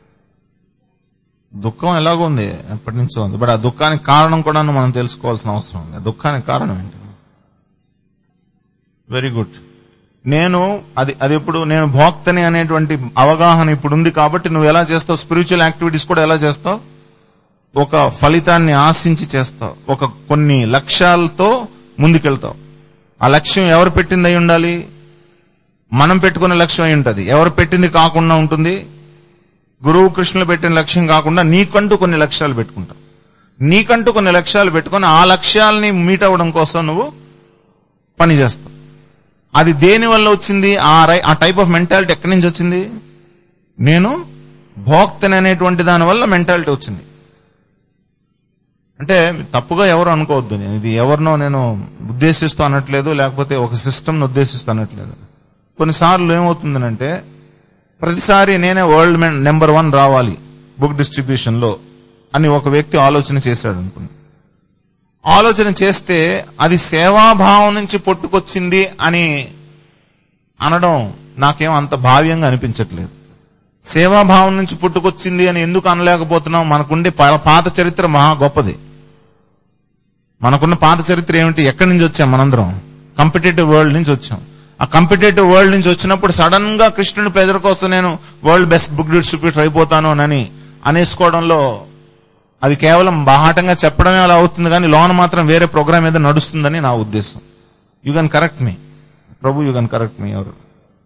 దుఃఖం ఎలాగో ఉంది ఎప్పటి నుంచో ఉంది బట్ ఆ దుఃఖానికి కారణం కూడా మనం తెలుసుకోవాల్సిన అవసరం ఉంది ఆ దుఃఖానికి కారణం ఏంటి వెరీ గుడ్ నేను అది అది ఇప్పుడు నేను భోక్తని అనేటువంటి అవగాహన ఇప్పుడు ఉంది కాబట్టి నువ్వు ఎలా చేస్తావు స్పిరిచువల్ యాక్టివిటీస్ కూడా ఎలా చేస్తావు ఒక ఫలితాన్ని ఆశించి చేస్తావు ఒక కొన్ని లక్ష్యాలతో ముందుకెళ్తావు ఆ లక్ష్యం ఎవరు పెట్టింది అయి ఉండాలి మనం పెట్టుకునే లక్ష్యం అయి ఉంటుంది ఎవరు పెట్టింది కాకుండా ఉంటుంది గురువు కృష్ణులు పెట్టిన లక్ష్యం కాకుండా నీకంటూ కొన్ని లక్ష్యాలు పెట్టుకుంటావు నీకంటూ కొన్ని లక్ష్యాలు పెట్టుకొని ఆ లక్ష్యాలని మీట్ అవ్వడం కోసం నువ్వు పని చేస్తావు అది దేని వల్ల వచ్చింది ఆ రై ఆ టైప్ ఆఫ్ మెంటాలిటీ ఎక్కడి నుంచి వచ్చింది నేను భోక్తని అనేటువంటి దాని వల్ల మెంటాలిటీ వచ్చింది అంటే తప్పుగా ఎవరు అనుకోవద్దు నేను ఇది ఎవరినో నేను ఉద్దేశిస్తూ అనట్లేదు లేకపోతే ఒక సిస్టమ్ ను ఉద్దేశిస్తూ అనట్లేదు కొన్నిసార్లు ఏమవుతుందనంటే ప్రతిసారి నేనే వరల్డ్ నెంబర్ వన్ రావాలి బుక్ డిస్ట్రిబ్యూషన్ లో అని ఒక వ్యక్తి ఆలోచన చేశాడు అనుకుని ఆలోచన చేస్తే అది సేవాభావం నుంచి పుట్టుకొచ్చింది అని అనడం నాకేం అంత భావ్యంగా అనిపించట్లేదు సేవాభావం నుంచి పుట్టుకొచ్చింది అని ఎందుకు అనలేకపోతున్నాం మనకుండే పా- పాత చరిత్ర మహా గొప్పది మనకున్న పాత చరిత్ర ఏమిటి ఎక్కడి నుంచి వచ్చాం మనందరం కంపిటేటివ్ వరల్డ్ నుంచి వచ్చాం ఆ కంపిటేటివ్ వరల్డ్ నుంచి వచ్చినప్పుడు సడన్ గా కృష్ణుని పేదల కోసం నేను వరల్డ్ బెస్ట్ బుక్ డిస్ట్రిబ్యూటర్ అయిపోతాను అని అనేసుకోవడంలో అది కేవలం బాహాటంగా చెప్పడమే అలా అవుతుంది కానీ లోన మాత్రం వేరే ప్రోగ్రామ్ ఏదో నడుస్తుందని నా ఉద్దేశం you can correct me Prabhu you can correct me ఎవరు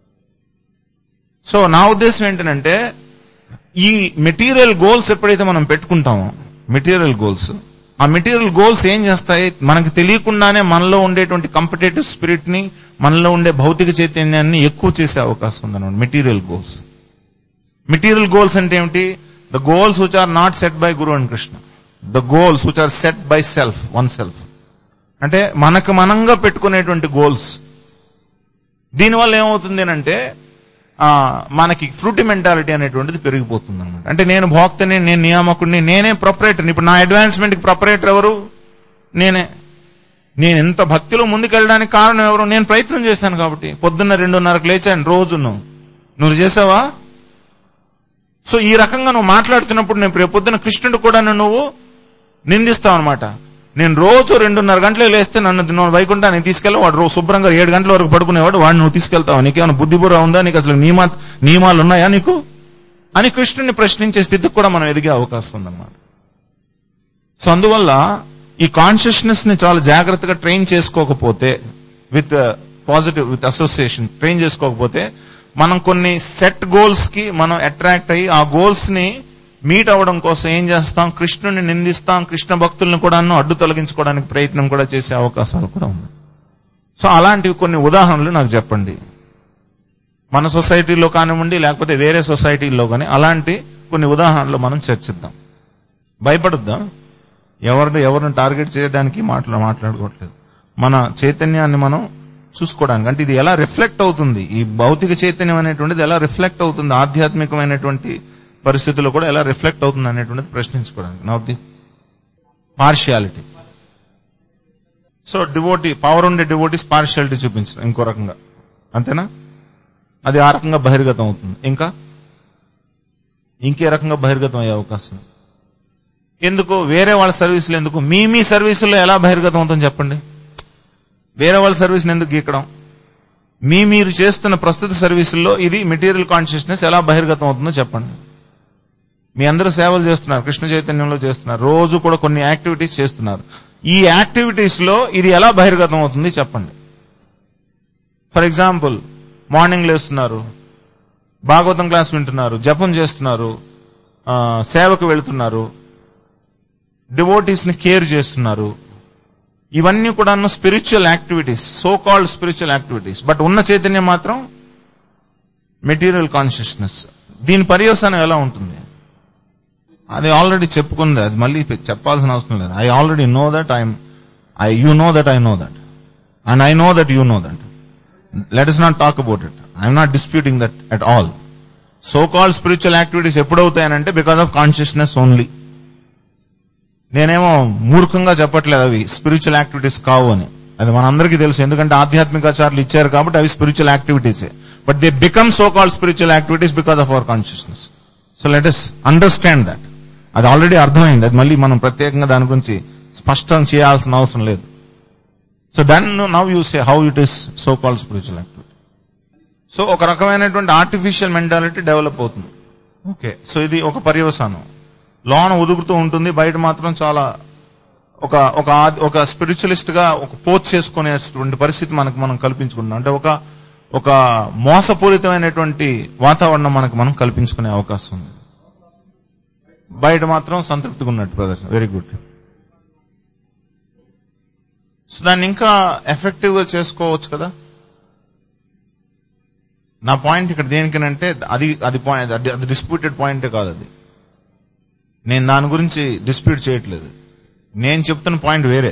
సో నా ఉద్దేశం ఏంటంటే ఈ మెటీరియల్ గోల్స్ ఎప్పుడైతే మనం పెట్టుకుంటామో మెటీరియల్ గోల్స్ ఆ మెటీరియల్ గోల్స్ ఏం చేస్తాయి మనకి తెలియకుండానే మనలో ఉండేటువంటి కంపిటేటివ్ స్పిరిట్ ని మనలో ఉండే భౌతిక చైతన్యాన్ని ఎక్కువ చేసే అవకాశం ఉందన్నమాట మెటీరియల్ గోల్స్ మెటీరియల్ గోల్స్ అంటే ఏమిటి the goals which are not set by guru and Krishna the goals which are set by self one self అంటే మనకు మనంగా పెట్టుకునేటువంటి గోల్స్ దీనివల్ల ఏమవుతుంది అంటే ఆ, మనకి ఫ్రూటి మెంటాలిటీ అనేటువంటిది పెరిగిపోతుంది అనమాట అంటే నేను భోక్తని నేను నియామకుడిని నేనే ప్రొపరేటర్ ఇప్పుడు నా అడ్వాన్స్మెంట్ కి ప్రొపరేటర్ ఎవరు నేనే నేను ఎంత భక్తిలో ముందుకెళ్ళడానికి కారణం ఎవరు నేను ప్రయత్నం చేశాను కాబట్టి పొద్దున్న రెండున్నరకు లేచాను రోజును నువ్వు చేసావా సో ఈ రకంగా నువ్వు మాట్లాడుతున్నప్పుడు నేను రేపు పొద్దున కృష్ణుడు కూడా నువ్వు నిందిస్తావు అనమాట నేను రోజు రెండున్నర గంటలకు లేస్తే నన్ను నువ్వు వైకుంఠానికి తీసుకెళ్ళి వాడు రోజు శుభ్రంగా ఏడు గంటల వరకు పడుకునేవాడు వాడు నువ్వు తీసుకెళ్తావు నీకేమైనా బుద్ధి బుర్ర ఉందా నీకు అసలు నియమా నియమాలు ఉన్నాయా నీకు అని కృష్ణుని ప్రశ్నించే స్థితికి కూడా మనం ఎదిగే అవకాశం ఉందన్నమాట సో అందువల్ల ఈ కాన్షియస్నెస్ ని చాలా జాగ్రత్తగా ట్రైన్ చేసుకోకపోతే with positive with association train చేసుకోకపోతే మనం కొన్ని సెట్ గోల్స్ కి మనం అట్రాక్ట్ అయ్యి ఆ గోల్స్ ని మీట్ అవ్వడం కోసం ఏం చేస్తాం కృష్ణుని నిందిస్తాం కృష్ణ భక్తులను కూడా అడ్డు తొలగించుకోవడానికి ప్రయత్నం కూడా చేసే అవకాశాలు కూడా ఉన్నాయి సో అలాంటివి కొన్ని ఉదాహరణలు నాకు చెప్పండి మన సొసైటీలో కానివ్వండి లేకపోతే వేరే సొసైటీల్లో కానీ అలాంటి కొన్ని ఉదాహరణలు మనం చర్చిద్దాం భయపడుద్దాం ఎవరిని ఎవరిని టార్గెట్ చేయడానికి మాట్లా మాట్లాడుకోవట్లేదు మన చైతన్యాన్ని మనం చూసుకోవడానికి అంటే ఇది ఎలా రిఫ్లెక్ట్ అవుతుంది ఈ భౌతిక చైతన్యం అనేటువంటిది ఎలా రిఫ్లెక్ట్ అవుతుంది ఆధ్యాత్మికమైనటువంటి పరిస్థితుల్లో కూడా ఎలా రిఫ్లెక్ట్ అవుతుంది అనేటువంటిది ప్రశ్నించుకోవడానికి నవ్వుది పార్షియాలిటీ సో డివోటీ పవర్ ఉండే డివోటీస్ పార్షియాలిటీ చూపించడం ఇంకో రకంగా అంతేనా అది ఆ రకంగా బహిర్గతం అవుతుంది ఇంకా ఇంకే రకంగా బహిర్గతం అయ్యే అవకాశం ఉంది. ఎందుకు వేరే వాళ్ళ సర్వీసులు ఎందుకు మీ మీ సర్వీసుల్లో ఎలా బహిర్గతం అవుతుందో చెప్పండి వేరే వాళ్ళ సర్వీస్ని ఎందుకు గీకడం మీ మీరు చేస్తున్న ప్రస్తుత సర్వీసుల్లో ఇది మెటీరియల్ కాన్షియస్నెస్ ఎలా బహిర్గతం అవుతుందో చెప్పండి మీ అందరూ సేవలు చేస్తున్నారు కృష్ణ చైతన్యంలో చేస్తున్నారు రోజు కూడా కొన్ని యాక్టివిటీస్ చేస్తున్నారు ఈ యాక్టివిటీస్ లో ఇది ఎలా బహిర్గతం అవుతుంది చెప్పండి ఫర్ ఎగ్జాంపుల్ మార్నింగ్ లేస్తున్నారు భాగవతం క్లాస్ వింటున్నారు జపం చేస్తున్నారు ఆ, సేవకు వెళ్తున్నారు డివోటీస్ ని కేర్ చేస్తున్నారు ఇవన్నీ కూడా spiritual activities so called spiritual activities but ఉన్న చైతన్యం మాత్రం మెటీరియల్ కాన్షియస్నెస్ దీని పర్యవసానం ఎలా ఉంటుంది అది ఆల్రెడీ చెప్పుకుంది అది మళ్ళీ చెప్పాల్సిన అవసరం లేదు I already know that I I you know that I know that and I know that you know that let us not talk about it I'm not disputing that at all so called spiritual activities ఎప్పుడవుతాయనంటే because of consciousness only నేనేమో మూర్ఖంగా చెప్పట్లేదు అవి spiritual activities కావు అని అది మనందరికీ తెలుసు ఎందుకంటే ఆధ్యాత్మికాచారులు ఇచ్చారు కాబట్టి అవి spiritual activities but they become so called spiritual activities because of our consciousness so let us understand that అది ఆల్రెడీ అర్థమైంది అది మళ్ళీ మనం ప్రత్యేకంగా దాని గురించి స్పష్టం చేయాల్సిన అవసరం లేదు so then now you say how it is so called spiritual activity so ఒక రకమైనటువంటి ఆర్టిఫిషియల్ మెంటాలిటీ డెవలప్ అవుతుంది ఓకే సో ఇది ఒక పర్యవసానం లోన ఉదుగుతూ ఉంటుంది బయట మాత్రం చాలా ఒక ఒక ఆది- ఒక స్పిరిచువలిస్ట్ గా ఒక పోచ్ చేసుకునేటువంటి పరిస్థితి మనకు మనం కల్పించుకుంటాం అంటే ఒక ఒక మోసపూరితమైనటువంటి వాతావరణం మనకు మనం కల్పించుకునే అవకాశం ఉంది బయట మాత్రం సంతృప్తిగా ఉన్నట్టు ప్రదర్శన వెరీ గుడ్ సో దాన్ని ఇంకా ఎఫెక్టివ్ గా చేసుకోవచ్చు కదా నా పాయింట్ ఇక్కడ దేనికనంటే అది అది పాయింట్ అది- అది డిస్ప్యూటెడ్ పాయింటే కాదు అది నేను దాని గురించి డిస్ప్యూట్ చేయట్లేదు నేను చెప్తున్న పాయింట్ వేరే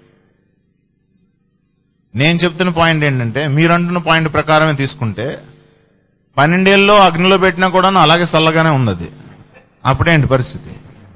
నేను చెప్తున్న పాయింట్ ఏంటంటే మీరు అంటున్న పాయింట్ ప్రకారమే తీసుకుంటే పన్నెండేళ్ళలో అగ్నిలో పెట్టినా కూడా అలాగే చల్లగానే ఉంది అది అప్పుడేంటి పరిస్థితి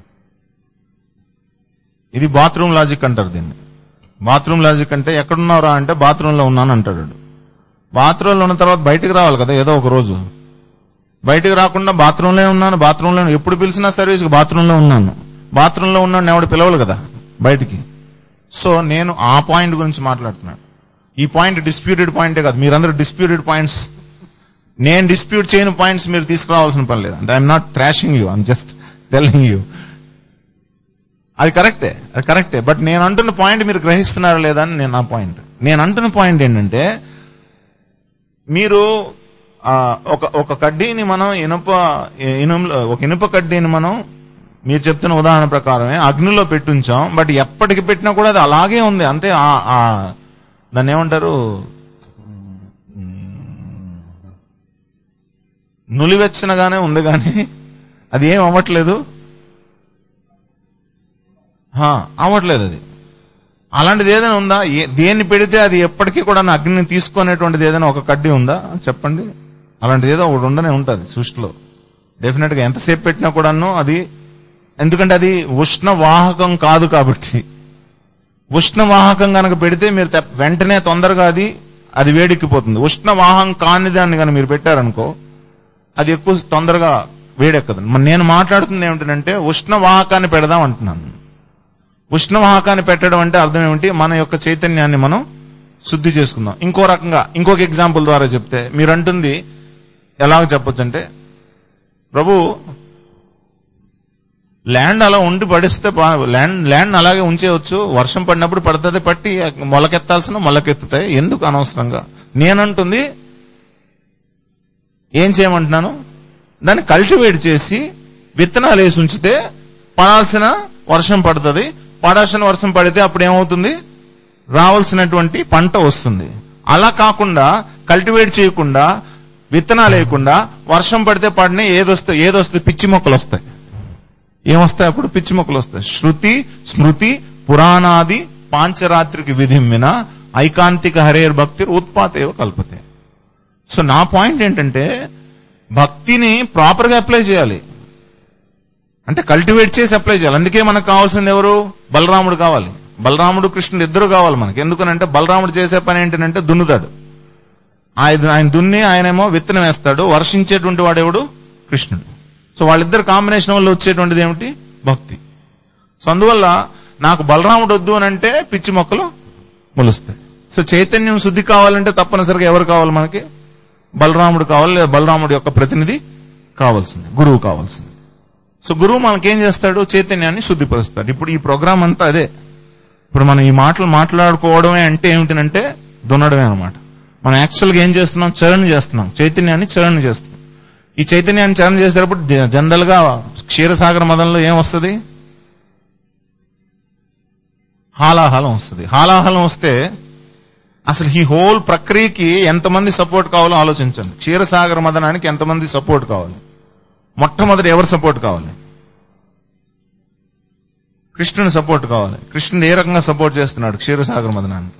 ఇది బాత్రూమ్ లాజిక్ అంటారు దీన్ని బాత్రూమ్ లాజిక్ అంటే ఎక్కడున్నారా అంటే బాత్రూమ్ లో ఉన్నాను అంటాడు వాడు. బాత్రూంలో ఉన్న తర్వాత బయటికి రావాలి కదా ఏదో ఒక రోజు బయటికి రాకుండా బాత్రూంలో ఉన్నాను బాత్రూంలో ఎప్పుడు పిలిచినా సర్వీస్ బాత్రూంలో ఉన్నాను బాత్రూంలో ఉన్నాను ఎవడు పిలవలు కదా బయటికి సో నేను ఆ పాయింట్ గురించి మాట్లాడుతున్నాను ఈ పాయింట్ డిస్ప్యూటెడ్ పాయింటే కాదు మీరందరూ డిస్ప్యూటెడ్ పాయింట్స్ నేను డిస్ప్యూట్ చేయని పాయింట్స్ మీరు తీసుకురావాల్సిన పని లేదు అంటే I'm not trashing you I'm just telling you అది కరెక్టే అది కరెక్టే బట్ నేను అంటున్న పాయింట్ మీరు గ్రహిస్తున్నారా లేదా అని నేను నా పాయింట్ నేను అంటున్న పాయింట్ ఏంటంటే మీరు ఆ, ఒక ఒక కడ్డీని మనం ఇనుప ఇనుములో ఒక ఇనుప కడ్డీని మనం మీరు చెప్తున్న ఉదాహరణ ప్రకారమే అగ్నిలో పెట్టుంచాం బట్ ఎప్పటికి పెట్టినా కూడా అది అలాగే ఉంది అంతే ఆ- ఆ దాన్ని ఏమంటారు నులివెచ్చనగానే ఉంది కానీ అది ఏం అవ్వట్లేదు హా, అవ్వట్లేదు అది అలాంటిది ఏదైనా ఉందా ఏ- దేన్ని పెడితే అది ఎప్పటికీ కూడా నా అగ్నిని తీసుకునేటువంటిది ఏదైనా ఒక కడ్డీ ఉందా చెప్పండి అలాంటిది ఏదో ఒకటి ఉండనే ఉంటుంది సృష్టిలో డెఫినెట్ గా ఎంతసేపు పెట్టినా కూడాను అది ఎందుకంటే అది ఉష్ణ వాహకం కాదు కాబట్టి ఉష్ణ వాహకం గనక పెడితే మీరు తెప్- వెంటనే తొందరగా అది అది వేడెక్కిపోతుంది ఉష్ణ వాహకం కాని దాన్ని కనుక మీరు పెట్టారనుకో అది ఎక్కువ తొందరగా వేడెక్కదు మరి నేను మాట్లాడుతుంది ఏమిటంటే ఉష్ణ వాహకాన్ని పెడదాం అంటున్నాను ఉష్ణవాహకాన్ని పెట్టడం అంటే అర్థం ఏమిటి మన యొక్క చైతన్యాన్ని మనం శుద్ధి చేసుకుందాం ఇంకో రకంగా ఇంకొక ఎగ్జాంపుల్ ద్వారా చెప్తే మీరు అంటుంది ఎలాగ చెప్పొచ్చు అంటే ప్రభు ల్యాండ్ అలా ఉండి పడిస్తే బా- ల్యాండ్ ల్యాండ్ అలాగే ఉంచేయవచ్చు వర్షం పడినప్పుడు పడుతుంది పట్టి మొలకెత్తాల్సిన మొలకెత్తుతాయి ఎందుకు అనవసరంగా నేనంటుంది ఏం చేయమంటున్నాను దాన్ని కల్టివేట్ చేసి విత్తనాలు వేసి ఉంచితే పడాల్సిన వర్షం పడుతుంది పడాల్సిన వర్షం పడితే అప్పుడు ఏమవుతుంది రావాల్సినటువంటి పంట వస్తుంది అలా కాకుండా కల్టివేట్ చేయకుండా విత్తనాలు వేయకుండా వర్షం పడితే పడిన ఏదొస్తే ఏదొస్తుంది పిచ్చి మొక్కలు వస్తాయి ఏమొస్తాయి అప్పుడు పిచ్చి మొక్కలు వస్తాయి శృతి స్మృతి పురాణాది పాంచరాత్రికి విధిమ్మిన ఐకాంతిక హరేర్ భక్తి ఉత్పాతేవ కల్పతే సో నా పాయింట్ ఏంటంటే భక్తిని ప్రాపర్ గా అప్లై చేయాలి అంటే కల్టివేట్ చేసి అప్లై చేయాలి అందుకే మనకు కావాల్సింది ఎవరు బలరాముడు కావాలి బలరాముడు కృష్ణుడు ఇద్దరు కావాలి మనకి ఎందుకనంటే బలరాముడు చేసే పని ఏంటంటే దున్నుతాడు ఆయన ఆయన దున్ని ఆయనేమో విత్తనం వేస్తాడు వర్షించేటువంటి వాడెవడు కృష్ణుడు సో వాళ్ళిద్దరు కాంబినేషన్ వల్ల వచ్చేటువంటిది ఏమిటి భక్తి సో అందువల్ల నాకు బలరాముడు వద్దు అని అంటే పిచ్చి మొక్కలు మొలుస్తాయి సో చైతన్యం శుద్ధి కావాలంటే తప్పనిసరిగా ఎవరు కావాలి మనకి బలరాముడు కావాలి లేదా బలరాముడు యొక్క ప్రతినిధి కావాల్సింది గురువు కావాల్సింది సో గురువు మనకేం చేస్తాడు చైతన్యాన్ని శుద్ధిపరుస్తాడు ఇప్పుడు ఈ ప్రోగ్రామ్ అంతా అదే ఇప్పుడు మనం ఈ మాటలు మాట్లాడుకోవడమే అంటే ఏమిటంటే దున్నడమే అనమాట మనం యాక్చువల్ గా ఏం చేస్తున్నాం చరణ చేస్తున్నాం చైతన్యాన్ని చరణ చేస్తున్నాం ఈ చైతన్యాన్ని చరణ చేసేటప్పుడు జ- జనరల్ గా క్షీరసాగర మదంలో ఏం వస్తుంది హాలాహలం వస్తుంది హాలాహలం వస్తే అసలు ఈ హోల్ ప్రక్రియకి ఎంతమంది సపోర్ట్ కావాలో ఆలోచించండి క్షీరసాగర మదనానికి ఎంతమంది సపోర్ట్ కావాలి మొట్టమొదటి ఎవరు సపోర్ట్ కావాలి కృష్ణుని సపోర్ట్ కావాలి కృష్ణుడు ఏ రకంగా సపోర్ట్ చేస్తున్నాడు క్షీరసాగర మదనానికి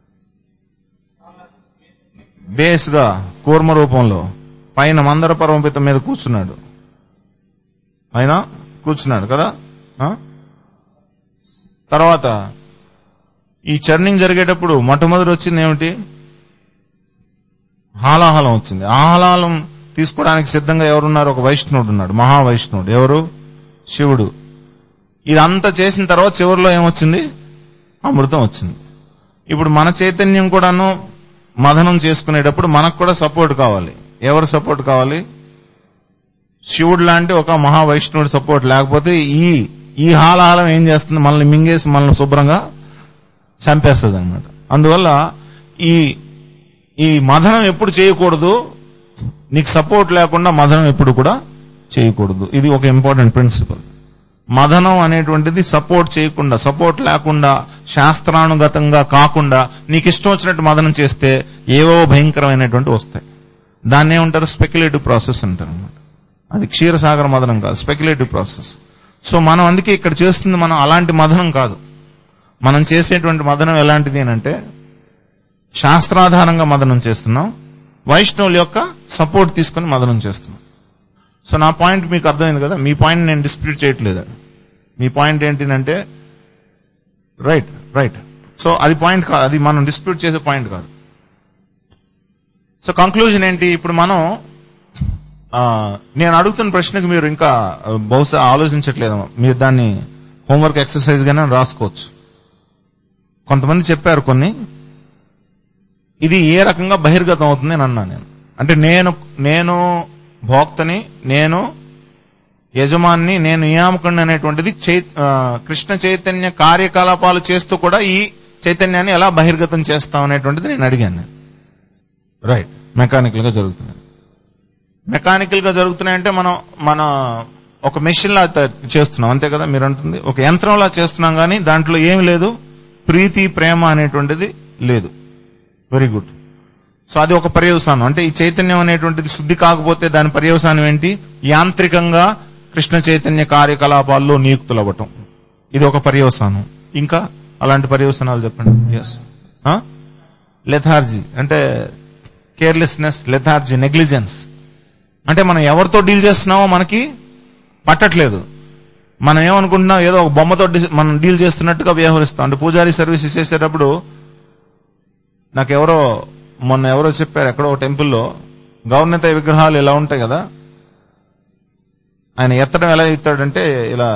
బేస్ గా కూర్మ రూపంలో పైన మందర పర్వపిత మీద కూర్చున్నాడు ఆయన కూర్చున్నాడు కదా ఆ? తర్వాత ఈ చర్నింగ్ జరిగేటప్పుడు మొట్టమొదటి వచ్చింది ఏమిటి హాలాహలం వచ్చింది ఆ హాలాహలం తీసుకోవడానికి సిద్ధంగా ఎవరున్నారు ఒక వైష్ణవుడు ఉన్నాడు మహావైష్ణవుడు ఎవరు శివుడు ఇదంతా చేసిన తర్వాత చివరిలో ఏమొచ్చింది అమృతం వచ్చింది ఇప్పుడు మన చైతన్యం కూడాను మదనం చేసుకునేటప్పుడు మనకు కూడా సపోర్ట్ కావాలి ఎవరు సపోర్ట్ కావాలి శివుడు లాంటి ఒక మహావైష్ణవుడి సపోర్ట్ లేకపోతే ఈ ఈ హాలాహలం ఏం చేస్తుంది మనల్ని మింగేసి మనల్ని శుభ్రంగా చంపేస్తుంది అనమాట అందువల్ల ఈ ఈ మదనం ఎప్పుడు చేయకూడదు నీకు సపోర్ట్ లేకుండా మదనం ఎప్పుడు కూడా చేయకూడదు ఇది ఒక ఇంపార్టెంట్ ప్రిన్సిపల్ మదనం అనేటువంటిది సపోర్ట్ చేయకుండా సపోర్ట్ లేకుండా శాస్త్రానుగతంగా కాకుండా నీకు ఇష్టం వచ్చినట్టు మదనం చేస్తే ఏవో భయంకరమైనటువంటి వస్తాయి దాన్ని ఏమంటారు స్పెక్యులేటివ్ ప్రాసెస్ అంటారు అనమాట అది క్షీరసాగర మదనం కాదు స్పెక్యులేటివ్ ప్రాసెస్ సో మనం అందుకే ఇక్కడ చేస్తుంది మనం అలాంటి మదనం కాదు మనం చేసేటువంటి మదనం ఎలాంటిది అని అంటే శాస్త్రాధారంగా మదనం చేస్తున్నాం వైష్ణవుల యొక్క సపోర్ట్ తీసుకుని మదనం చేస్తున్నాం సో నా పాయింట్ మీకు అర్థమైంది కదా మీ పాయింట్ నేను డిస్ప్యూట్ చేయట్లేదు మీ పాయింట్ ఏంటంటే రైట్ రైట్ సో అది పాయింట్ కాదు అది మనం డిస్ప్యూట్ చేసే పాయింట్ కాదు సో కంక్లూజన్ ఏంటి ఇప్పుడు మనం ఆ, నేను అడుగుతున్న ప్రశ్నకు మీరు ఇంకా ఆ, బహుశా ఆలోచించట్లేదు మీరు దాన్ని హోంవర్క్ ఎక్సర్సైజ్ గానే రాసుకోవచ్చు కొంతమంది చెప్పారు కొన్ని ఇది ఏ రకంగా బహిర్గతం అవుతుంది అని అన్నా నేను అంటే నేను నేను భోక్తని నేను యజమాన్ని నేను నియామకుడిని అనేటువంటిది చై- ఆ, కృష్ణ చైతన్య కార్యకలాపాలు చేస్తూ కూడా ఈ చైతన్యాన్ని ఎలా బహిర్గతం చేస్తాం అనేటువంటిది నేను అడిగాను నేను రైట్ మెకానికల్ గా జరుగుతుంది మెకానికల్ గా జరుగుతున్నాయంటే మనం మన ఒక మెషిన్ లా త- చేస్తున్నాం అంతే కదా మీరు అంటుంది ఒక యంత్రంలా చేస్తున్నాం కానీ దాంట్లో ఏమి లేదు ప్రీతి ప్రేమ అనేటువంటిది లేదు వెరీ గుడ్ సో అది ఒక పర్యవసానం అంటే ఈ చైతన్యం అనేటువంటిది శుద్ధి కాకపోతే దాని పర్యవసానం ఏంటి యాంత్రికంగా కృష్ణ చైతన్య కార్యకలాపాల్లో నియుక్తులవ్వటం ఇది ఒక పర్యవసానం ఇంకా అలాంటి పర్యవసానాలు చెప్పండి ఎస్ లెథార్జీ అంటే కేర్లెస్నెస్ లెథార్జీ నెగ్లిజెన్స్ అంటే మనం ఎవరితో డీల్ చేస్తున్నామో మనకి పట్టట్లేదు మనం ఏమనుకుంటున్నాం ఏదో ఒక బొమ్మతో డి- మనం డీల్ చేస్తున్నట్టుగా వ్యవహరిస్తాం అంటే పూజారి సర్వీసెస్ చేసేటప్పుడు నాకెవరో మొన్న ఎవరో చెప్పారు ఎక్కడో ఒక టెంపుల్లో గౌర్ణత విగ్రహాలు ఇలా ఉంటాయి కదా ఆయన ఎత్తడం ఎలా ఎత్తాడంటే ఇలా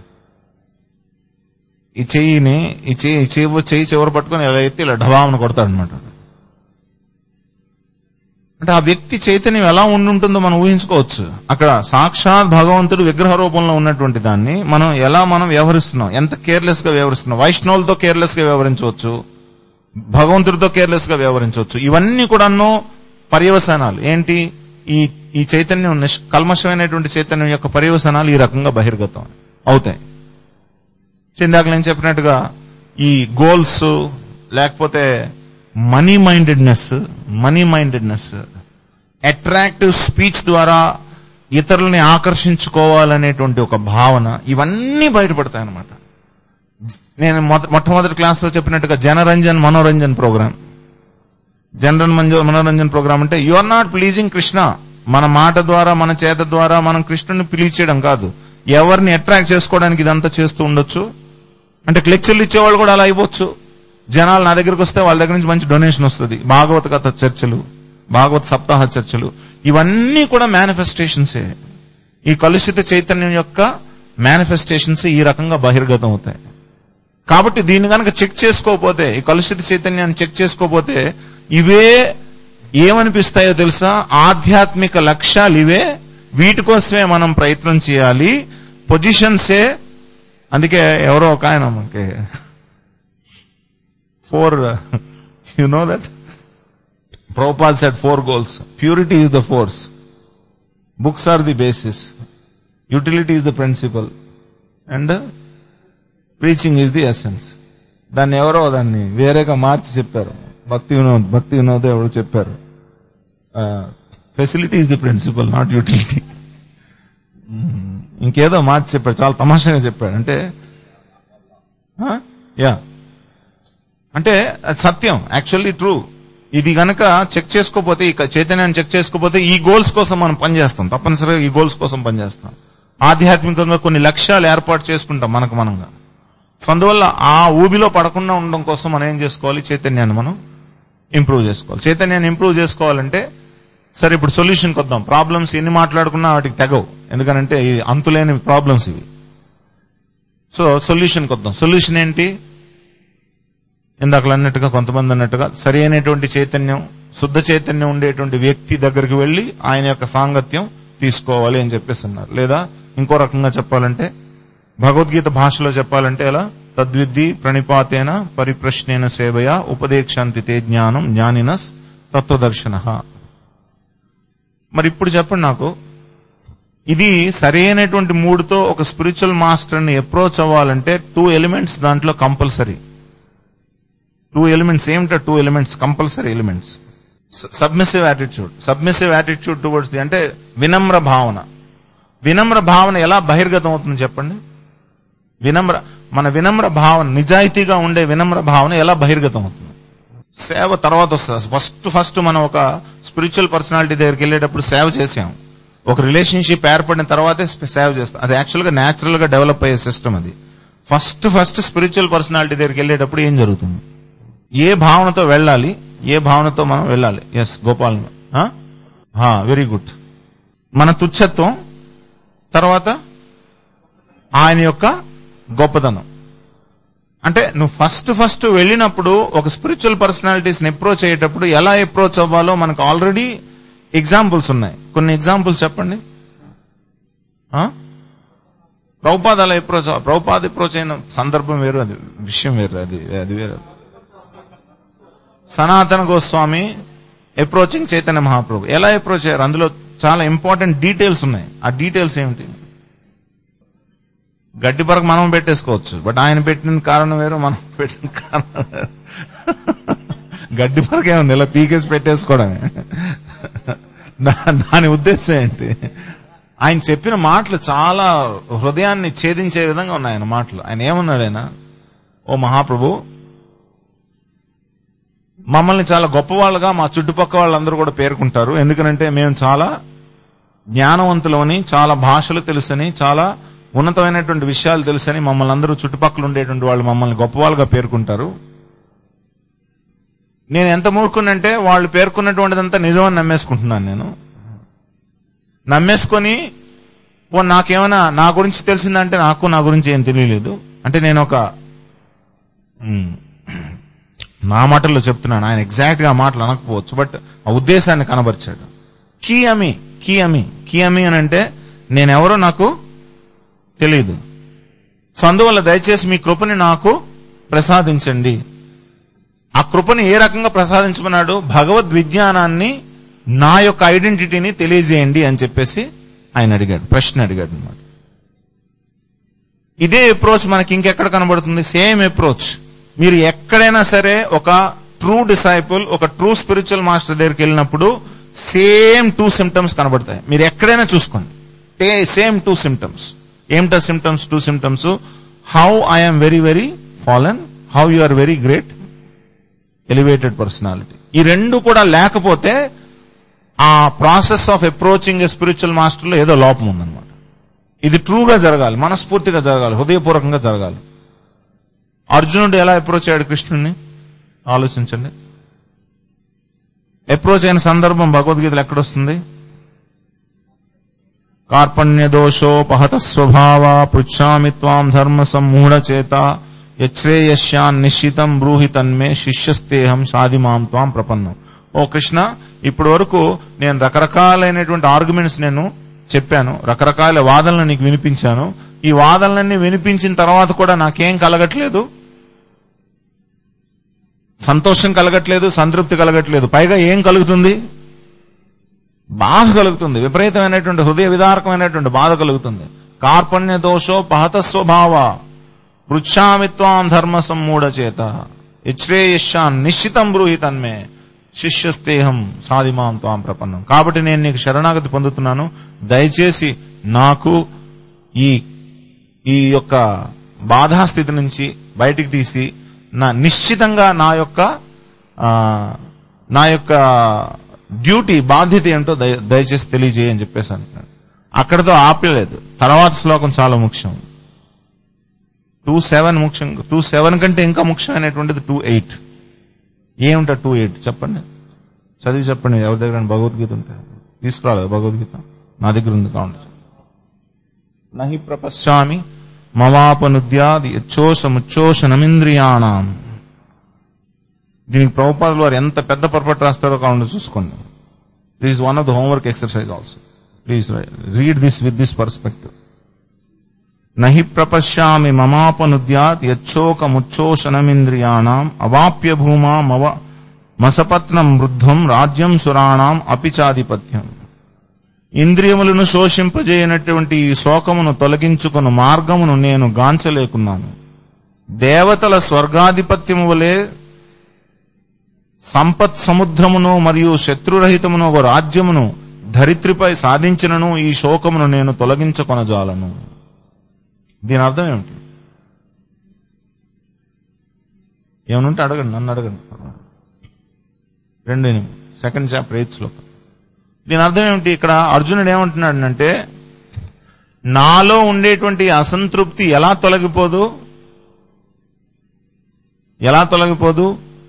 ఈ చెయ్యిని ఈ చెయ్యి ఈ చెయ్యి చెయ్యి చివర పట్టుకొని ఇలా ఎత్తి ఇలా ఢబామని కొడతాడనమాట అంటే ఆ వ్యక్తి చైతన్యం ఎలా ఉండుంటుందో మనం ఊహించుకోవచ్చు అక్కడ సాక్షాత్ భగవంతుడు విగ్రహ రూపంలో ఉన్నటువంటి దాన్ని మనం ఎలా మనం వ్యవహరిస్తున్నాం ఎంత కేర్లెస్ గా వ్యవహరిస్తున్నాం వైష్ణవులతో కేర్లెస్ గా వ్యవహరించవచ్చు భగవంతుడితో కేర్లెస్ గా వ్యవహరించవచ్చు ఇవన్నీ కూడాను పర్యవసానాలు ఏంటి ఈ ఈ చైతన్యం నిష్- కల్మషమైనటువంటి చైతన్యం యొక్క పర్యవసానాలు ఈ రకంగా బహిర్గతం అవుతాయి ఇందాక నేను చెప్పినట్టుగా ఈ గోల్స్ లేకపోతే money mindedness money mindedness attractive speech ద్వారా ఇతరులని ఆకర్షించుకోవాలనేటువంటి ఒక భావన ఇవన్నీ బయటపడతాయి అన్నమాట నేను మొద- మొట్టమొదటి క్లాస్ లో చెప్పినట్టుగా జనరంజన్ మనోరంజన్ ప్రోగ్రామ్ జనరల్ మంజ- మనోరంజన్ ప్రోగ్రామ్ అంటే you are not pleasing Krishna మన మాట ద్వారా మన చేత ద్వారా మనం కృష్ణుని పిలిచేయడం కాదు ఎవరిని అట్రాక్ట్ చేసుకోవడానికి ఇదంతా చేస్తూ ఉండొచ్చు అంటే లెక్చర్లు ఇచ్చేవాళ్ళు కూడా అలా అయిపోవచ్చు జనాలు నా దగ్గరికి వస్తే వాళ్ళ దగ్గర నుంచి మంచి డొనేషన్ వస్తుంది భాగవత కథ చర్చలు భాగవత సప్తాహ చర్చలు ఇవన్నీ కూడా మేనిఫెస్టేషన్సే ఈ కలుషిత చైతన్యం యొక్క మేనిఫెస్టేషన్స్ ఈ రకంగా బహిర్గతం అవుతాయి కాబట్టి దీన్ని కనుక చెక్ చేసుకోకపోతే ఈ కలుషిత చైతన్యాన్ని చెక్ చేసుకోకపోతే ఇవే ఏమనిపిస్తాయో తెలుసా ఆధ్యాత్మిక లక్ష్యాలు ఇవే వీటి కోసమే మనం ప్రయత్నం చేయాలి పొజిషన్సే అందుకే ఎవరో ఒక ఆయన మనకి four you know that Prabhupada said four goals. Purity is the force. Books are the basis. Utility is the principle. And uh, preaching is the essence. దాన్ని ఎవరో దాన్ని వేరేగా మార్చి చెప్పారు భక్తి వినోద్ భక్తి వినోద్ ఎవరో చెప్పారు facility is the principle not utility ఇంకేదో మార్చి చెప్పాడు చాలా తమాషాగా చెప్పాడు అంటే యా అంటే అది సత్యం యాక్చువల్లీ ట్రూ ఇది గనక చెక్ చేసుకోపోతే ఈ చైతన్యాన్ని చెక్ చేసుకోపోతే ఈ గోల్స్ కోసం మనం పనిచేస్తాం తప్పనిసరిగా ఈ గోల్స్ కోసం పనిచేస్తాం ఆధ్యాత్మికంగా కొన్ని లక్ష్యాలు ఏర్పాటు చేసుకుంటాం మనకు మనంగా సో అందువల్ల ఆ ఊబిలో పడకుండా ఉండడం కోసం మనం ఏం చేసుకోవాలి చైతన్యాన్ని మనం ఇంప్రూవ్ చేసుకోవాలి చైతన్యాన్ని ఇంప్రూవ్ చేసుకోవాలంటే సరే ఇప్పుడు సొల్యూషన్కి వద్దాం ప్రాబ్లమ్స్ ఎన్ని మాట్లాడుకున్నా వాటికి తెగవు ఎందుకనంటే ఈ అంతులేని ప్రాబ్లమ్స్ ఇవి సో సొల్యూషన్కి వద్దాం సొల్యూషన్ ఏంటి ఇందాక అన్నట్టుగా కొంతమంది అన్నట్టుగా సరి అయినటువంటి చైతన్యం శుద్ధ చైతన్యం ఉండేటువంటి వ్యక్తి దగ్గరికి వెళ్లి ఆయన యొక్క సాంగత్యం తీసుకోవాలి అని చెప్పేసి అన్నారు లేదా ఇంకో రకంగా చెప్పాలంటే భగవద్గీత భాషలో చెప్పాలంటే ఎలా తద్విద్ది ప్రణిపాతేన పరిప్రశ్నేన సేవయ ఉపదేక్షాంతి తే జ్ఞానం జ్ఞానినస్ తత్వదర్శన మరి ఇప్పుడు చెప్పండి నాకు ఇది సరైనటువంటి మూడుతో ఒక స్పిరిచువల్ మాస్టర్ ని అప్రోచ్ అవ్వాలంటే టూ ఎలిమెంట్స్ దాంట్లో కంపల్సరీ టూ ఎలిమెంట్స్ ఏమిటో two elements compulsory elements submissive attitude submissive attitude towards the అంటే వినమ్ర భావన వినమ్ర భావన ఎలా బహిర్గతం అవుతుంది చెప్పండి వినమ్ర మన వినమ్ర భావన నిజాయితీగా ఉండే వినమ్ర భావన ఎలా బహిర్గతం అవుతుంది సేవ తర్వాత వస్తుంది ఫస్ట్ ఫస్ట్ మనం ఒక స్పిరిచువల్ పర్సనాలిటీ దగ్గరికి వెళ్ళేటప్పుడు సేవ చేసాం ఒక రిలేషన్షిప్ ఏర్పడిన తర్వాతే సేవ చేస్తాం అది యాక్చువల్ గా న్యాచురల్ గా డెవలప్ అయ్యే సిస్టమ్ అది ఫస్ట్ ఫస్ట్ స్పిరిచువల్ పర్సనాలిటీ దగ్గరికి వెళ్ళేటప్పుడు ఏం జరుగుతుంది ఏ భావనతో వెళ్ళాలి ఏ భావనతో మనం వెళ్ళాలి ఎస్ గోపాల్ వెరీ గుడ్ మన తుచ్చత్వం తర్వాత ఆయన యొక్క గొప్పతనం అంటే నువ్వు ఫస్ట్ ఫస్ట్ వెళ్ళినప్పుడు ఒక స్పిరిచువల్ పర్సనాలిటీస్ ని అప్రోచ్ అయ్యేటప్పుడు ఎలా అప్రోచ్ అవ్వాలో మనకు ఆల్రెడీ ఎగ్జాంపుల్స్ ఉన్నాయి కొన్ని ఎగ్జాంపుల్స్ చెప్పండి ప్రభుపాద అలా అప్రోచ్ ప్రభుపాద అప్రోచ్ అయిన సందర్భం వేరు అది విషయం వేరు అది అది వేరు సనాతన గోస్వామి అప్రోచింగ్ చైతన్య మహాప్రభు ఎలా అప్రోచ్ అయ్యారు అందులో చాలా ఇంపార్టెంట్ డీటెయిల్స్ ఉన్నాయి ఆ డీటెయిల్స్ ఏమిటి గడ్డి పరకు మనం పెట్టేసుకోవచ్చు బట్ ఆయన పెట్టిన కారణం వేరు మనం పెట్టిన కారణం వేరు గడ్డి పరకు ఏముంది ఇలా పీకేసి పెట్టేసుకోవడమే దా- దాని ఉద్దేశం ఏంటి ఆయన చెప్పిన మాటలు చాలా హృదయాన్ని ఛేదించే విధంగా ఉన్నాయి ఆయన మాటలు ఆయన ఏమన్నాడు ఆయన ఓ మహాప్రభు మమ్మల్ని చాలా గొప్పవాళ్ళుగా మా చుట్టుపక్క వాళ్ళందరూ కూడా పేర్కొంటారు ఎందుకనంటే మేము చాలా జ్ఞానవంతులని చాలా భాషలు తెలుసని చాలా ఉన్నతమైనటువంటి విషయాలు తెలుసని మమ్మల్ని అందరూ చుట్టుపక్కల ఉండేటువంటి వాళ్ళు మమ్మల్ని గొప్పవాళ్ళుగా పేర్కొంటారు నేను ఎంత మూర్ఖునంటే వాళ్ళు పేర్కొన్నటువంటిదంతా నిజమని నమ్మేసుకుంటున్నాను నేను నమ్మేసుకొని ఓ నాకేమైనా నా గురించి తెలిసిందంటే నాకు నా గురించి ఏం తెలియలేదు అంటే నేను ఒక మ్, నా మాటల్లో చెప్తున్నాను ఆయన ఎగ్జాక్ట్ గా ఆ మాటలు అనకపోవచ్చు బట్ ఆ ఉద్దేశాన్ని కనబరిచాడు కీ అమి కీ అమి కీ అమి అని అంటే నేనెవరో నాకు తెలియదు సో అందువల్ల దయచేసి మీ కృపని నాకు ప్రసాదించండి ఆ కృపని ఏ రకంగా ప్రసాదించమన్నాడు భగవద్ విజ్ఞానాన్ని నా యొక్క ఐడెంటిటీని తెలియజేయండి అని చెప్పేసి ఆయన అడిగాడు ప్రశ్న అడిగాడు అనమాట ఇదే అప్రోచ్ మనకి ఇంకెక్కడ కనబడుతుంది సేమ్ అప్రోచ్ మీరు ఎక్కడైనా సరే ఒక ట్రూ డిసైపుల్ ఒక ట్రూ స్పిరిచువల్ మాస్టర్ దగ్గరికి వెళ్ళినప్పుడు సేమ్ టూ సిమ్టమ్స్ కనబడతాయి మీరు ఎక్కడైనా చూసుకోండి సేమ్ టూ సిమ్టమ్స్ ఏమిటా symptoms two symptoms how I'm very very fallen how you are very great elevated personality ఈ రెండు కూడా లేకపోతే ఆ process of approaching a spiritual మాస్టర్లో ఏదో లోపం ఉందన్నమాట ఇది ట్రూగా జరగాలి మనస్ఫూర్తిగా జరగాలి హృదయపూర్వకంగా జరగాలి అర్జునుడు ఎలా అప్రోచ్ అయ్యాడు కృష్ణుడిని ఆలోచించండి అప్రోచ్ అయిన సందర్భం భగవద్గీతలో ఎక్కడొస్తుంది కార్పణ్య దోషోపహత స్వభావ పృచ్ఛామి త్వాం ధర్మ సమ్మూఢ చేత యశ్రేయశ్యాన్ నిశ్చితం బ్రూహి తన్మే శిష్యస్తేహం సాధిమాం త్వాం ప్రపన్నం ఓ కృష్ణ ఇప్పటి వరకు నేను రకరకాలైనటువంటి ఆర్గ్యుమెంట్స్ నేను చెప్పాను రకరకాల వాదనలు నీకు వినిపించాను ఈ వాదనలన్నీ వినిపించిన తర్వాత కూడా నాకేం కలగట్లేదు సంతోషం కలగట్లేదు సంతృప్తి కలగట్లేదు పైగా ఏం కలుగుతుంది బాధ కలుగుతుంది విపరీతమైనటువంటి హృదయ విదారకమైనటువంటి బాధ కలుగుతుంది కార్పణ్య దోషో పహత స్వభావ పృచ్ఛామిత్వాం ధర్మ సమ్మూఢ చేత ఇచ్రేయశాన్ నిశ్చితం బ్రూహి తన్మే శిష్యస్తేహం సాధిమాం త్వాం ప్రపన్నం కాబట్టి నేను నీకు శరణాగతి పొందుతున్నాను దయచేసి నాకు ఈ ఈ యొక్క బాధాస్థితి నుంచి బయటికి తీసి నా నిశ్చితంగా నా యొక్క ఆ, నా యొక్క డ్యూటీ బాధ్యత ఏంటో దయ- దయచేసి తెలియజేయని చెప్పేసి అంటున్నాడు అక్కడతో ఆపలేదు తర్వాత శ్లోకం చాలా ముఖ్యం టూ సెవెన్ ముఖ్యం టూ సెవెన్ కంటే ఇంకా ముఖ్యమైనటువంటిది టూ ఎయిట్ ఏముంటా టూ ఎయిట్ చెప్పండి చదివి చెప్పండి ఎవరి దగ్గర భగవద్గీత ఉంటే తీసుకురాలేదు భగవద్గీత నా దగ్గర ఉంది కావండి నహి ప్రపశ్యామి మవాపనుద్యాది యచ్చోషముచ్చోషణమింద్రియాణం దీనికి ప్రభుపాదులు వారు ఎంత పెద్ద పర్పట్ రాస్తారో కావండి చూసుకోండి this one of the homework exercise also please read this with this perspective నహి ప్రపశ్యామి మమాపనుద్యాత్ యచ్చోకముచ్చోషణమింద్రియాణం అవాప్య భూమా మవ మసపత్నం వృద్ధం రాజ్యం సురాణం అపిచాధిపత్యం ఇంద్రియములను శోషింపజేయనటువంటి ఈ శోకమును తొలగించుకుని మార్గమును నేను గాంచలేకున్నాను దేవతల స్వర్గాధిపత్యము వలె సంపత్ సముద్రమును మరియు శత్రురహితమును ఒక రాజ్యమును ధరిత్రిపై సాధించినను ఈ శోకమును నేను తొలగించుకొనజాలను దీని అర్థం ఏమిటి ఏమనుంటే అడగండి నన్ను అడగండి రెండు ఎనిమిది సెకండ్ చాప్టర్ ఎయిత్ శ్లోకం దీని అర్థం ఏమిటి ఇక్కడ అర్జునుడు ఏమంటున్నాడంటే నాలో ఉండేటువంటి అసంతృప్తి ఎలా తొలగిపోదు ఎలా తొలగిపోదు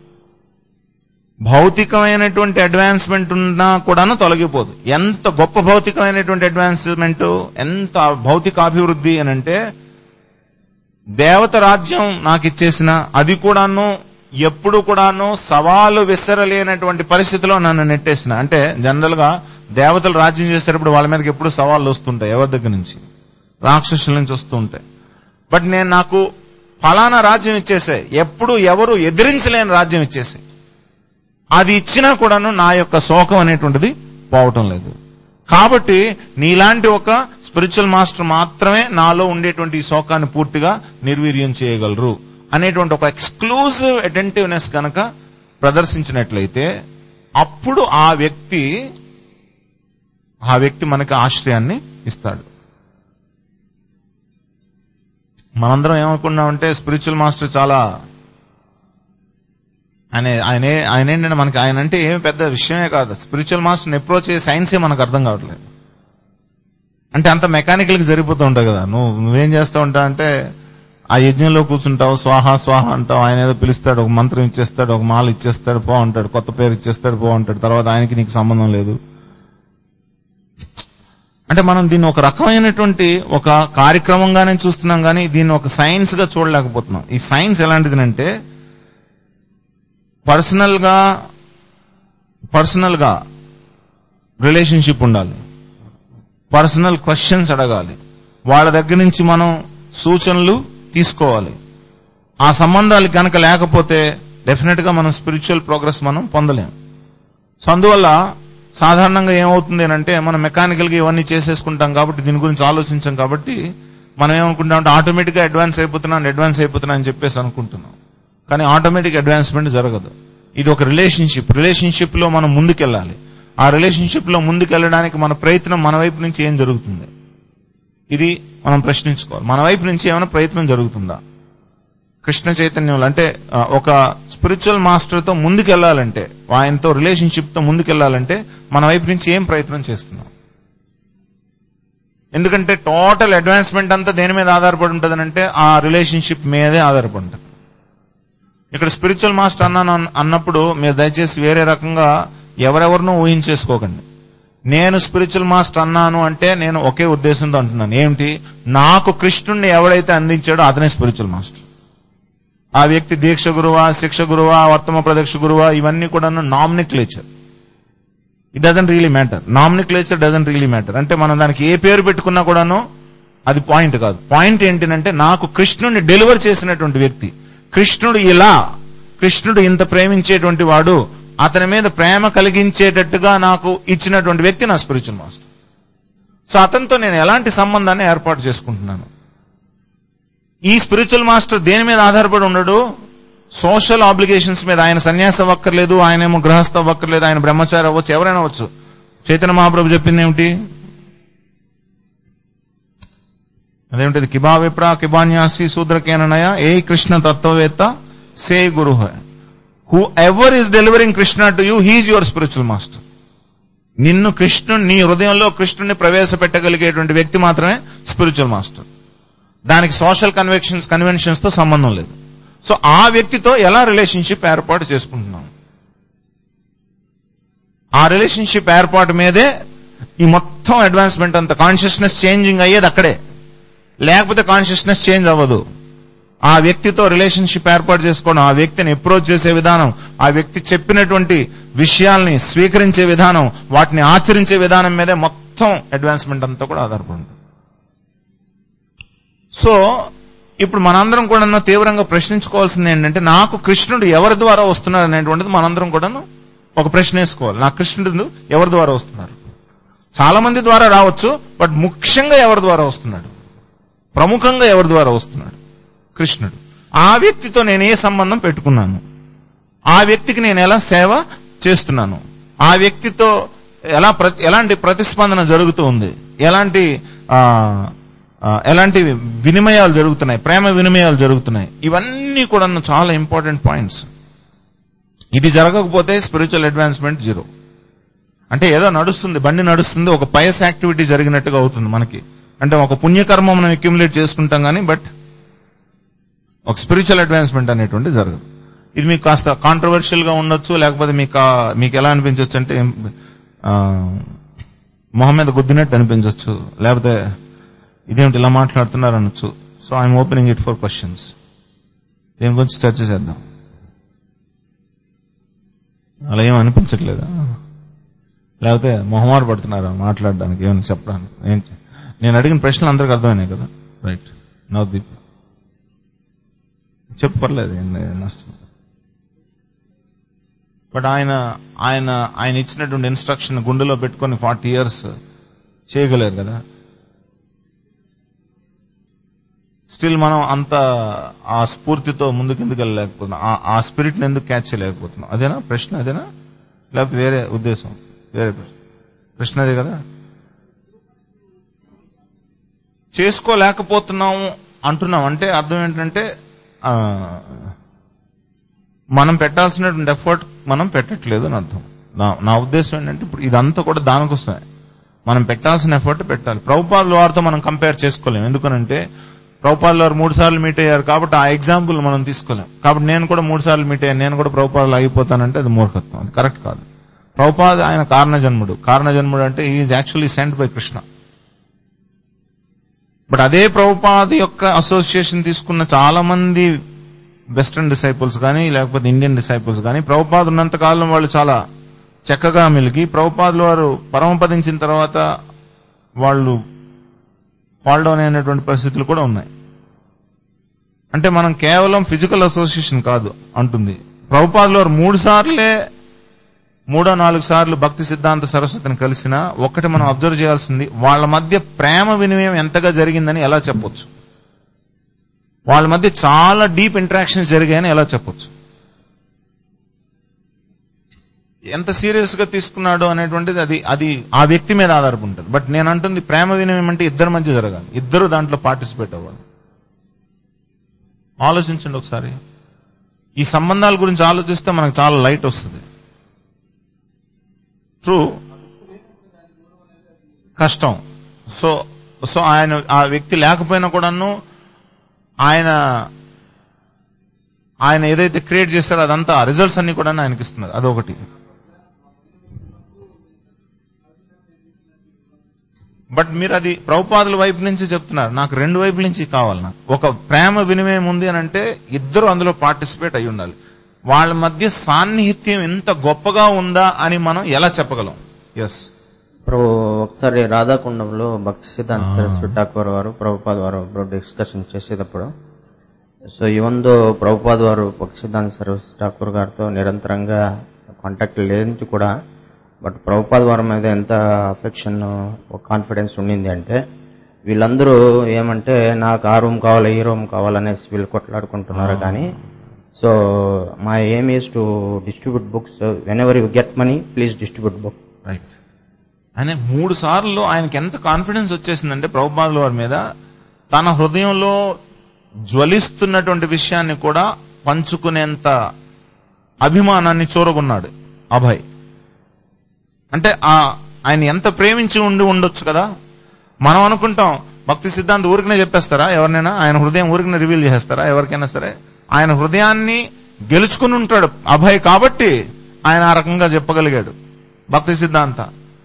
భౌతికమైనటువంటి అడ్వాన్స్మెంట్ ఉన్నా కూడాను తొలగిపోదు ఎంత గొప్ప భౌతికమైనటువంటి అడ్వాన్స్మెంట్ ఎంత భౌతిక అభివృద్ధి అని అంటే దేవత రాజ్యం నాకు ఇచ్చేసిన అది కూడాను ఎప్పుడు కూడాను సవాలు విసరలేనటువంటి పరిస్థితిలో నన్ను నెట్టేసిన అంటే జనరల్ గా దేవతలు రాజ్యం చేసేటప్పుడు వాళ్ళ మీదకి ఎప్పుడు సవాళ్ళు వస్తుంటాయి ఎవరి దగ్గర నుంచి రాక్షసుల నుంచి వస్తూ ఉంటాయి బట్ నేను నాకు ఫలానా రాజ్యం ఇచ్చేసే ఎప్పుడు ఎవరు ఎదిరించలేని రాజ్యం ఇచ్చేసి అది ఇచ్చినా కూడాను నా యొక్క శోకం అనేటువంటిది పోవటం లేదు కాబట్టి నీలాంటి ఒక స్పిరిచువల్ మాస్టర్ మాత్రమే నాలో ఉండేటువంటి ఈ శోకాన్ని పూర్తిగా నిర్వీర్యం చేయగలరు అనేటువంటి ఒక ఎక్స్క్లూజివ్ అటెంటివ్నెస్ కనుక ప్రదర్శించినట్లయితే అప్పుడు ఆ వ్యక్తి ఆ వ్యక్తి మనకి ఆశ్రయాన్ని ఇస్తాడు మనందరం ఏమనుకున్నామంటే స్పిరిచువల్ మాస్టర్ చాలా ఆయన ఆయన ఆయన ఏంటంటే మనకి ఆయన అంటే ఏమి పెద్ద విషయమే కాదు స్పిరిచువల్ మాస్టర్ని అప్రోచ్ చేసే సైన్సే మనకు అర్థం కావట్లేదు అంటే అంత మెకానికల్ కి జరిగిపోతూ ఉంటావు కదా నువ్వు నువ్వేం చేస్తా ఉంటావు అంటే ఆ యజ్ఞంలో కూర్చుంటావు స్వాహ స్వాహ అంటావు ఆయన ఏదో పిలుస్తాడు ఒక మంత్రం ఇచ్చేస్తాడు ఒక మాల ఇచ్చేస్తాడు పో అంటాడు కొత్త పేరు ఇచ్చేస్తాడు పో అంటాడు తర్వాత ఆయనకి నీకు సంబంధం లేదు అంటే మనం దీన్ని ఒక రకమైనటువంటి ఒక కార్యక్రమంగానే చూస్తున్నాం కానీ దీన్ని ఒక సైన్స్ గా చూడలేకపోతున్నాం ఈ సైన్స్ ఎలాంటిదంటే పర్సనల్ గా పర్సనల్ గా రిలేషన్షిప్ ఉండాలి పర్సనల్ క్వశ్చన్స్ అడగాలి వాళ్ళ దగ్గర నుంచి మనం సూచనలు తీసుకోవాలి ఆ సంబంధాలు కనుక లేకపోతే డెఫినెట్ గా మనం స్పిరిచువల్ ప్రోగ్రెస్ మనం పొందలేం సో అందువల్ల సాధారణంగా ఏమవుతుంది అంటే మనం మెకానికల్ గా ఇవన్నీ చేసేసుకుంటాం కాబట్టి దీని గురించి ఆలోచించాం కాబట్టి మనం ఏమనుకుంటాం అంటే ఆటోమేటిక్ గా అడ్వాన్స్ అయిపోతున్నాను అడ్వాన్స్ అయిపోతున్నా అని చెప్పేసి అనుకుంటున్నాం కానీ ఆటోమేటిక్ అడ్వాన్స్మెంట్ జరగదు ఇది ఒక రిలేషన్షిప్ రిలేషన్షిప్ లో మనం ముందుకెళ్ళాలి ఆ రిలేషన్షిప్ లో ముందుకెళ్ళడానికి మన ప్రయత్నం మన వైపు నుంచి ఏం జరుగుతుంది ఇది మనం ప్రశ్నించుకోవాలి మన వైపు నుంచి ఏమైనా ప్రయత్నం జరుగుతుందా కృష్ణ చైతన్యంలో అంటే ఆ, ఒక స్పిరిచువల్ మాస్టర్ తో ముందుకెళ్లాలంటే ఆయనతో రిలేషన్షిప్ తో ముందుకెళ్లాలంటే మన వైపు నుంచి ఏం ప్రయత్నం చేస్తున్నాం ఎందుకంటే టోటల్ అడ్వాన్స్మెంట్ అంతా దేని మీద ఆధారపడి ఉంటుందనంటే ఆ రిలేషన్షిప్ మీదే ఆధారపడి ఉంటుంది ఇక్కడ స్పిరిచువల్ మాస్టర్ అన్నాను అన్- అన్నప్పుడు మీరు దయచేసి వేరే రకంగా ఎవరెవరినూ ఊహించేసుకోకండి నేను స్పిరిచువల్ మాస్టర్ అన్నాను అంటే నేను ఒకే ఉద్దేశంతో అంటున్నాను ఏమిటి నాకు కృష్ణుణ్ణి ఎవడైతే అందించాడో అతనే స్పిరిచువల్ మాస్టర్ ఆ వ్యక్తి దీక్ష గురువా శిక్ష గురువా వర్తమ ప్రదక్ష గురువా ఇవన్నీ కూడా nomenclature it doesn't really matter nomenclature doesn't really matter అంటే మనం దానికి ఏ పేరు పెట్టుకున్నా కూడాను అది పాయింట్ కాదు పాయింట్ ఏంటంటే నాకు కృష్ణుడిని డెలివర్ చేసినటువంటి వ్యక్తి కృష్ణుడు ఇలా కృష్ణుడు ఇంత ప్రేమించేటువంటి వాడు అతని మీద ప్రేమ కలిగించేటట్టుగా నాకు ఇచ్చినటువంటి వ్యక్తి నా స్పిరిచువల్ మాస్టర్ సో అతనితో నేను ఎలాంటి సంబంధాన్ని ఏర్పాటు చేసుకుంటున్నాను ఈ స్పిరిచువల్ మాస్టర్ దేని మీద ఆధారపడి ఉండడు సోషల్ ఆబ్లిగేషన్స్ మీద ఆయన సన్యాసం అవ్వక్కర్లేదు ఆయన ఏమో గృహస్థ అవ్వక్కర్లేదు ఆయన బ్రహ్మచారి అవ్వచ్చు ఎవరైనా అవ్వచ్చు చైతన్య మహాప్రభు చెప్పింది ఏమిటి అదేమిటది కిబా విప్రా కిబాన్యాసి శూద్రకేననయ ఏ కృష్ణ తత్వవేత్త సే గురు whoever is delivering Krishna to you he's your spiritual master నిన్ను కృష్ణుని నీ హృదయంలో కృష్ణుని ప్రవేశపెట్టగలిగేటువంటి వ్యక్తి మాత్రమే స్పిరిచువల్ మాస్టర్ దానికి సోషల్ కన్వెక్షన్స్ కన్వెన్షన్స్ తో సంబంధం లేదు సో ఆ వ్యక్తితో ఎలా రిలేషన్షిప్ ఏర్పాటు చేసుకుంటున్నాం ఆ రిలేషన్షిప్ ఏర్పాటు మీదే ఈ మొత్తం అడ్వాన్స్మెంట్ అంత కాన్షియస్నెస్ చేంజింగ్ అయ్యేది అక్కడే లేకపోతే కాన్షియస్నెస్ చేంజ్ అవ్వదు ఆ వ్యక్తితో రిలేషన్షిప్ ఏర్పాటు చేసుకోవడం ఆ వ్యక్తిని అప్రోచ్ చేసే విధానం ఆ వ్యక్తి చెప్పినటువంటి విషయాల్ని స్వీకరించే విధానం వాటిని ఆచరించే విధానం మీదే మొత్తం అడ్వాన్స్మెంట్ అంతా కూడా ఆధారపడి ఉంటుంది సో ఇప్పుడు మనందరం కూడా తీవ్రంగా ప్రశ్నించుకోవాల్సింది ఏంటంటే నాకు కృష్ణుడు ఎవరి ద్వారా వస్తున్నాడు అనేటువంటిది మనందరం కూడాను ఒక ప్రశ్న వేసుకోవాలి నా కృష్ణుడు ఎవరి ద్వారా వస్తున్నారు చాలా మంది ద్వారా రావచ్చు బట్ ముఖ్యంగా ఎవరి ద్వారా వస్తున్నాడు ప్రముఖంగా ఎవరి ద్వారా వస్తున్నాడు కృష్ణుడు ఆ వ్యక్తితో నేను ఏ సంబంధం పెట్టుకున్నాను ఆ వ్యక్తికి నేను ఎలా సేవ చేస్తున్నాను ఆ వ్యక్తితో ఎలా ప్రతి- ఎలాంటి ప్రతిస్పందన జరుగుతూ ఉంది ఎలాంటి ఆ, ఆ, ఎలాంటి వినిమయాలు జరుగుతున్నాయి ప్రేమ వినిమయాలు జరుగుతున్నాయి ఇవన్నీ కూడా చాలా ఇంపార్టెంట్ పాయింట్స్ ఇది జరగకపోతే స్పిరిచువల్ అడ్వాన్స్మెంట్ జీరో అంటే ఏదో నడుస్తుంది బండి నడుస్తుంది ఒక పయస్ యాక్టివిటీ జరిగినట్టుగా అవుతుంది మనకి అంటే ఒక పుణ్యకర్మ మనం అక్యుములేట్ చేసుకుంటాం కానీ బట్ ఒక స్పిరిచువల్ అడ్వాన్స్మెంట్ అనేటువంటి జరగదు ఇది మీకు కాస్త కాంట్రవర్షియల్ గా ఉండొచ్చు లేకపోతే మీకు ఆ- మీకు ఎలా అనిపించవచ్చు అంటే ఆ, మొహం మీద గుద్దినట్టు అనిపించవచ్చు లేకపోతే ఇదేమిటి ఇలా మాట్లాడుతున్నారు అనొచ్చు so I'm opening it for questions దీని గురించి చర్చ చేద్దాం అలా ఏం అనిపించట్లేదా లేకపోతే మొహమాట పడుతున్నారా మాట్లాడడానికి ఏమైనా చెప్పడానికి ఏం చే- నేను అడిగిన ప్రశ్నలు అందరికి అర్థమైనాయి కదా రైట్ నవదీప్ చెప్పు పర్లేదు ఏం లేదు, నష్టం బట్ ఆయన ఆయన ఆయన ఇచ్చినటువంటి ఇన్స్ట్రక్షన్ గుండెలో పెట్టుకొని ఫార్టీ ఇయర్స్ చేయగలేరు కదా స్టిల్ మనం అంత ఆ స్ఫూర్తితో ముందుకెందుకు వెళ్ళలేకపోతున్నాం ఆ- ఆ స్పిరిట్ ని ఎందుకు క్యాచ్ చేయలేకపోతున్నాం అదేనా ప్రశ్న అదేనా లేకపోతే వేరే ఉద్దేశం వేరే ప్రశ్న ప్రశ్న అదే కదా చేసుకోలేకపోతున్నాము అంటున్నాం అంటే అర్థం ఏంటంటే ఆ, మనం పెట్టాల్సినటువంటి ఎఫర్ట్ మనం పెట్టట్లేదు అని అర్థం నా నా ఉద్దేశం ఏంటంటే ఇప్పుడు ఇదంతా కూడా దానికోసమే మనం పెట్టాల్సిన ఎఫర్ట్ పెట్టాలి ప్రభుపాదుల వారితో మనం కంపేర్ చేసుకోలేం ఎందుకనంటే ప్రభుపాదుల వారు మూడు సార్లు మీట్ అయ్యారు కాబట్టి ఆ ఎగ్జాంపుల్ మనం తీసుకోలేం కాబట్టి నేను కూడా మూడు సార్లు మీట్ అయ్యాను నేను కూడా ప్రభుపాదులు అయిపోతానంటే అది మూర్ఖత్వం అది కరెక్ట్ కాదు ప్రభుపాద ఆయన కారణజన్ముడు కారణజన్ముడు అంటే is actually sent by Krishna but అదే ప్రభుపాద యొక్క అసోసియేషన్ తీసుకున్న చాలా మంది వెస్టర్న్ డిసైపుల్స్ కానీ లేకపోతే ఇండియన్ డిసైపుల్స్ కానీ ప్రభుపాద ఉన్నంత కాలం వాళ్ళు చాలా చక్కగా మెలిగి ప్రభుపాదులు వారు పరమపదించిన తర్వాత వాళ్ళు ఫాల్ డౌన్ అయినటువంటి పరిస్థితులు కూడా ఉన్నాయి అంటే మనం కేవలం ఫిజికల్ అసోసియేషన్ కాదు అంటుంది ప్రభుపాదులు వారు మూడు సార్లే మూడో నాలుగు సార్లు భక్తి సిద్ధాంత సరస్వతిని కలిసినా ఒక్కటి మనం అబ్జర్వ్ చేయాల్సింది వాళ్ళ మధ్య ప్రేమ వినిమయం ఎంతగా జరిగిందని ఎలా చెప్పొచ్చు వాళ్ళ మధ్య చాలా డీప్ ఇంటరాక్షన్స్ జరిగాయని ఎలా చెప్పొచ్చు ఎంత సీరియస్ గా తీసుకున్నాడు అనేటువంటిది అది అది ఆ వ్యక్తి మీద ఆధారపడి ఉంటుంది బట్ నేను అంటుంది ప్రేమ వినిమయం అంటే ఇద్దరి మధ్య జరగాలి ఇద్దరు దాంట్లో పార్టిసిపేట్ అవ్వాలి ఆలోచించండి ఒకసారి ఈ సంబంధాల గురించి ఆలోచిస్తే మనకు చాలా లైట్ వస్తుంది ట్రూ కష్టం సో సో ఆయన ఆ వ్యక్తి లేకపోయినా కూడాను ఆయన ఆయన ఏదైతే క్రియేట్ చేస్తారో అదంతా రిజల్ట్స్ అన్ని కూడా ఆయనకి ఇస్తున్నారు అదొకటి బట్ మీరు అది ప్రభుపాదుల వైపు నుంచి చెప్తున్నారు నాకు రెండు వైపుల నుంచి కావాలి నాకు ఒక ప్రేమ వినిమయం ఉంది అని అంటే ఇద్దరు అందులో పార్టిసిపేట్ అయి ఉండాలి వాళ్ళ మధ్య సాన్నిహిత్యం ఎంత గొప్పగా ఉందా అని మనం ఎలా చెప్పగలం ఎస్ ఇప్పుడు ఒకసారి రాధాకుండంలో భక్తి సిద్ధాంత సరస్వతి ఠాకూర్ వారు ప్రభుపాద్ వారు ఇప్పుడు డిస్కషన్ చేసేటప్పుడు సో ఈవెందో ప్రభుపాద్ వారు భక్తి సిద్ధాంత సరస్వతి ఠాకూర్ గారితో నిరంతరంగా కాంటాక్ట్ లేదని కూడా బట్ ప్రభుపాద్ వారి మీద ఎంత అఫెక్షన్ కాన్ఫిడెన్స్ ఉండింది అంటే వీళ్ళందరూ ఏమంటే నాకు ఆ రూమ్ కావాలి ఈ రూమ్ కావాలనేసి వీళ్ళు కొట్లాడుకుంటున్నారు కానీ so my aim is to distribute books whenever you get money please distribute book right ఆయన మూడు సార్లు ఆయనకి ఎంత కాన్ఫిడెన్స్ వచ్చేసిందంటే ప్రభుపాదుల వారి మీద తన హృదయంలో జ్వలిస్తున్నటువంటి విషయాన్ని కూడా పంచుకునేంత అభిమానాన్ని చూరగొన్నాడు అభయ్ అంటే ఆ ఆయన ఎంత ప్రేమించి ఉండి ఉండొచ్చు కదా మనం అనుకుంటాం భక్తి సిద్ధాంత ఊరికనే చెప్పేస్తారా ఎవరినైనా ఆయన హృదయం ఊరికనే రివీల్ చేస్తారా ఎవరికైనా సరే ఆయన హృదయాన్ని గెలుచుకుని ఉంటాడు అభయ్ కాబట్టి ఆయన ఆ రకంగా చెప్పగలిగాడు భక్తి సిద్ధాంత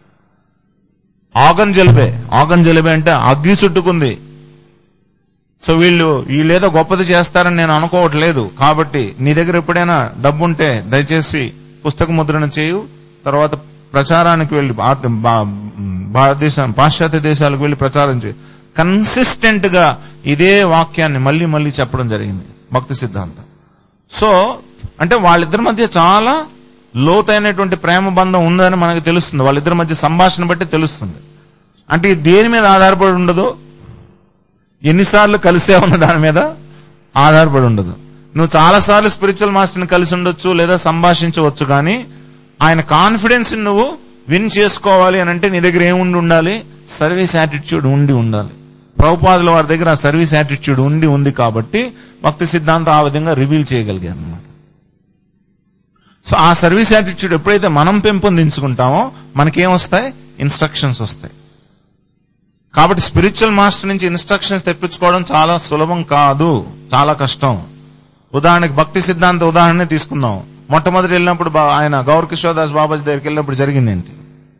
ఆగన్ జలిబే ఆగన్ జలిబే అంటే అగ్ని చుట్టుకుంది సో వీళ్ళు వీళ్ళేదో గొప్పది చేస్తారని నేను అనుకోవట్లేదు కాబట్టి నీ దగ్గర ఎప్పుడైనా డబ్బుంటే దయచేసి పుస్తక ముద్రణ చేయు తర్వాత ప్రచారానికి వెళ్లి భారత- భా- భారతదేశం పాశ్చాత్య దేశాలకు వెళ్లి ప్రచారం చేయి కన్సిస్టెంట్ గా ఇదే వాక్యాన్ని మళ్ళీ మళ్ళీ చెప్పడం జరిగింది భక్తి సిద్ధాంతం సో అంటే వాళ్ళిద్దరి మధ్య చాలా లోతైనటువంటి ప్రేమ బంధం ఉందని మనకు తెలుస్తుంది వాళ్ళిద్దరి మధ్య సంభాషణ బట్టి తెలుస్తుంది అంటే ఇది దేని మీద ఆధారపడి ఉండదు ఎన్నిసార్లు కలిసే ఉన్న దాని మీద ఆధారపడి ఉండదు నువ్వు చాలా సార్లు స్పిరిచువల్ మాస్టర్ని కలిసి ఉండొచ్చు లేదా సంభాషించవచ్చు కానీ ఆయన కాన్ఫిడెన్స్ నువ్వు విన్ చేసుకోవాలి అని అంటే నీ దగ్గర ఏముండి ఉండాలి సర్వీస్ యాటిట్యూడ్ ఉండి ఉండాలి ప్రభుపాదుల వారి దగ్గర ఆ సర్వీస్ యాటిట్యూడ్ ఉండి ఉంది కాబట్టి భక్తి సిద్ధాంతం ఆ విధంగా రివీల్ చేయగలిగారు అన్నమాట సో ఆ సర్వీస్ యాటిట్యూడ్ ఎప్పుడైతే మనం పెంపొందించుకుంటామో మనకేం వస్తాయి ఇన్స్ట్రక్షన్స్ వస్తాయి కాబట్టి స్పిరిచువల్ మాస్టర్ నుంచి ఇన్స్ట్రక్షన్స్ తెప్పించుకోవడం చాలా సులభం కాదు చాలా కష్టం ఉదాహరణకి భక్తి సిద్ధాంత ఉదాహరణ తీసుకుందాం మొట్టమొదటి వెళ్ళినప్పుడు బా- ఆయన గౌర్ కిషోర్ దాస్ బాబాజీ దగ్గరికి వెళ్ళినప్పుడు జరిగింది ఏంటి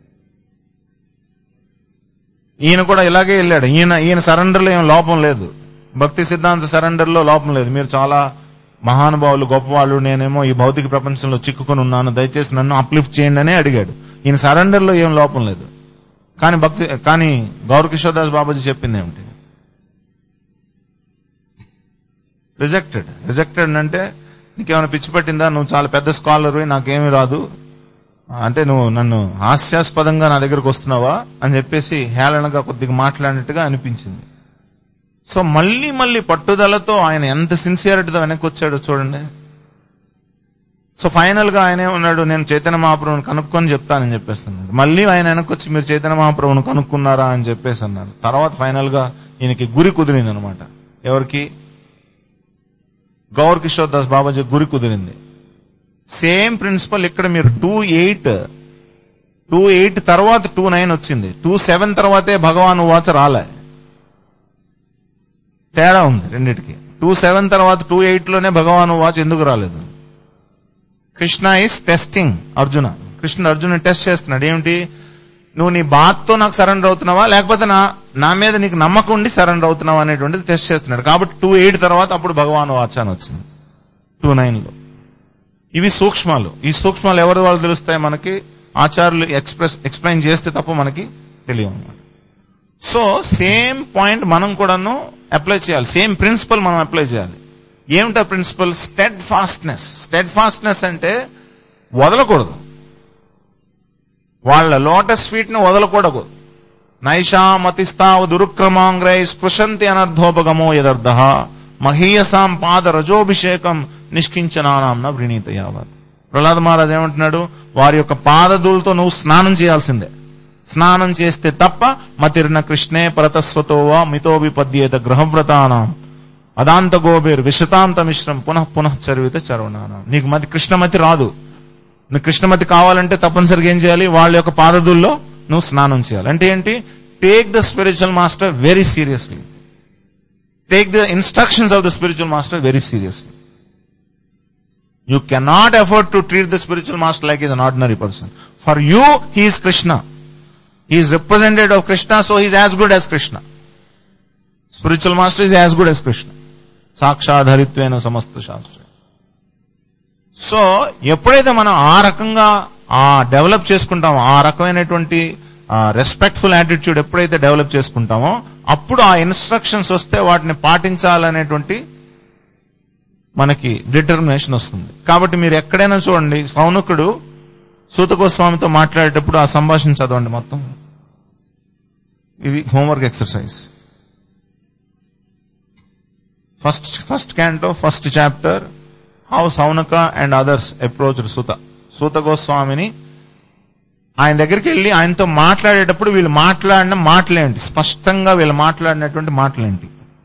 ఈయన కూడా ఇలాగే వెళ్ళాడు ఈయన ఈయన సరెండర్ లో ఏం లోపం లేదు భక్తి సిద్ధాంత సరెండర్ లో లోపం లేదు మీరు చాలా మహానుభావులు గొప్పవాళ్ళు నేనేమో ఈ భౌతిక ప్రపంచంలో చిక్కుకొని ఉన్నాను దయచేసి నన్ను అప్లిఫ్ట్ చేయండి అనే అడిగాడు ఈయన సరెండర్ లో ఏం లోపం లేదు కానీ భక్తి కానీ గౌర్ కిషోర్ దాస్ బాబాజీ చెప్పింది ఏమిటి రిజెక్టెడ్ రిజెక్టెడ్ అంటే నీకేమైనా పిచ్చి పట్టిందా నువ్వు చాలా పెద్ద స్కాలర్ నాకేమీ రాదు అంటే నువ్వు నన్ను హాస్యాస్పదంగా నా దగ్గరకు వస్తున్నావా అని చెప్పేసి హేళనగా కొద్దిగా మాట్లాడినట్టుగా అనిపించింది సో మళ్ళీ మళ్ళీ పట్టుదలతో ఆయన ఎంత సిన్సియారిటీతో వెనక్కి వచ్చాడో చూడండి సో ఫైనల్ గా ఆయన ఏమన్నాడు నేను చైతన్య మహాప్రభుని కనుక్కొని చెప్తానని చెప్పేస్తున్నాడు మళ్ళీ ఆయన వెనక్కి వచ్చి మీరు చైతన్య మహాప్రభుని కనుక్కున్నారా అని చెప్పేసి అన్నారు తర్వాత ఫైనల్ గా ఈయనకి గురి కుదిరింది అనమాట ఎవరికి గౌర్ కిషోర్ దాస్ బాబాజీ గురి కుదిరింది సేమ్ ప్రిన్సిపల్ ఇక్కడ మీరు టూ ఎయిట్ టూ ఎయిట్ తర్వాత టూ నైన్ వచ్చింది టూ సెవెన్ తర్వాతే భగవాన్ వాచ రాలే తేడా ఉంది రెండిటికి టూ సెవెన్ తర్వాత టూ ఎయిట్ లోనే భగవాన్ వాచ్ ఎందుకు రాలేదు Krishna is testing Arjuna Krishna Arjuna test చేస్తున్నాడు ఏమిటి నువ్వు నీ బాత్తో నాకు సరెండర్ అవుతున్నావా లేకపోతే నా నా మీద నీకు నమ్మకం ఉండి సరెండర్ అవుతున్నావా అనేటువంటిది టెస్ట్ చేస్తున్నాడు కాబట్టి టూ ఎయిట్ తర్వాత అప్పుడు భగవాన్ వాచ్ అని వచ్చింది టూ నైన్ లో ఇవి సూక్ష్మాలు ఈ సూక్ష్మాలు ఎవరి వాళ్ళు తెలుస్తాయి మనకి ఆచార్యులు ఎక్స్ప్రెస్ ఎక్స్ప్లెయిన్ చేస్తే తప్ప మనకి తెలియవు అన్నమాట సో సేమ్ పాయింట్ మనం కూడాను అప్లై చేయాలి సేమ్ ప్రిన్సిపల్ మనం అప్లై చేయాలి ఏమిటా principle steadfastness steadfastness అంటే వదలకూడదు వాళ్ళ లోటస్ ఫీట్ ని వదలకూడదు నైషామతిస్తావ దురుక్రమాంగ్రై స్పృశంతి అనర్ధోపగమో యదర్థ మహీయసాం పాద రజోభిషేకం నిష్కించనానాంన వ్రణీత యావత్ ప్రహ్లాద్ మహారాజ్ ఏమంటున్నాడు వారి యొక్క పాదదులతో నువ్వు స్నానం చేయాల్సిందే స్నానం చేస్తే తప్ప మతిర్న కృష్ణే పరతస్వతోవా మితో విపద్యేత గృహవ్రతానాం అదాంత గోబేర్ విశతాంత మిశ్రం పునః పునః చరివిత చరవణానం నీకు మతి కృష్ణమతి రాదు నీకు కృష్ణమతి కావాలంటే తప్పనిసరిగా ఏం చేయాలి వాళ్ళ యొక్క పాదదుల్లో నువ్వు స్నానం చేయాలి అంటే ఏంటి take the spiritual master very seriously take the instructions of the spiritual master very seriously you cannot afford to treat the spiritual master like is an ordinary person for you he is Krishna he is representative of Krishna so he's as good as Krishna spiritual master is as good as Krishna సాక్షాధరిత్వేన సమస్త శాస్త్ర so ఎప్పుడైతే మనం ఆ రకంగా ఆ develop చేసుకుంటామో ఆ రకమైనటువంటి రెస్పెక్ట్ఫుల్ యాటిట్యూడ్ ఎప్పుడైతే డెవలప్ చేసుకుంటామో అప్పుడు ఆ ఇన్స్ట్రక్షన్స్ వస్తే వాటిని పాటించాలనేటువంటి మనకి డిటర్మినేషన్ వస్తుంది కాబట్టి మీరు ఎక్కడైనా చూడండి సౌనకుడు సూతగోస్వామితో మాట్లాడేటప్పుడు ఆ సంభాషణ చదవండి మొత్తం ఇది homework exercise first first canto first chapter how Shaunaka and others approach Suta Suta గోస్వామిని ఆయన దగ్గరికి వెళ్ళి ఆయనతో మాట్లాడేటప్పుడు వీళ్ళు మాట్లాడిన మాటలేంటి స్పష్టంగా వీళ్ళు మాట్లాడినటువంటి మాటలేంటి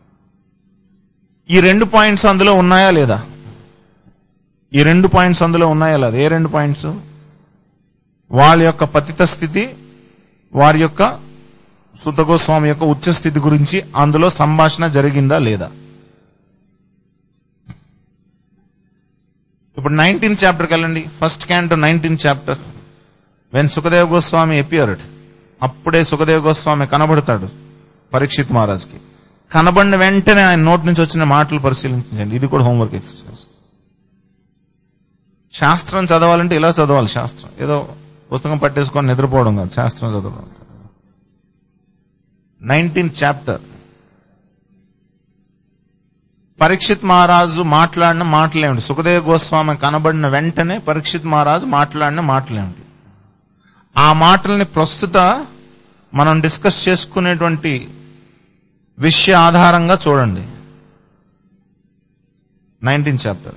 ఈ రెండు పాయింట్స్ అందులో ఉన్నాయా లేదా ఈ రెండు పాయింట్స్ అందులో ఉన్నాయా లేదా ఏ రెండు పాయింట్స్ వాళ్ళ యొక్క పతిత స్థితి వారి యొక్క సుతగోస్వామి యొక్క ఉచ్చ స్థితి గురించి అందులో సంభాషణ జరిగిందా లేదా ఇప్పుడు నైన్టీన్త్ చాప్టర్కి వెళ్ళండి first canto nineteenth chapter when Sukhdev Goswami appeared అప్పుడే సుఖదేవ్ గోస్వామి కనబడతాడు పరీక్షిత్ మహారాజ్కి కనబడిన వెంటనే ఆయన నోటి నుంచి వచ్చిన మాటలు పరిశీలించండి ఇది కూడా హోంవర్క్ ఎక్సర్సైజ్ శాస్త్రం చదవాలంటే ఇలా చదవాలి శాస్త్రం ఏదో పుస్తకం పట్టేసుకొని నిద్రపోవడం కాదు శాస్త్రం చదవడం నైన్టీన్త్ చాప్టర్ పరీక్షిత్ మహారాజు మాట్లాడిన మాటలేమిటి సుఖదేవ్ గోస్వామి కనబడిన వెంటనే పరీక్షిత్ మహారాజు మాట్లాడిన మాటలేమిటి ఆ మాటల్ని ప్రస్తుత మనం డిస్కస్ చేసుకునేటువంటి విషయ ఆధారంగా చూడండి నైన్టీన్ చాప్టర్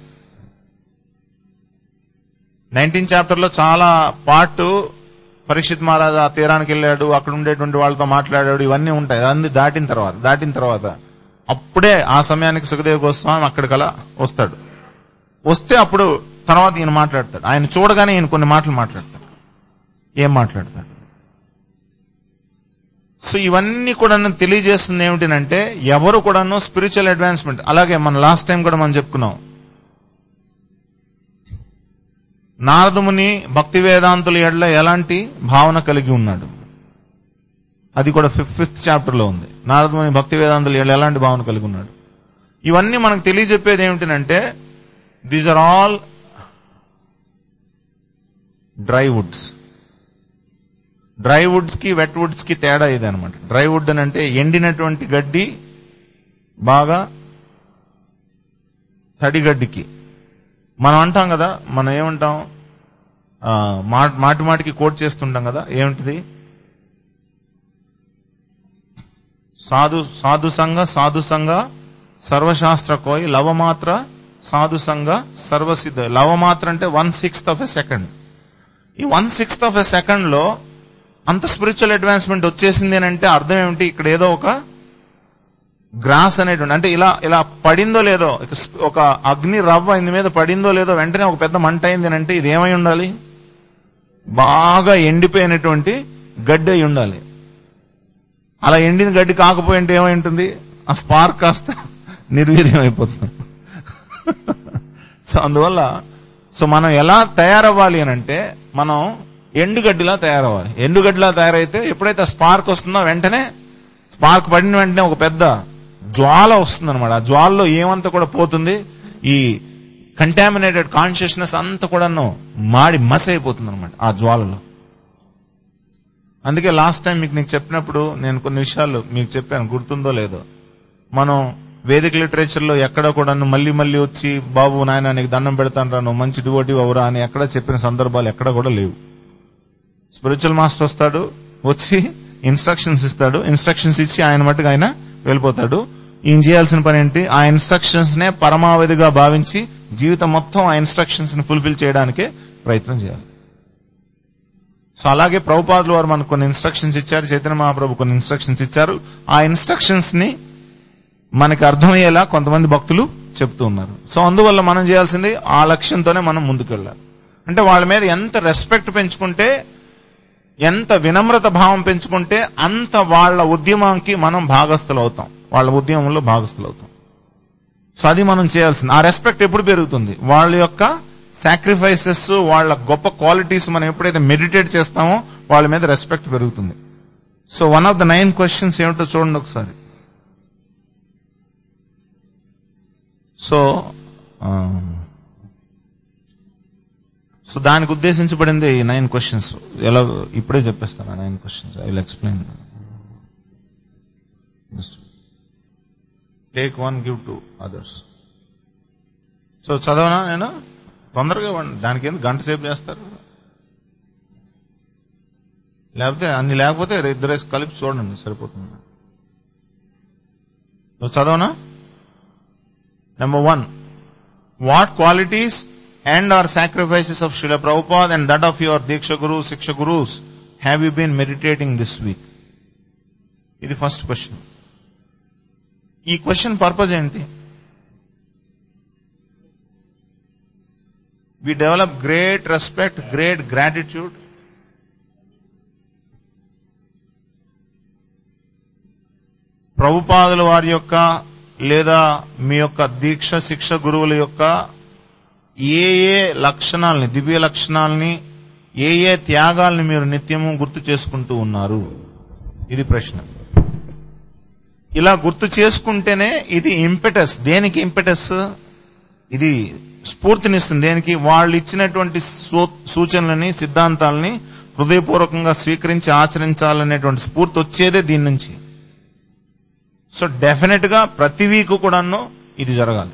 నైన్టీన్ చాప్టర్ లో చాలా పార్ట్ పరీక్షిత్ మహారాజు ఆ తీరానికి వెళ్ళాడు అక్కడ ఉండేటువంటి వాళ్ళతో మాట్లాడాడు ఇవన్నీ ఉంటాయి అన్ని దాటిన తర్వాత దాటిన తర్వాత అప్పుడే ఆ సమయానికి సుఖదేవ్ గోస్వామి అక్కడికలా వస్తాడు వస్తే అప్పుడు తర్వాత ఈయన మాట్లాడతాడు ఆయన చూడగానే ఈయన కొన్ని మాటలు మాట్లాడతాడు ఏం మాట్లాడతాడు సో ఇవన్నీ కూడా తెలియజేస్తుంది ఏమిటంటే ఎవరు కూడాను స్పిరిచువల్ అడ్వాన్స్మెంట్ అలాగే మన లాస్ట్ టైం కూడా మనం చెప్పుకున్నాం నారదముని భక్తి వేదాంతుల ఎడ్ల ఎలాంటి భావన కలిగి ఉన్నాడు అది కూడా ఫిఫ్త్ చాప్టర్ లో ఉంది నారదముని భక్తి వేదాంతుల ఎడ్ల ఎలాంటి భావన కలిగి ఉన్నాడు ఇవన్నీ మనకు తెలియజెప్పేది ఏమిటంటే these are all dry woods dry woods కి వెట్ వుడ్స్ కి తేడా ఇది అనమాట డ్రై వుడ్ అని అంటే ఎండినటువంటి గడ్డి బాగా తడి గడ్డికి మనం అంటాం కదా మనం ఏమంటాం ఆ, మా- మాటి మాటికి కోట్ చేస్తుంటాం కదా ఏమిటిది సాధు సాధు సంఘ సాధు సంఘ సర్వశాస్త్ర కోయి లవమాత్ర సాధు సంఘ సర్వసిద్ధ లవమాత్ర అంటే one sixth of a second ఈ one sixth of a second లో అంత స్పిరిచువల్ అడ్వాన్స్మెంట్ వచ్చేసింది అని అంటే అర్థం ఏమిటి ఇక్కడ ఏదో ఒక గ్రాస్ అనేటువంటి అంటే ఇలా ఇలా పడిందో లేదో ఇక స్ప- ఒక అగ్ని రవ్వ ఇంది మీద పడిందో లేదో వెంటనే ఒక పెద్ద మంట అయింది అని అంటే ఇది ఏమై ఉండాలి బాగా ఎండిపోయినటువంటి గడ్డి అయి ఉండాలి అలా ఎండిన గడ్డి కాకపోయి ఉంటే ఏమై ఉంటుంది ఆ స్పార్క్ కాస్త నిర్వీర్యం అయిపోతుంది సో అందువల్ల సో మనం ఎలా తయారవ్వాలి అని అంటే మనం ఎండుగడ్డిలా తయారవ్వాలి ఎండుగడ్డిలా తయారైతే ఎప్పుడైతే స్పార్క్ వస్తుందో వెంటనే స్పార్క్ పడిన వెంటనే ఒక పెద్ద జ్వాల వస్తుంది అనమాట ఆ జ్వాలలో ఏమంతా కూడా పోతుంది ఈ కంటామినేటెడ్ కాన్షియస్నెస్ అంతా కూడాను మాడి మస్ అయిపోతుంది అనమాట ఆ జ్వాలలో అందుకే లాస్ట్ టైం మీకు నీకు చెప్పినప్పుడు నేను కొన్ని విషయాలు మీకు చెప్పాను గుర్తుందో లేదో మనం వేదిక లిటరేచర్ లో ఎక్కడ కూడా మళ్ళీ మళ్ళీ వచ్చి బాబు నాయన నీకు దండం పెడతాను రా నువ్వు మంచి డివోటి అవురా అని ఎక్కడ చెప్పిన సందర్భాలు ఎక్కడ కూడా లేవు స్పిరిచువల్ మాస్టర్ వస్తాడు వచ్చి ఇన్స్ట్రక్షన్స్ ఇస్తాడు ఇన్స్ట్రక్షన్స్ ఇచ్చి ఆయన మట్టుకు ఆయన వెళ్ళిపోతాడు ఈయన చేయాల్సిన పని ఏంటి ఆ ఇన్స్ట్రక్షన్స్ నే పరమావధిగా భావించి జీవితం మొత్తం ఆ ఇన్స్ట్రక్షన్స్ ని ఫుల్ఫిల్ చేయడానికే ప్రయత్నం చేయాలి సో అలాగే ప్రభుపాదులు వారు మనకు కొన్ని ఇన్స్ట్రక్షన్స్ ఇచ్చారు చైతన్య మహాప్రభు కొన్ని ఇన్స్ట్రక్షన్స్ ఇచ్చారు ఆ ఇన్స్ట్రక్షన్స్ ని మనకి అర్థమయ్యేలా కొంతమంది భక్తులు చెప్తూ ఉన్నారు సో అందువల్ల మనం చేయాల్సింది ఆ లక్ష్యంతోనే మనం ముందుకెళ్ళాలి అంటే వాళ్ళ మీద ఎంత రెస్పెక్ట్ పెంచుకుంటే ఎంత వినమ్రత భావం పెంచుకుంటే అంత వాళ్ళ ఉద్యమానికి మనం భాగస్థులు అవుతాం వాళ్ళ ఉద్యమంలో భాగస్థులు అవుతాం సో అది మనం చేయాల్సింది ఆ రెస్పెక్ట్ ఎప్పుడు పెరుగుతుంది వాళ్ళ యొక్క సాక్రిఫైసెస్ వాళ్ళ గొప్ప క్వాలిటీస్ మనం ఎప్పుడైతే మెడిటేట్ చేస్తామో వాళ్ళ మీద రెస్పెక్ట్ పెరుగుతుంది so one of the nine questions ఏమిటో చూడండి ఒకసారి సో ఆ, సో దానికి ఉద్దేశించబడింది ఈ నైన్ క్వశ్చన్స్ ఎలా ఇప్పుడే చెప్పేస్తాను ఆ nine questions I will explain take one give to others so చదవనా నేను తొందరగా ఇవ్వండి దానికి ఎందుకు గంట సేపు చేస్తారు లేకపోతే అన్ని లేకపోతే ఇద్దరేసి కలిపి చూడండి సరిపోతుంది నువ్వు చదవనా Number one, what qualities and or sacrifices of Srila Prabhupada and that of your Diksha Gurus, Siksha Gurus have you been meditating this week? ఇది ఫస్ట్ క్వశ్చన్ ఈ క్వశ్చన్ పర్పస్ ఏంటి we develop great respect great gratitude ప్రభుపాదుల వారి యొక్క లేదా మీ యొక్క దీక్ష శిక్ష గురువుల యొక్క ఏ ఏ లక్షణాలని దివ్య లక్షణాలని ఏ ఏ త్యాగాల్ని మీరు నిత్యము గుర్తు చేసుకుంటూ ఉన్నారు ఇది ప్రశ్న ఇలా గుర్తు చేసుకుంటేనే ఇది ఇంపెటస్ దేనికి ఇంపెటస్ ఇది స్ఫూర్తినిస్తుంది దేనికి వాళ్ళు ఇచ్చినటువంటి సూ- సూచనలని సిద్ధాంతాలని హృదయపూర్వకంగా స్వీకరించి ఆచరించాలనేటువంటి స్ఫూర్తి వచ్చేదే దీని నుంచి సో డెఫినెట్ గా ప్రతి వీక్ కూడాను ఇది జరగాలి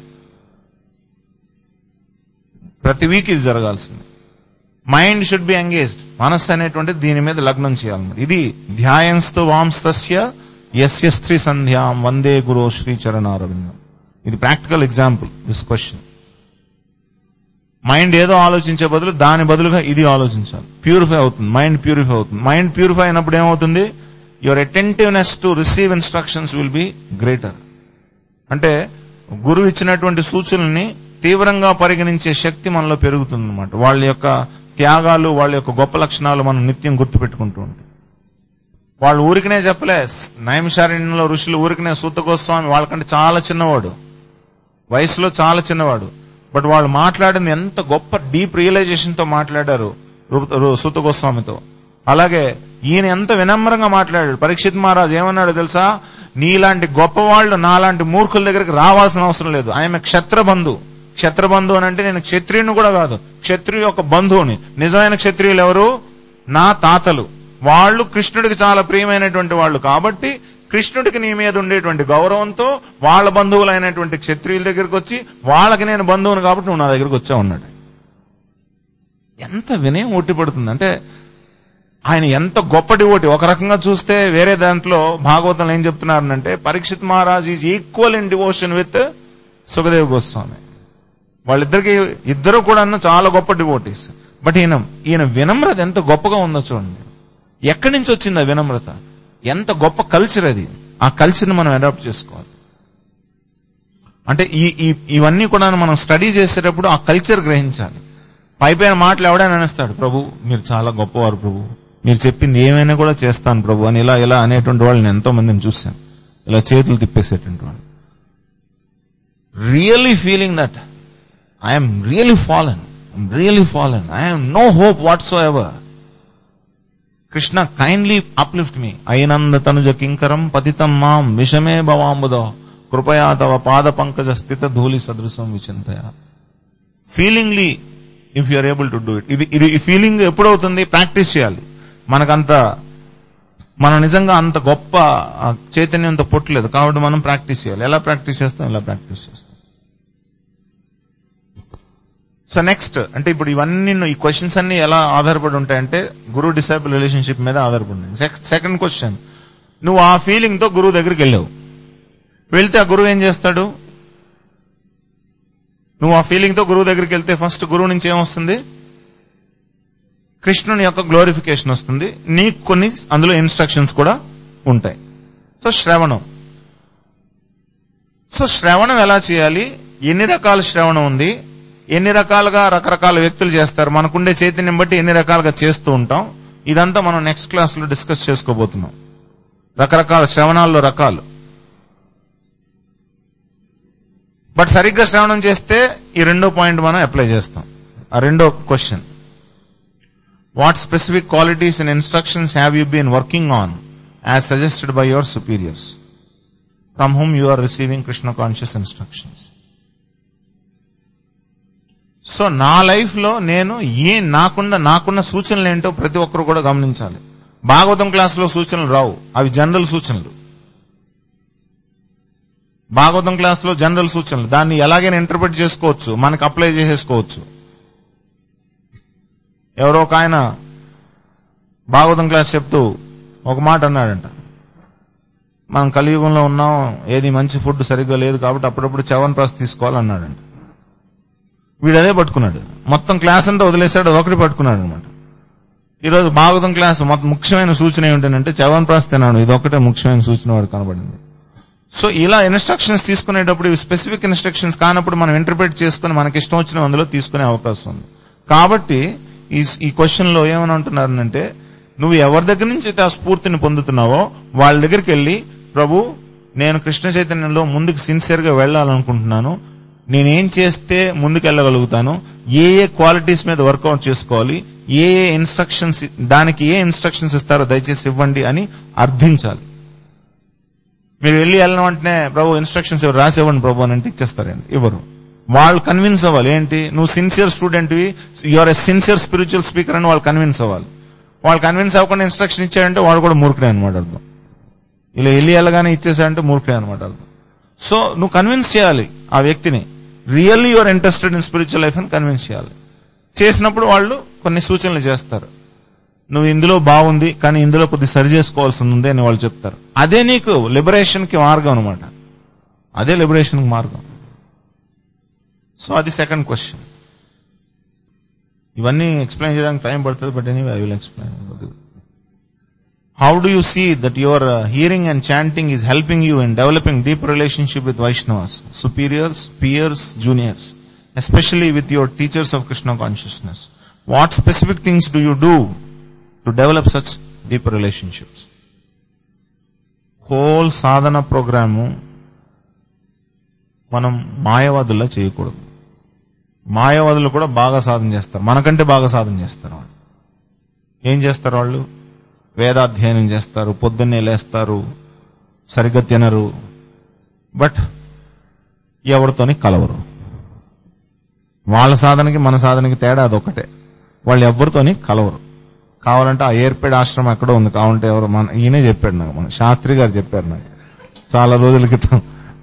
ప్రతి వీక్ ఇది జరగాల్సింది మైండ్ షుడ్ బి ఎంగేజ్డ్ మనస్సు అనేటువంటిది దీని మీద లగ్నం చేయాలన్నమాట ఇది ధ్యాయంస్తు వాంస్తస్య యస్య స్త్రీ సంధ్యాం వందే గురు శ్రీ చరణారవిందం ఇది practical example this question mind ఏదో ఆలోచించే బదులు దాని బదులుగా ఇది ఆలోచించాలి ప్యూరిఫై అవుతుంది మైండ్ ప్యూరిఫై అవుతుంది మైండ్ ప్యూరిఫై అయినప్పుడు ఏమవుతుంది your attentiveness to receive instructions will be greater అంటే గురువు ఇచ్చినటువంటి సూచనల్ని తీవ్రంగా పరిగణించే శక్తి మనలో పెరుగుతుంది అనమాట వాళ్ళ యొక్క త్యాగాలు వాళ్ళ యొక్క గొప్ప లక్షణాలు మనం నిత్యం గుర్తుపెట్టుకుంటూ ఉంటాం వాళ్ళు ఊరికనే చెప్పలే నైమిషారణ్యంలో ఋషులు ఊరికనే సూత గోస్వామి వాళ్ళకంటే చాలా చిన్నవాడు వయసులో చాలా చిన్నవాడు బట్ వాళ్ళు మాట్లాడింది ఎంత గొప్ప డీప్ రియలైజేషన్ తో మాట్లాడారు రు- రు- సూత గోస్వామితో అలాగే ఈయన ఎంత వినమ్రంగా మాట్లాడాడు పరీక్షిత్ మహారాజ్ ఏమన్నాడు తెలుసా నీలాంటి గొప్ప వాళ్ళు నాలాంటి మూర్ఖుల దగ్గరికి రావాల్సిన అవసరం లేదు ఆయన క్షత్రబంధు క్షత్రబంధు అని అంటే నేను క్షత్రియుని కూడా కాదు క్షత్రియ యొక్క బంధువుని నిజమైన క్షత్రియులు ఎవరు నా తాతలు వాళ్ళు కృష్ణుడికి చాలా ప్రియమైనటువంటి వాళ్ళు కాబట్టి కృష్ణుడికి నీ మీద ఉండేటువంటి గౌరవంతో వాళ్ళ బంధువులైనటువంటి క్షత్రియుల దగ్గరికి వచ్చి వాళ్ళకి నేను బంధువును కాబట్టి నువ్వు నా దగ్గరికి వచ్చా ఉన్నాడు ఎంత వినయం ఒట్టిపడుతుంది అంటే ఆయన ఎంత గొప్ప డివోటి ఒక రకంగా చూస్తే వేరే దాంట్లో భాగవతంలో ఏం చెప్తున్నారంటే Parikshit Maharaj is equal in devotion with Sukhdev Goswami వాళ్ళిద్దరికి ఇద్దరు కూడా చాలా గొప్ప డివోటీస్ బట్ ఈయన ఈయన వినమ్రత ఎంత గొప్పగా ఉందో చూడండి ఎక్కడి నుంచి వచ్చింది ఆ వినమ్రత ఎంత గొప్ప కల్చర్ అది ఆ కల్చర్ని మనం అడాప్ట్ చేసుకోవాలి అంటే ఈ ఈ- ఇవన్నీ కూడా మనం స్టడీ చేసేటప్పుడు ఆ కల్చర్ గ్రహించాలి పైపైన మాటలు ఎవడైనా అనేస్తాడు ప్రభు మీరు చాలా గొప్పవారు ప్రభు మీరు చెప్పింది ఏమైనా కూడా చేస్తాను ప్రభు అని ఇలా ఇలా అనేటువంటి వాళ్ళని ఎంతో మందిని చూశాను ఇలా చేతులు తిప్పేసేటువంటి వాళ్ళు really feeling that I'm really fallen really fallen I'm no hope whatsoever Krishna kindly uplift me అయినంద తనుజ కింకరం పతితం మాం విషమే భవాంబుదో కృపయా తవ పాద పంకజ స్థిత ధూళి సదృశం విచింతయ feelingly if you're able to do it ఇది ఇది ఈ ఫీలింగ్ ఎప్పుడవుతుంది ప్రాక్టీస్ చేయాలి మనకంత మనం నిజంగా అంత గొప్ప ఆ, చైతన్యంతో పుట్టలేదు కాబట్టి మనం ప్రాక్టీస్ చేయాలి ఎలా ప్రాక్టీస్ చేస్తాం ఎలా ప్రాక్టీస్ చేస్తాం సో నెక్స్ట్ అంటే ఇప్పుడు ఇవన్నీ ఈ క్వశ్చన్స్ అన్ని ఎలా ఆధారపడి ఉంటాయంటే గురు డిసైపుల్ రిలేషన్షిప్ మీద ఆధారపడి ఉంటుంది సెకండ్ క్వశ్చన్ నువ్వు ఆ ఫీలింగ్ తో గురువు దగ్గరికి వెళ్ళావు వెళ్తే ఆ గురువు ఏం చేస్తాడు నువ్వు ఆ ఫీలింగ్ తో గురువు దగ్గరికి వెళ్తే ఫస్ట్ గురువు నుంచి ఏమొస్తుంది కృష్ణుని యొక్క గ్లోరిఫికేషన్ వస్తుంది నీకు కొన్ని అందులో ఇన్స్ట్రక్షన్స్ కూడా ఉంటాయి సో శ్రవణం సో శ్రవణం ఎలా చేయాలి ఎన్ని రకాల శ్రవణం ఉంది ఎన్ని రకాలుగా రకరకాల వ్యక్తులు చేస్తారు మనకుండే చైతన్యం బట్టి ఎన్ని రకాలుగా చేస్తూ ఉంటాం ఇదంతా మనం నెక్స్ట్ క్లాస్ లో డిస్కస్ చేసుకోబోతున్నాం రకరకాల శ్రవణాల్లో రకాలు బట్ సరిగ్గా శ్రవణం చేస్తే ఈ రెండో పాయింట్ మనం అప్లై చేస్తాం ఆ రెండో question what specific qualities and instructions have you been working on as suggested by your superiors from whom you are receiving Krishna conscious instructions so నా లైఫ్ లో నేను ఏ నాకున్న నాకున్న సూచనలు ఏంటో ప్రతి ఒక్కరు కూడా గమనించాలి భాగవతం క్లాసులో సూచనలు రావు అవి జనరల్ సూచనలు భాగవతం క్లాసులో జనరల్ సూచనలు దాన్ని ఎలాగైనా ఇంటర్ప్రిట్ చేసుకోవచ్చు మనకు అప్లై చేసేసుకోవచ్చు ఎవరో ఒక ఆయన భాగవతం క్లాస్ చెప్తూ ఒక మాట అన్నాడంట మనం కలియుగంలో ఉన్నాం ఏది మంచి ఫుడ్ సరిగ్గా లేదు కాబట్టి అప్పుడప్పుడు చవన్ ప్రాస్ తీసుకోవాలన్నాడంట వీడు అదే పట్టుకున్నాడు మొత్తం క్లాస్ అంతా వదిలేశాడు ఒకటి పట్టుకున్నాడు అనమాట ఈరోజు భాగవతం క్లాస్ మొత్తం ముఖ్యమైన సూచన ఏమిటంటే చవన్ ప్రాస్ తినాడు ఇది ఒకటే ముఖ్యమైన సూచన వాడు కనబడింది సో ఇలా ఇన్స్ట్రక్షన్స్ తీసుకునేటప్పుడు ఇవి స్పెసిఫిక్ ఇన్స్ట్రక్షన్స్ కానప్పుడు మనం ఇంటర్ప్రిట్ చేసుకుని మనకి ఇష్టం వచ్చిన అందులో తీసుకునే అవకాశం ఉంది కాబట్టి ఈ ఈ క్వశ్చన్ లో ఏమని అంటున్నారంటే నువ్వు ఎవరి దగ్గర నుంచి అయితే ఆ స్ఫూర్తిని పొందుతున్నావో వాళ్ళ దగ్గరికి వెళ్ళి ప్రభు నేను కృష్ణ చైతన్యంలో ముందుకు సిన్సియర్ గా వెళ్ళాలనుకుంటున్నాను నేనేం చేస్తే ముందుకు వెళ్ళగలుగుతాను ఏ ఏ క్వాలిటీస్ మీద వర్కౌట్ చేసుకోవాలి ఏ ఏ ఇన్స్ట్రక్షన్స్ దానికి ఏ ఇన్స్ట్రక్షన్స్ ఇస్తారో దయచేసి ఇవ్వండి అని అర్థించాలి మీరు వెళ్ళి వెళ్ళిన వెంటనే ప్రభు ఇన్స్ట్రక్షన్స్ ఎవరు రాసి ఇవ్వండి ప్రభు అని అంటే ఇచ్చేస్తారండి ఇవ్వరు వాళ్ళు కన్విన్స్ అవ్వాలి ఏంటి నువ్వు సిన్సియర్ స్టూడెంట్వి you're a sincere spiritual speaker అని వాళ్ళు కన్విన్స్ అవ్వాలి వాళ్ళు కన్విన్స్ అవ్వకుండా ఇన్స్ట్రక్షన్ ఇచ్చాడంటే వాడు కూడా మూర్ఖుడే అనమాట అర్థం ఇలా వెళ్ళి వెళ్ళగానే ఇచ్చేసాడంటే మూర్ఖుడే అనమాట అర్థం సో నువ్వు కన్విన్స్ చేయాలి ఆ వ్యక్తిని really you're interested in spiritual life అని కన్విన్స్ చేయాలి చేసినప్పుడు వాళ్ళు కొన్ని సూచనలు చేస్తారు నువ్వు ఇందులో బాగుంది కానీ ఇందులో కొద్ది సరి చేసుకోవాల్సి ఉంది అని వాళ్ళు చెప్తారు అదే నీకు లిబరేషన్ కి మార్గం అనమాట అదే లిబరేషన్ కి మార్గం సో అది సెకండ్ క్వశ్చన్ ఇవన్నీ ఎక్స్ప్లెయిన్ చేయడానికి టైం పడుతుంది but any I will explain how do you see that your hearing and chanting is helping you in developing deep relationship with Vaishnavas superiors peers juniors especially with your teachers of Krishna consciousness what specific things do you do to develop such deep relationships whole సాధన program మనం మాయవాదుల్లా చేయకూడదు మాయవాదులు కూడా బాగా సాధన చేస్తారు మనకంటే బాగా సాధన చేస్తారు వాళ్ళు ఏం చేస్తారు వాళ్ళు వేదాధ్యయనం చేస్తారు పొద్దున్నే లేస్తారు సరిగ్గా తినరు బట్ ఎవరితోని కలవరు వాళ్ళ సాధనకి మన సాధనకి తేడా అదొకటే వాళ్ళు ఎవరితోని కలవరు కావాలంటే ఆ ఏర్పేడ్ ఆశ్రమం ఎక్కడో ఉంది కావాలంటే ఎవరు మన ఈయనే చెప్పాడు నాకు మన శాస్త్రి గారు చెప్పారు నాకు చాలా రోజుల క్రితం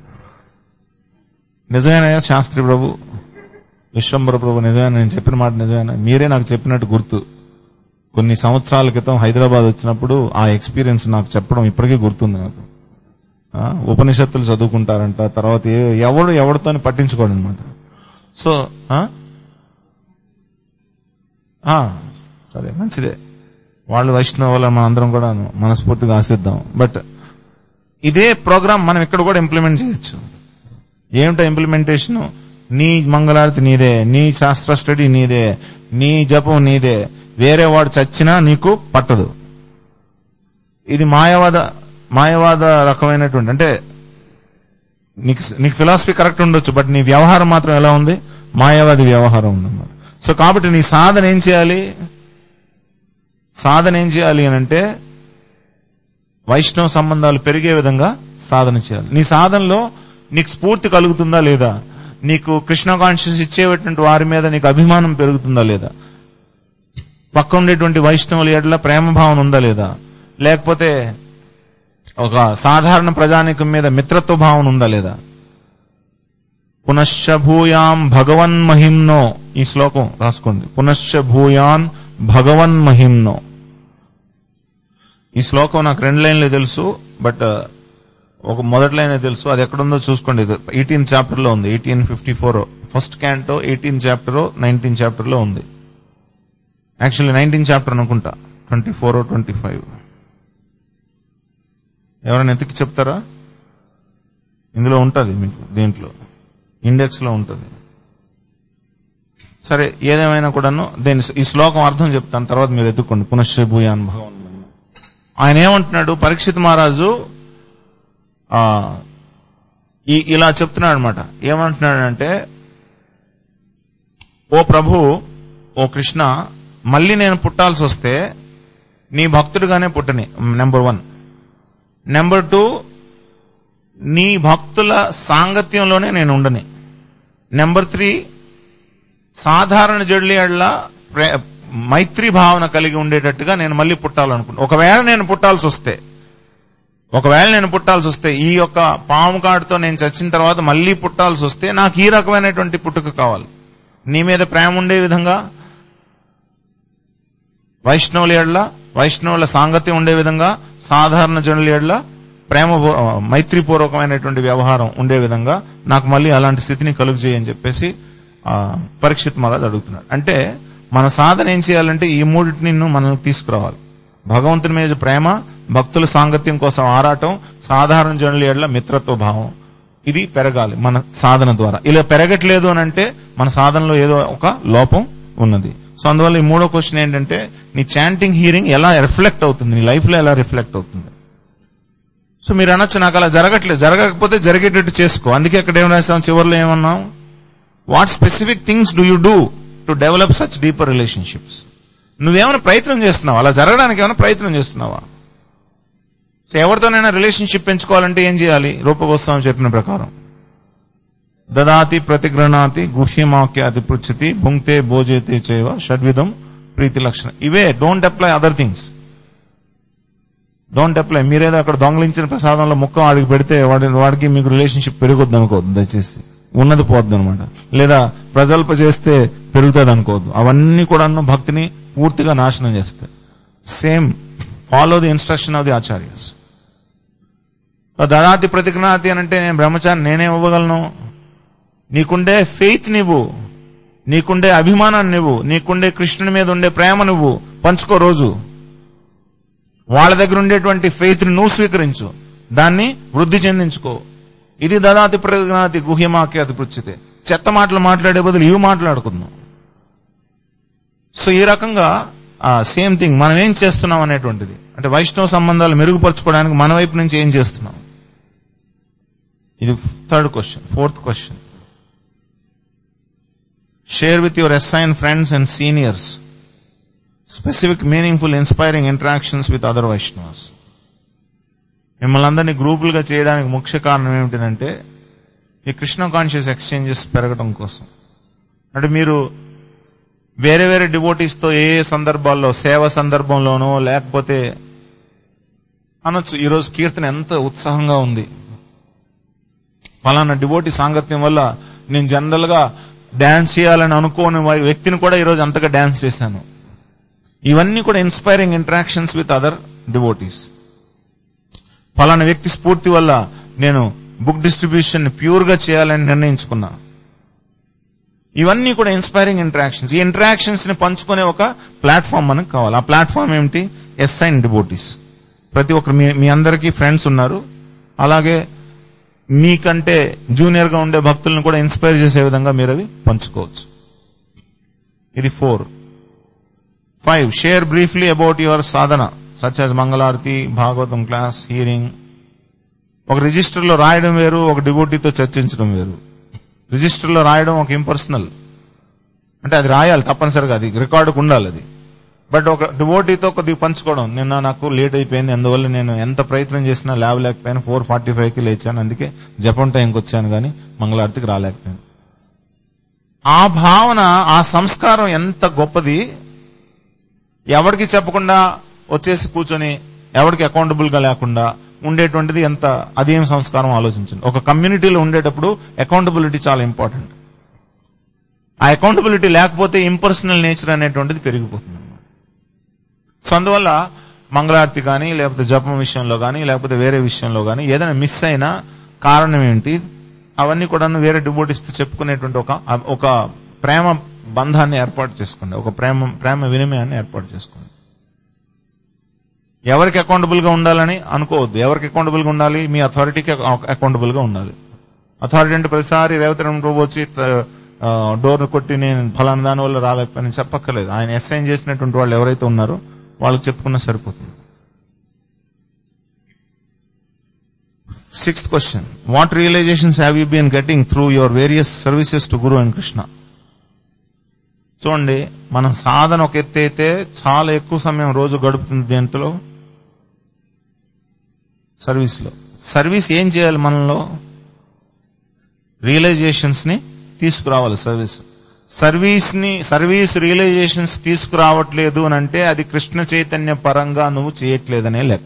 నిజమేనయ్యా శాస్త్రి ప్రభు విశ్వంబర ప్రభు నిజమేనా నేను చెప్పిన మాట నిజమేనా మీరే నాకు చెప్పినట్టు గుర్తు కొన్ని సంవత్సరాల క్రితం హైదరాబాద్ వచ్చినప్పుడు ఆ ఎక్స్పీరియన్స్ నాకు చెప్పడం ఇప్పటికీ గుర్తుంది నాకు ఆ, ఉపనిషత్తులు చదువుకుంటారంట తర్వాత ఏ- ఎవడు ఎవరితో పట్టించుకోడు అనమాట సో ఆ? ఆ, సరే మంచిదే వాళ్ళు వైష్ణవుల మన అందరం కూడా మనస్ఫూర్తిగా ఆశిద్దాం బట్ ఇదే ప్రోగ్రామ్ మనం ఇక్కడ కూడా ఇంప్లిమెంట్ చేయొచ్చు ఏమిటో ఇంప్లిమెంటేషన్ నీ మంగళారతి నీదే నీ శాస్త్ర స్టడీ నీదే నీ జపం నీదే వేరే వాడు చచ్చినా నీకు పట్టదు ఇది మాయవాద మాయవాద రకమైనటువంటి అంటే నీకు నీకు ఫిలాసఫీ కరెక్ట్ ఉండొచ్చు బట్ నీ వ్యవహారం మాత్రం ఎలా ఉంది మాయావాది వ్యవహారం ఉందన్నమాట సో కాబట్టి నీ సాధన ఏం చేయాలి సాధన ఏం చేయాలి అని అంటే వైష్ణవ సంబంధాలు పెరిగే విధంగా సాధన చేయాలి నీ సాధనలో నీకు స్ఫూర్తి కలుగుతుందా లేదా నీకు కృష్ణ కాన్షియస్ ఇచ్చేటువంటి వారి మీద నీకు అభిమానం పెరుగుతుందా లేదా పక్క ఉండేటువంటి వైష్ణవుల ఎడల ప్రేమ భావన ఉందా లేదా లేకపోతే ఒక సాధారణ ప్రజానికం మీద మిత్రత్వ భావన ఉందా లేదా పునశ్చ భూయాం భగవన్ మహిమ్నో ఈ శ్లోకం రాసుకోండి పునశ్చ భూయాన్ భగవన్ మహిమ్నో ఈ శ్లోకం నాకు రెండు లైన్లే తెలుసు బట్ ఒక మొదటి లైన్ తెలుసు అది ఎక్కడుందో చూసుకోండి ఎయిటీన్ చాప్టర్ లో ఉంది eighteen fifty four first canto eighteen chapter nineteen chapter లో ఉంది యాక్చువల్లీ నైన్టీన్ చాప్టర్ అనుకుంటా ట్వంటీ ఫోర్ ట్వంటీ ఫైవ్ ఎవరైనా ఎత్తికి చెప్తారా ఇందులో ఉంటది మీకు దీంట్లో ఇండెక్స్ లో ఉంటది సరే ఏదేమైనా కూడాను దేని ఈ శ్లోకం అర్థం చెప్తాను తర్వాత మీరు ఎత్తుకోండి పునశ్చభూయాన్ భగవన్ ఆయన ఏమంటున్నాడు పరీక్షిత్ మహారాజు ఆ, ఈ ఇలా చెప్తున్నాడు అనమాట ఏమంటున్నాడంటే ఓ ప్రభు ఓ కృష్ణ మళ్ళీ నేను పుట్టాల్సి వస్తే నీ భక్తుడిగానే పుట్టని నెంబర్ వన్ నెంబర్ టూ నీ భక్తుల సాంగత్యంలోనే నేను ఉండని నెంబర్ త్రీ సాధారణ జడ్లియడ్ల మైత్రి భావన కలిగి ఉండేటట్టుగా నేను మళ్ళీ పుట్టాలనుకుంటా ఒకవేళ నేను పుట్టాల్సి వస్తే ఒకవేళ నేను పుట్టాల్సి వస్తే ఈ యొక్క పాము కాడుతో నేను చచ్చిన తర్వాత మళ్ళీ పుట్టాల్సి వస్తే నాకు ఈ రకమైనటువంటి పుట్టుక కావాలి నీ మీద ప్రేమ ఉండే విధంగా వైష్ణవుల ఎడ్ల వైష్ణవుల సాంగత్యం ఉండే విధంగా సాధారణ జనుల ఎడ్ల ప్రేమ మైత్రిపూర్వకమైనటువంటి వ్యవహారం ఉండే విధంగా నాకు మళ్ళీ అలాంటి స్థితిని కలుగు చేయని చెప్పేసి ఆ, పరీక్షిత్ మహారాజ్ అడుగుతున్నాడు అంటే మన సాధన ఏం చేయాలంటే ఈ మూడింటిని మనం తీసుకురావాలి భగవంతుని మీద ప్రేమ భక్తుల సాంగత్యం కోసం ఆరాటం సాధారణ జనుల ఎడ్ల మిత్రత్వ భావం ఇది పెరగాలి మన సాధన ద్వారా ఇలా పెరగట్లేదు అని అంటే మన సాధనలో ఏదో ఒక లోపం ఉన్నది సో అందువల్ల ఈ మూడో క్వశ్చన్ ఏంటంటే నీ చాంటింగ్ హీరింగ్ ఎలా రిఫ్లెక్ట్ అవుతుంది నీ లైఫ్ లో ఎలా రిఫ్లెక్ట్ అవుతుంది సో మీరు అనొచ్చు నాకు అలా జరగట్లేదు జరగకపోతే జరిగేటట్టు చేసుకో అందుకే అక్కడ ఏం రాసాం చివరిలో ఏమన్నాం what specific things do you do to develop such deeper relationships నువ్వేమైనా ప్రయత్నం చేస్తున్నావా అలా జరగడానికి ఏమైనా ప్రయత్నం చేస్తున్నావా సో ఎవరితోనైనా రిలేషన్షిప్ పెంచుకోవాలంటే ఏం చేయాలి రూపగోస్వామి చెప్పిన ప్రకారం దదాతి ప్రతిగ్రహణాతి గుహ్యమాక్యాతి పృచ్చతి భుంక్తే భోజేతే చేవ షడ్విధం ప్రీతి లక్షణం ఇవే don't apply other things don't apply మీరేదో అక్కడ దొంగలించిన ప్రసాదంలో ముక్క వాడికి పెడితే వాడి వాడికి మీకు రిలేషన్షిప్ పెరగొద్దు అనుకోవద్దు దయచేసి ఉన్నది పోద్ది అనమాట లేదా ప్రజల్ప చేస్తే పెరుగుతుంది అనుకోవద్దు అవన్నీ కూడా భక్తిని పూర్తిగా నాశనం చేస్తాయి same follow the instruction of the acharyas దదాతి ప్రతిజ్ఞాతి అని అంటే నేను బ్రహ్మచారి నేనే ఇవ్వగలను నీకుండే ఫెయిత్ నువ్వు నీకుండే అభిమానాన్ని నువ్వు నీకుండే కృష్ణుని మీద ఉండే ప్రేమ నువ్వు పంచుకో రోజు వాళ్ళ దగ్గర ఉండేటువంటి ఫెయిత్ ని నువ్వు స్వీకరించు దాన్ని వృద్ధి చెందించుకో ఇది దదాతి ప్రజ్ఞాతి గుహ్యమాక్యాతి పృచ్చితే చెత్త మాటలు మాట్లాడే బదులు ఇవి మాట్లాడుకుందాం సో ఈ రకంగా సేమ్ థింగ్ మనం ఏం చేస్తున్నాం అనేటువంటిది అంటే వైష్ణవ సంబంధాలు మెరుగుపరచుకోవడానికి మన వైపు నుంచి ఏం చేస్తున్నాం ఇది third question fourth question share with your ఎస్ఐన్ friends and seniors specific meaningful inspiring interactions with other Vaishnavas మిమ్మల్ని అందరినీ గ్రూపులుగా చేయడానికి ముఖ్య కారణం ఏమిటంటే ఈ కృష్ణ కాన్షియస్ ఎక్స్చేంజెస్ పెరగడం కోసం అంటే మీరు వేరే వేరే డివోటీస్ తో ఏ ఏ సందర్భాల్లో సేవ సందర్భంలోనో లేకపోతే అనొచ్చు ఈరోజు కీర్తన ఎంత ఉత్సాహంగా ఉంది ఫలానా డివోటీ సాంగత్యం వల్ల నేను జనరల్ గా డాన్స్ చేయాలని అనుకోని వా- వ్యక్తిని కూడా ఈరోజు అంతగా డాన్స్ చేశాను ఇవన్నీ కూడా inspiring interactions with other devotees ఫలానా వ్యక్తి స్ఫూర్తి వల్ల నేను బుక్ డిస్ట్రిబ్యూషన్ ప్యూర్ గా చేయాలని నిర్ణయించుకున్నా ఇవన్నీ కూడా ఇన్స్పైరింగ్ ఇంటరాక్షన్స్ ఈ ఇంటరాక్షన్స్ ని పంచుకునే ఒక ప్లాట్ఫామ్ మనకు కావాలి ఆ ప్లాట్ఫామ్ ఏమిటి ఎస్ఐన్ డివోటీస్ ప్రతి ఒక్కరు మీ మీ అందరికీ ఫ్రెండ్స్ ఉన్నారు అలాగే మీకంటే జూనియర్ గా ఉండే భక్తులను కూడా ఇన్స్పైర్ చేసే విధంగా మీరు అవి పంచుకోవచ్చు ఇది four five share briefly about your సాధన సచ్ యాజ్ మంగళారతి భాగవతం క్లాస్ హీరింగ్ ఒక రిజిస్టర్ లో రాయడం వేరు ఒక డివోటీతో చర్చించడం వేరు రిజిస్టర్ లో రాయడం ఒక ఇంపర్సనల్ అంటే అది రాయాలి తప్పనిసరిగా అది రికార్డుకు ఉండాలి అది బట్ ఒక డివోటీతో కొద్దిగా పంచుకోవడం నిన్న నాకు లేట్ అయిపోయింది అందువల్ల నేను ఎంత ప్రయత్నం చేసినా లేవలేకపోయాను ఫోర్ ఫార్టీ ఫైవ్ కి లేచాను అందుకే జపం టైంకి వచ్చాను కానీ మంగళారతికి రాలేకపోయాను ఆ భావన ఆ సంస్కారం ఎంత గొప్పది ఎవరికి చెప్పకుండా వచ్చేసి కూర్చొని ఎవరికి అకౌంటబుల్ గా లేకుండా ఉండేటువంటిది ఎంత అదేం సంస్కారం ఆలోచించండి ఒక కమ్యూనిటీలో ఉండేటప్పుడు అకౌంటబిలిటీ చాలా ఇంపార్టెంట్ ఆ అకౌంటబిలిటీ లేకపోతే ఇంపర్సనల్ నేచర్ అనేటువంటిది పెరిగిపోతుంది అన్నమాట. సో అందువల్ల మంగళారతి కానీ లేకపోతే జపం విషయంలో కానీ లేకపోతే వేరే విషయంలో కానీ ఏదైనా మిస్ అయినా కారణం ఏంటి అవన్నీ కూడా వేరే డిబోటిస్తూ చెప్పుకునేటువంటి ఒక ఒక ప్రేమ బంధాన్ని ఏర్పాటు చేసుకోండి ఒక ప్రేమ ప్రేమ వినిమయాన్ని ఏర్పాటు చేసుకోండి ఎవరికి అకౌంటబుల్ గా ఉండాలని అనుకోవద్దు ఎవరికి అకౌంటబుల్ గా ఉండాలి మీ అథారిటీకి అకౌంటబుల్ గా ఉండాలి అథారిటీ అంటే ప్రతిసారి రేవతరం ప్రభు వచ్చి డోర్ కొట్టి నేను ఫలానా దాని వల్ల రాలేకపోయాను చెప్పక్కర్లేదు ఆయన అసైన్ చేసినటువంటి వాళ్ళు ఎవరైతే ఉన్నారో వాళ్ళకి చెప్పుకున్నా సరిపోతుంది sixth question what realisations have you been getting through your various services to guru and Krishna చూడండి మన సాధన ఒక ఎత్తి అయితే చాలా ఎక్కువ సమయం రోజు గడుపుతుంది దేంట్లో సర్వీస్ లో సర్వీస్ ఏం చేయాలి మనలో రియలైజేషన్స్ ని తీసుకురావాలి సర్వీస్ సర్వీస్ ని సర్వీస్ రియలైజేషన్స్ తీసుకురావట్లేదు అని అంటే అది కృష్ణ చైతన్య పరంగా నువ్వు చేయట్లేదనే లెక్క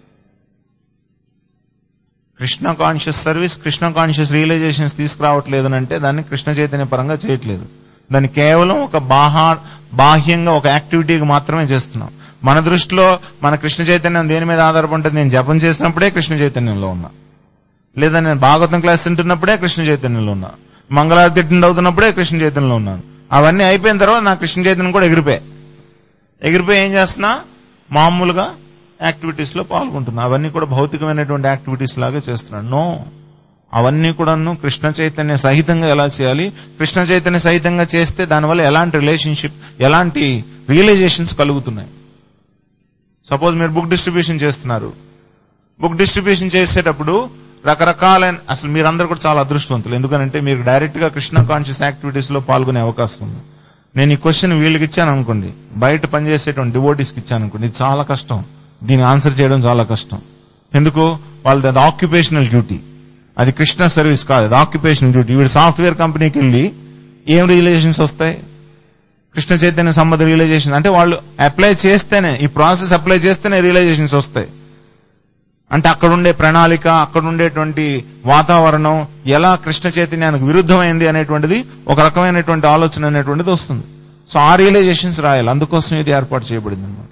Krishna conscious service Krishna conscious realisations తీసుకురావట్లేదు అని అంటే దాన్ని కృష్ణ చైతన్య పరంగా చేయట్లేదు దాన్ని కేవలం ఒక బాహా బాహ్యంగా ఒక యాక్టివిటీకి మాత్రమే చేస్తున్నాం మన దృష్టిలో మన కృష్ణ చైతన్యం దేని మీద ఆధారపడుతుంది నేను జపం చేసినప్పుడే కృష్ణ చైతన్యంలో ఉన్నా లేదా నేను భాగవతం క్లాస్ తింటున్నప్పుడే కృష్ణ చైతన్యంలో ఉన్నా మంగళారతి అటెండ్ అవుతున్నప్పుడే కృష్ణ చైతన్యంలో ఉన్నాను అవన్నీ అయిపోయిన తర్వాత నా కృష్ణ చైతన్యం కూడా ఎగిరిపోయాయి ఎగిరిపోయి ఏం చేస్తున్నా మామూలుగా యాక్టివిటీస్ లో పాల్గొంటున్నా అవన్నీ కూడా భౌతికమైనటువంటి యాక్టివిటీస్ లాగా చేస్తున్నాను నో అవన్నీ కూడాను కృష్ణ చైతన్య సహితంగా ఎలా చేయాలి కృష్ణ చైతన్య సహితంగా చేస్తే దానివల్ల ఎలాంటి రిలేషన్షిప్ ఎలాంటి రియలైజేషన్స్ కలుగుతున్నాయి సపోజ్ మీరు బుక్ డిస్ట్రిబ్యూషన్ చేస్తున్నారు బుక్ డిస్ట్రిబ్యూషన్ చేసేటప్పుడు రకరకాలైన అసలు మీరందరూ కూడా చాలా అదృష్టవంతులు ఎందుకంటే మీరు డైరెక్ట్ గా కృష్ణ కాన్షియస్ యాక్టివిటీస్ లో పాల్గొనే అవకాశం ఉంది నేను ఈ క్వశ్చన్ వీళ్ళకి ఇచ్చాను అనుకోండి బయట పనిచేసేటువంటి డివోటీస్కి ఇచ్చాను అనుకోండి ఇది చాలా కష్టం దీన్ని ఆన్సర్ చేయడం చాలా కష్టం ఎందుకు వాళ్ళది అది ఆక్యుపేషనల్ డ్యూటీ అది కృష్ణ సర్వీస్ కాదు అది ఆక్యుపేషనల్ డ్యూటీ వీడు సాఫ్ట్వేర్ కంపెనీకి వెళ్ళి ఏం రియలైజేషన్స్ వస్తాయి కృష్ణ చైతన్య సంబంధ రియలైజేషన్ అంటే వాళ్ళు అప్లై చేస్తేనే ఈ ప్రాసెస్ అప్లై చేస్తేనే రియలైజేషన్స్ వస్తాయి అంటే అక్కడ ఉండే ప్రణాళిక అక్కడ ఉండేటువంటి వాతావరణం ఎలా కృష్ణ చైతన్యానికి విరుద్ధమైంది అనేటువంటిది ఒక రకమైనటువంటి ఆలోచన అనేటువంటిది వస్తుంది సో ఆ రియలైజేషన్స్ రాయాలి అందుకోసం ఇది ఏర్పాటు చేయబడింది అనమాట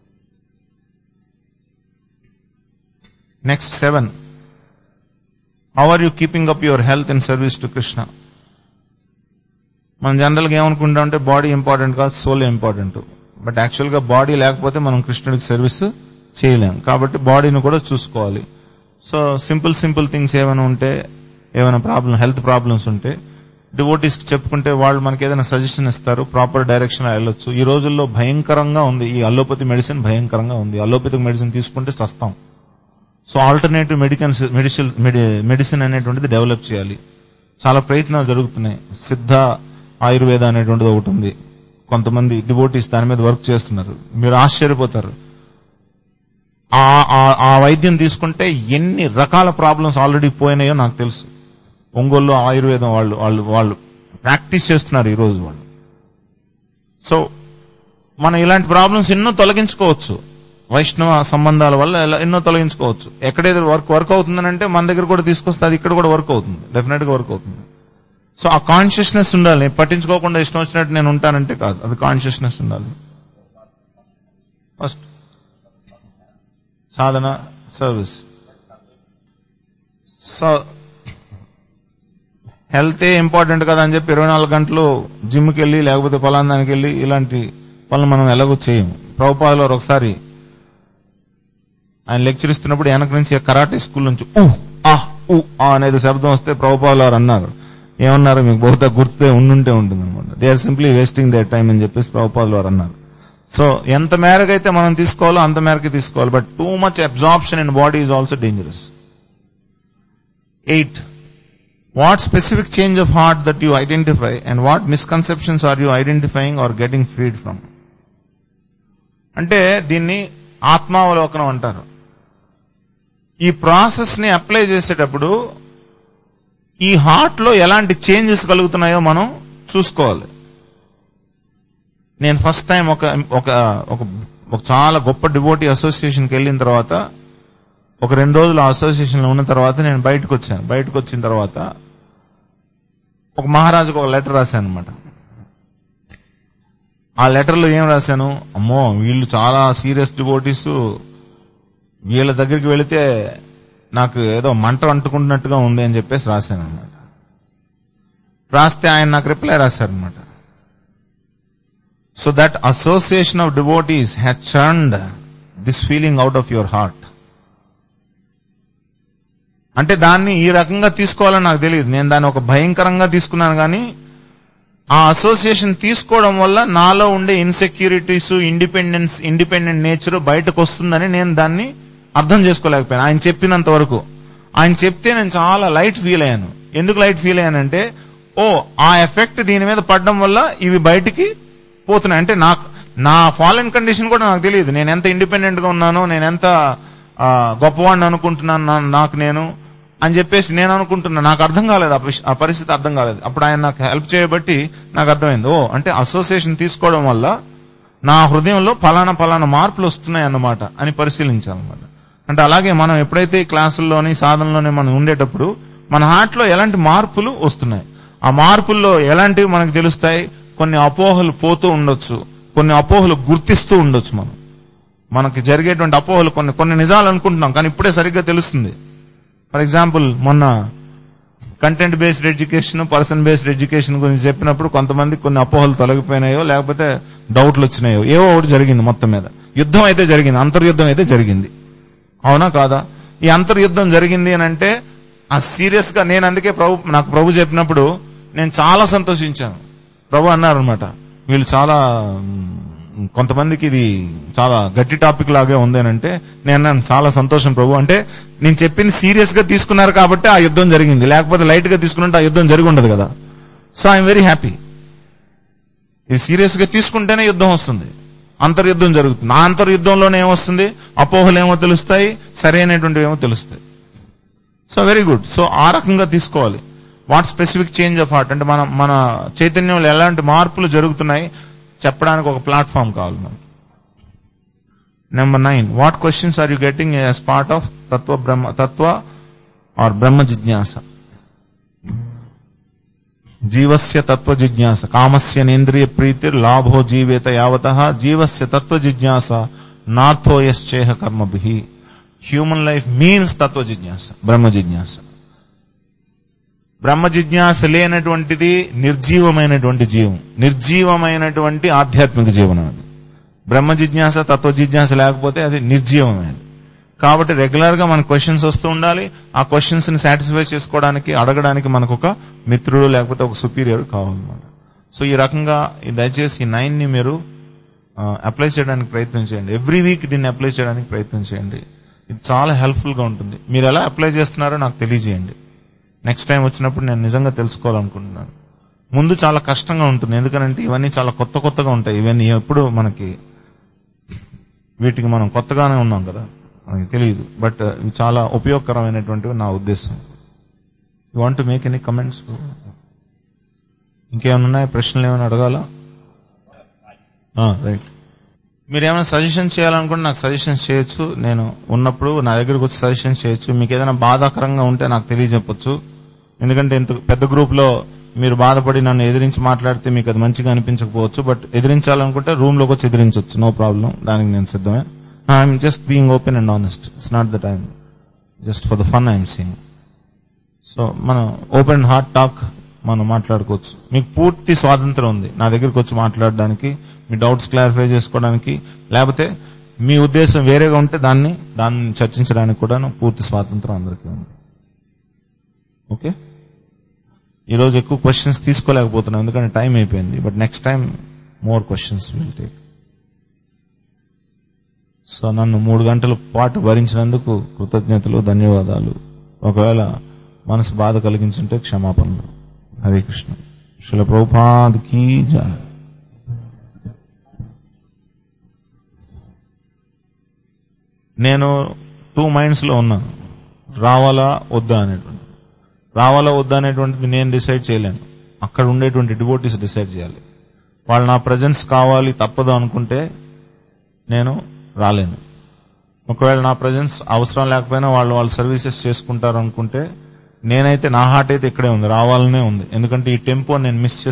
next seven how are you keeping up your health in service to Krishna మనం జనరల్ గా ఏమనుకుంటాం అంటే బాడీ ఇంపార్టెంట్ కాదు సోల్ ఇంపార్టెంట్ బట్ యాక్చువల్ గా బాడీ లేకపోతే మనం కృష్ణుడికి సర్వీస్ చేయలేం కాబట్టి బాడీని కూడా చూసుకోవాలి సో సింపుల్ సింపుల్ థింగ్స్ ఏమైనా ఉంటే ఏమైనా ప్రాబ్లం హెల్త్ ప్రాబ్లమ్స్ ఉంటే డివోటీస్ చెప్పుకుంటే వాళ్ళు మనకి ఏదైనా సజెషన్ ఇస్తారు ప్రాపర్ డైరెక్షన్ వెళ్ళొచ్చు ఈ రోజుల్లో భయంకరంగా ఉంది ఈ అలోపతి మెడిసిన్ భయంకరంగా ఉంది అలోపతిక్ మెడిసిన్ తీసుకుంటే సస్తాం so alternative medicines medicine medicine అనేటువంటిది డెవలప్ చేయాలి చాలా ప్రయత్నాలు జరుగుతున్నాయి సిద్ధ ఆయుర్వేద అనేటువంటిది ఒకటి ఉంది కొంతమంది డివోటీస్ దాని మీద వర్క్ చేస్తున్నారు మీరు ఆశ్చర్యపోతారు ఆ ఆ- ఆ వైద్యం తీసుకుంటే ఎన్ని రకాల ప్రాబ్లమ్స్ ఆల్రెడీ పోయినాయో నాకు తెలుసు ఒంగోలు ఆయుర్వేదం వాళ్ళు వాళ్ళు వాళ్ళు ప్రాక్టీస్ చేస్తున్నారు ఈ రోజు వాళ్ళు సో మనం ఇలాంటి ప్రాబ్లమ్స్ ఎన్నో తొలగించుకోవచ్చు వైష్ణవ సంబంధాల వల్ల ఎలా- ఎన్నో తొలగించుకోవచ్చు ఎక్కడైతే వర్క్ వర్క్ అవుతుందనంటే మన దగ్గర కూడా తీసుకొస్తే అది ఇక్కడ కూడా వర్క్ అవుతుంది డెఫినెట్ గా వర్క్ అవుతుంది సో ఆ కాన్షియస్నెస్ ఉండాలి నేను పట్టించుకోకుండా ఇష్టం వచ్చినట్టు నేను ఉంటానంటే కాదు అది కాన్షియస్నెస్ ఉండాలి ఫస్ట్ సాధన సర్వీస్ సో హెల్తే ఇంపార్టెంట్ కదా అని చెప్పి ఇరవై నాలుగు గంటలు జిమ్కి వెళ్ళి లేకపోతే పొలాందానికి వెళ్ళి ఇలాంటి పనులు మనం ఎలాగో చేయము ప్రభుపాదలో ఒకసారి ఆయన లెక్చర్ ఇస్తున్నప్పుడు వెనక నుంచి కరాటే స్కూల్ నుంచి ఊ ఆ ఊ ఆ అనేది శబ్దం వస్తే ప్రభుపాదులు వారు అన్నారు ఏమన్నారు మీకు బహుశా గుర్తే ఉండుంటే ఉంటుంది అనమాట they are simply wasting their time అని చెప్పేసి ప్రభుపాదులు వారు అన్నారు సో ఎంత మేరకైతే మనం తీసుకోవాలో అంత మేరకే తీసుకోవాలి but too much absorption in body is also dangerous eight what specific change of heart that you identify and what misconceptions are you identifying or getting freed from అంటే దీన్ని ఆత్మావలోకనం అంటారు ఈ ప్రాసెస్ ని అప్లై చేసేటప్పుడు ఈ హార్ట్ లో ఎలాంటి changes కలుగుతున్నాయో మనం చూసుకోవాలి నేను ఫస్ట్ టైం ఒక ఒక ఒక ఒక చాలా గొప్ప డివోటీ అసోసియేషన్కి వెళ్ళిన తర్వాత ఒక రెండు రోజులు ఆ అసోసియేషన్ లో ఉన్న తర్వాత నేను బయటకు వచ్చాను బయటకు వచ్చిన తర్వాత ఒక మహారాజుకు ఒక లెటర్ రాశాను అనమాట ఆ లెటర్ లో ఏం రాశాను అమ్మో వీళ్ళు చాలా సీరియస్ డివోటీస్ వీళ్ళ దగ్గరికి వెళితే నాకు ఏదో మంట అంటుకుంటున్నట్టుగా ఉంది అని చెప్పేసి రాశాను అనమాట రాస్తే ఆయన నాకు రిప్లై రాశారనమాట so that association of devotees had churned this feeling out of your heart అంటే దాన్ని ఈ రకంగా తీసుకోవాలని నాకు తెలియదు నేను దాన్ని ఒక భయంకరంగా తీసుకున్నాను కానీ ఆ అసోసియేషన్ తీసుకోవడం వల్ల నాలో ఉండే ఇన్సెక్యూరిటీస్ ఇండిపెండెన్స్ ఇండిపెండెంట్ నేచర్ బయటకు వస్తుందని నేను దాన్ని అర్థం చేసుకోలేకపోయాను ఆయన చెప్పినంత వరకు ఆయన చెప్తే నేను చాలా లైట్ ఫీల్ అయ్యాను ఎందుకు లైట్ ఫీల్ అయ్యానంటే ఓ ఆ ఎఫెక్ట్ దీని మీద పడడం వల్ల ఇవి బయటికి పోతున్నాయి అంటే నాకు నా ఫాలోయింగ్ కండిషన్ కూడా నాకు తెలియదు నేను ఎంత ఇండిపెండెంట్ గా ఉన్నానో నేను ఎంత ఆ, గొప్పవాడిని అనుకుంటున్నాను నా- నాకు నేను అని చెప్పేసి నేను అనుకుంటున్నా నాకు అర్థం కాలేదు ఆ విష- ఆ పరిస్థితి అర్థం కాలేదు అప్పుడు ఆయన నాకు హెల్ప్ చేయబట్టి నాకు అర్థమైంది ఓ అంటే అసోసియేషన్ తీసుకోవడం వల్ల నా హృదయంలో ఫలానా ఫలానా మార్పులు వస్తున్నాయి అన్నమాట అని పరిశీలించాలన్నమాట అంటే అలాగే మనం ఎప్పుడైతే ఈ క్లాసుల్లోని సాధనలోని మనం ఉండేటప్పుడు మన హార్ట్ లో ఎలాంటి మార్పులు వస్తున్నాయి ఆ మార్పుల్లో ఎలాంటివి మనకు తెలుస్తాయి కొన్ని అపోహలు పోతూ ఉండొచ్చు కొన్ని అపోహలు గుర్తిస్తూ ఉండొచ్చు మనం మనకి జరిగేటువంటి అపోహలు కొన్ని కొన్ని నిజాలు అనుకుంటున్నాం కానీ ఇప్పుడే సరిగ్గా తెలుస్తుంది ఫర్ ఎగ్జాంపుల్ మొన్న content based education person based education గురించి చెప్పినప్పుడు కొంతమంది కొన్ని అపోహలు తొలగిపోయినాయో లేకపోతే డౌట్లు వచ్చినాయో ఏవో ఒకటి జరిగింది మొత్తం మీద యుద్ధం అయితే జరిగింది అంతర్యుద్ధం అయితే జరిగింది అవునా కాదా ఈ అంతర్యుద్ధం జరిగింది అని అంటే ఆ సీరియస్ గా నేను అందుకే ప్రభు నాకు ప్రభు చెప్పినప్పుడు నేను చాలా సంతోషించాను ప్రభు అన్నారు అనమాట వీళ్ళు చాలా మ్, కొంతమందికి ఇది చాలా గట్టి టాపిక్ లాగే ఉంది అని అంటే నేను అన్నాను చాలా సంతోషం ప్రభు అంటే నేను చెప్పింది సీరియస్ గా తీసుకున్నారు కాబట్టి ఆ యుద్ధం జరిగింది లేకపోతే లైట్ గా తీసుకుంటే ఆ యుద్ధం జరిగి ఉండదు కదా సో ఐఎమ్ వెరీ హ్యాపీ ఇది సీరియస్ గా తీసుకుంటేనే యుద్ధం వస్తుంది అంతర్యుద్ధం జరుగుతుంది ఆ అంతర్యుద్ధంలోనే ఏమొస్తుంది అపోహలు ఏమో తెలుస్తాయి సరైనటువంటివి ఏమో తెలుస్తాయి సో వెరీ గుడ్ సో ఆ రకంగా తీసుకోవాలి what specific change of heart అంటే మన మన చైతన్యంలో ఎలాంటి మార్పులు జరుగుతున్నాయి చెప్పడానికి ఒక ప్లాట్ఫామ్ కావాలి మనకి number nine what questions are you getting as part of తత్వ బ్రహ్మ తత్వ ఆర్ బ్రహ్మ జిజ్ఞాస జీవస్య తత్వ జిజ్ఞాస కామస్య నేంద్రియ ప్రీతిర్ లాభో జీవేత యావత జీవస్య తత్వ జిజ్ఞాస నార్థోయశ్చేహ కర్మభి హ్యూమన్ లైఫ్ మీన్స్ తత్వ జిజ్ఞాస బ్రహ్మ జిజ్ఞాస బ్రహ్మ జిజ్ఞాస లేనటువంటిది నిర్జీవమైనటువంటి జీవం నిర్జీవమైనటువంటి ఆధ్యాత్మిక జీవనం అది బ్రహ్మ జిజ్ఞాస తత్వ జిజ్ఞాస లేకపోతే అది నిర్జీవమైనది కాబట్టి రెగ్యులర్ గా మన క్వశ్చన్స్ వస్తూ ఉండాలి ఆ క్వశ్చన్స్ ని సాటిస్ఫై చేసుకోవడానికి అడగడానికి మనకు ఒక మిత్రుడు లేకపోతే ఒక సుపీరియర్ కావాలన్నమాట సో ఈ రకంగా ఈ దయచేసి ఈ నైన్ ని మీరు అప్లై చేయడానికి ప్రయత్నం చేయండి ఎవ్రీ వీక్ దీన్ని అప్లై చేయడానికి ప్రయత్నం చేయండి ఇది చాలా హెల్ప్ఫుల్ గా ఉంటుంది మీరు ఎలా అప్లై చేస్తున్నారో నాకు తెలియజేయండి నెక్స్ట్ టైం వచ్చినప్పుడు నేను నిజంగా తెలుసుకోవాలనుకుంటున్నాను ముందు చాలా కష్టంగా ఉంటుంది ఎందుకంటే ఇవన్నీ చాలా కొత్త కొత్తగా ఉంటాయి ఇవన్నీ ఎప్పుడు మనకి వీటికి మనం కొత్తగానే ఉన్నాం కదా మనకి తెలియదు బట్ ఇవి చాలా ఉపయోగకరమైనటువంటివి నా ఉద్దేశం you want make any comments ఇంకేమైనా ఉన్నాయా ప్రశ్నలు ఏమైనా అడగాలా రైట్ మీరు ఏమైనా సజెషన్ చేయాలనుకుంటే నాకు సజెషన్స్ చేయొచ్చు నేను ఉన్నప్పుడు నా దగ్గరకు వచ్చి సజెషన్స్ చేయొచ్చు మీకు ఏదైనా బాధాకరంగా ఉంటే నాకు తెలియజెప్పొచ్చు ఎందుకంటే ఇంత పెద్ద గ్రూప్ లో మీరు బాధపడి నన్ను ఎదిరించి మాట్లాడితే మీకు అది మంచిగా అనిపించకపోవచ్చు బట్ ఎదిరించాలనుకుంటే రూమ్ లోకి వచ్చి ఎదిరించవచ్చు నో ప్రాబ్లం దానికి నేను సిద్ధమే I'm just being open and honest it's not the time just for the fun I'm seeing so మనం ఓపెన్ హార్ట్ టాక్ మనం మాట్లాడుకోవచ్చు మీకు పూర్తి స్వాతంత్రం ఉంది నా దగ్గరికి వచ్చి మాట్లాడడానికి మీ డౌట్స్ క్లారిఫై చేసుకోవడానికి లేకపోతే మీ ఉద్దేశం వేరేగా ఉంటే దాన్ని దాన్ని చర్చించడానికి కూడా పూర్తి స్వాతంత్రం అందరికీ ఉంది ఓకే ఈ రోజు ఎక్కువ క్వశ్చన్స్ తీసుకోలేకపోతున్నాం ఎందుకంటే టైం అయిపోయింది but next time more questions will take so నన్ను మూడు గంటల పాటు భరించినందుకు కృతజ్ఞతలు ధన్యవాదాలు ఒకవేళ మనసు బాధ కలిగించుంటే క్షమాపణలు హరే కృష్ణ శిల ప్రభుపాద్ కీ జయ నేను టూ మైండ్స్ లో ఉన్నాను రావాలా వద్దా అనేటువంటి రావాలా వద్దా అనేటువంటిది నేను డిసైడ్ చేయలేను అక్కడ ఉండేటువంటి డివోటీస్ డిసైడ్ చేయాలి వాళ్ళు నా ప్రజెన్స్ కావాలి తప్పదు అనుకుంటే నేను రాలేను ఒకవేళ నా ప్రజెన్స్ అవసరం లేకపోయినా వాళ్ళు వాళ్ళ సర్వీసెస్ చేసుకుంటారు అనుకుంటే నేనైతే నా హార్ట్ అయితే ఇక్కడే ఉంది రావాలనే ఉంది ఎందుకంటే ఈ టెంపో నేను మిస్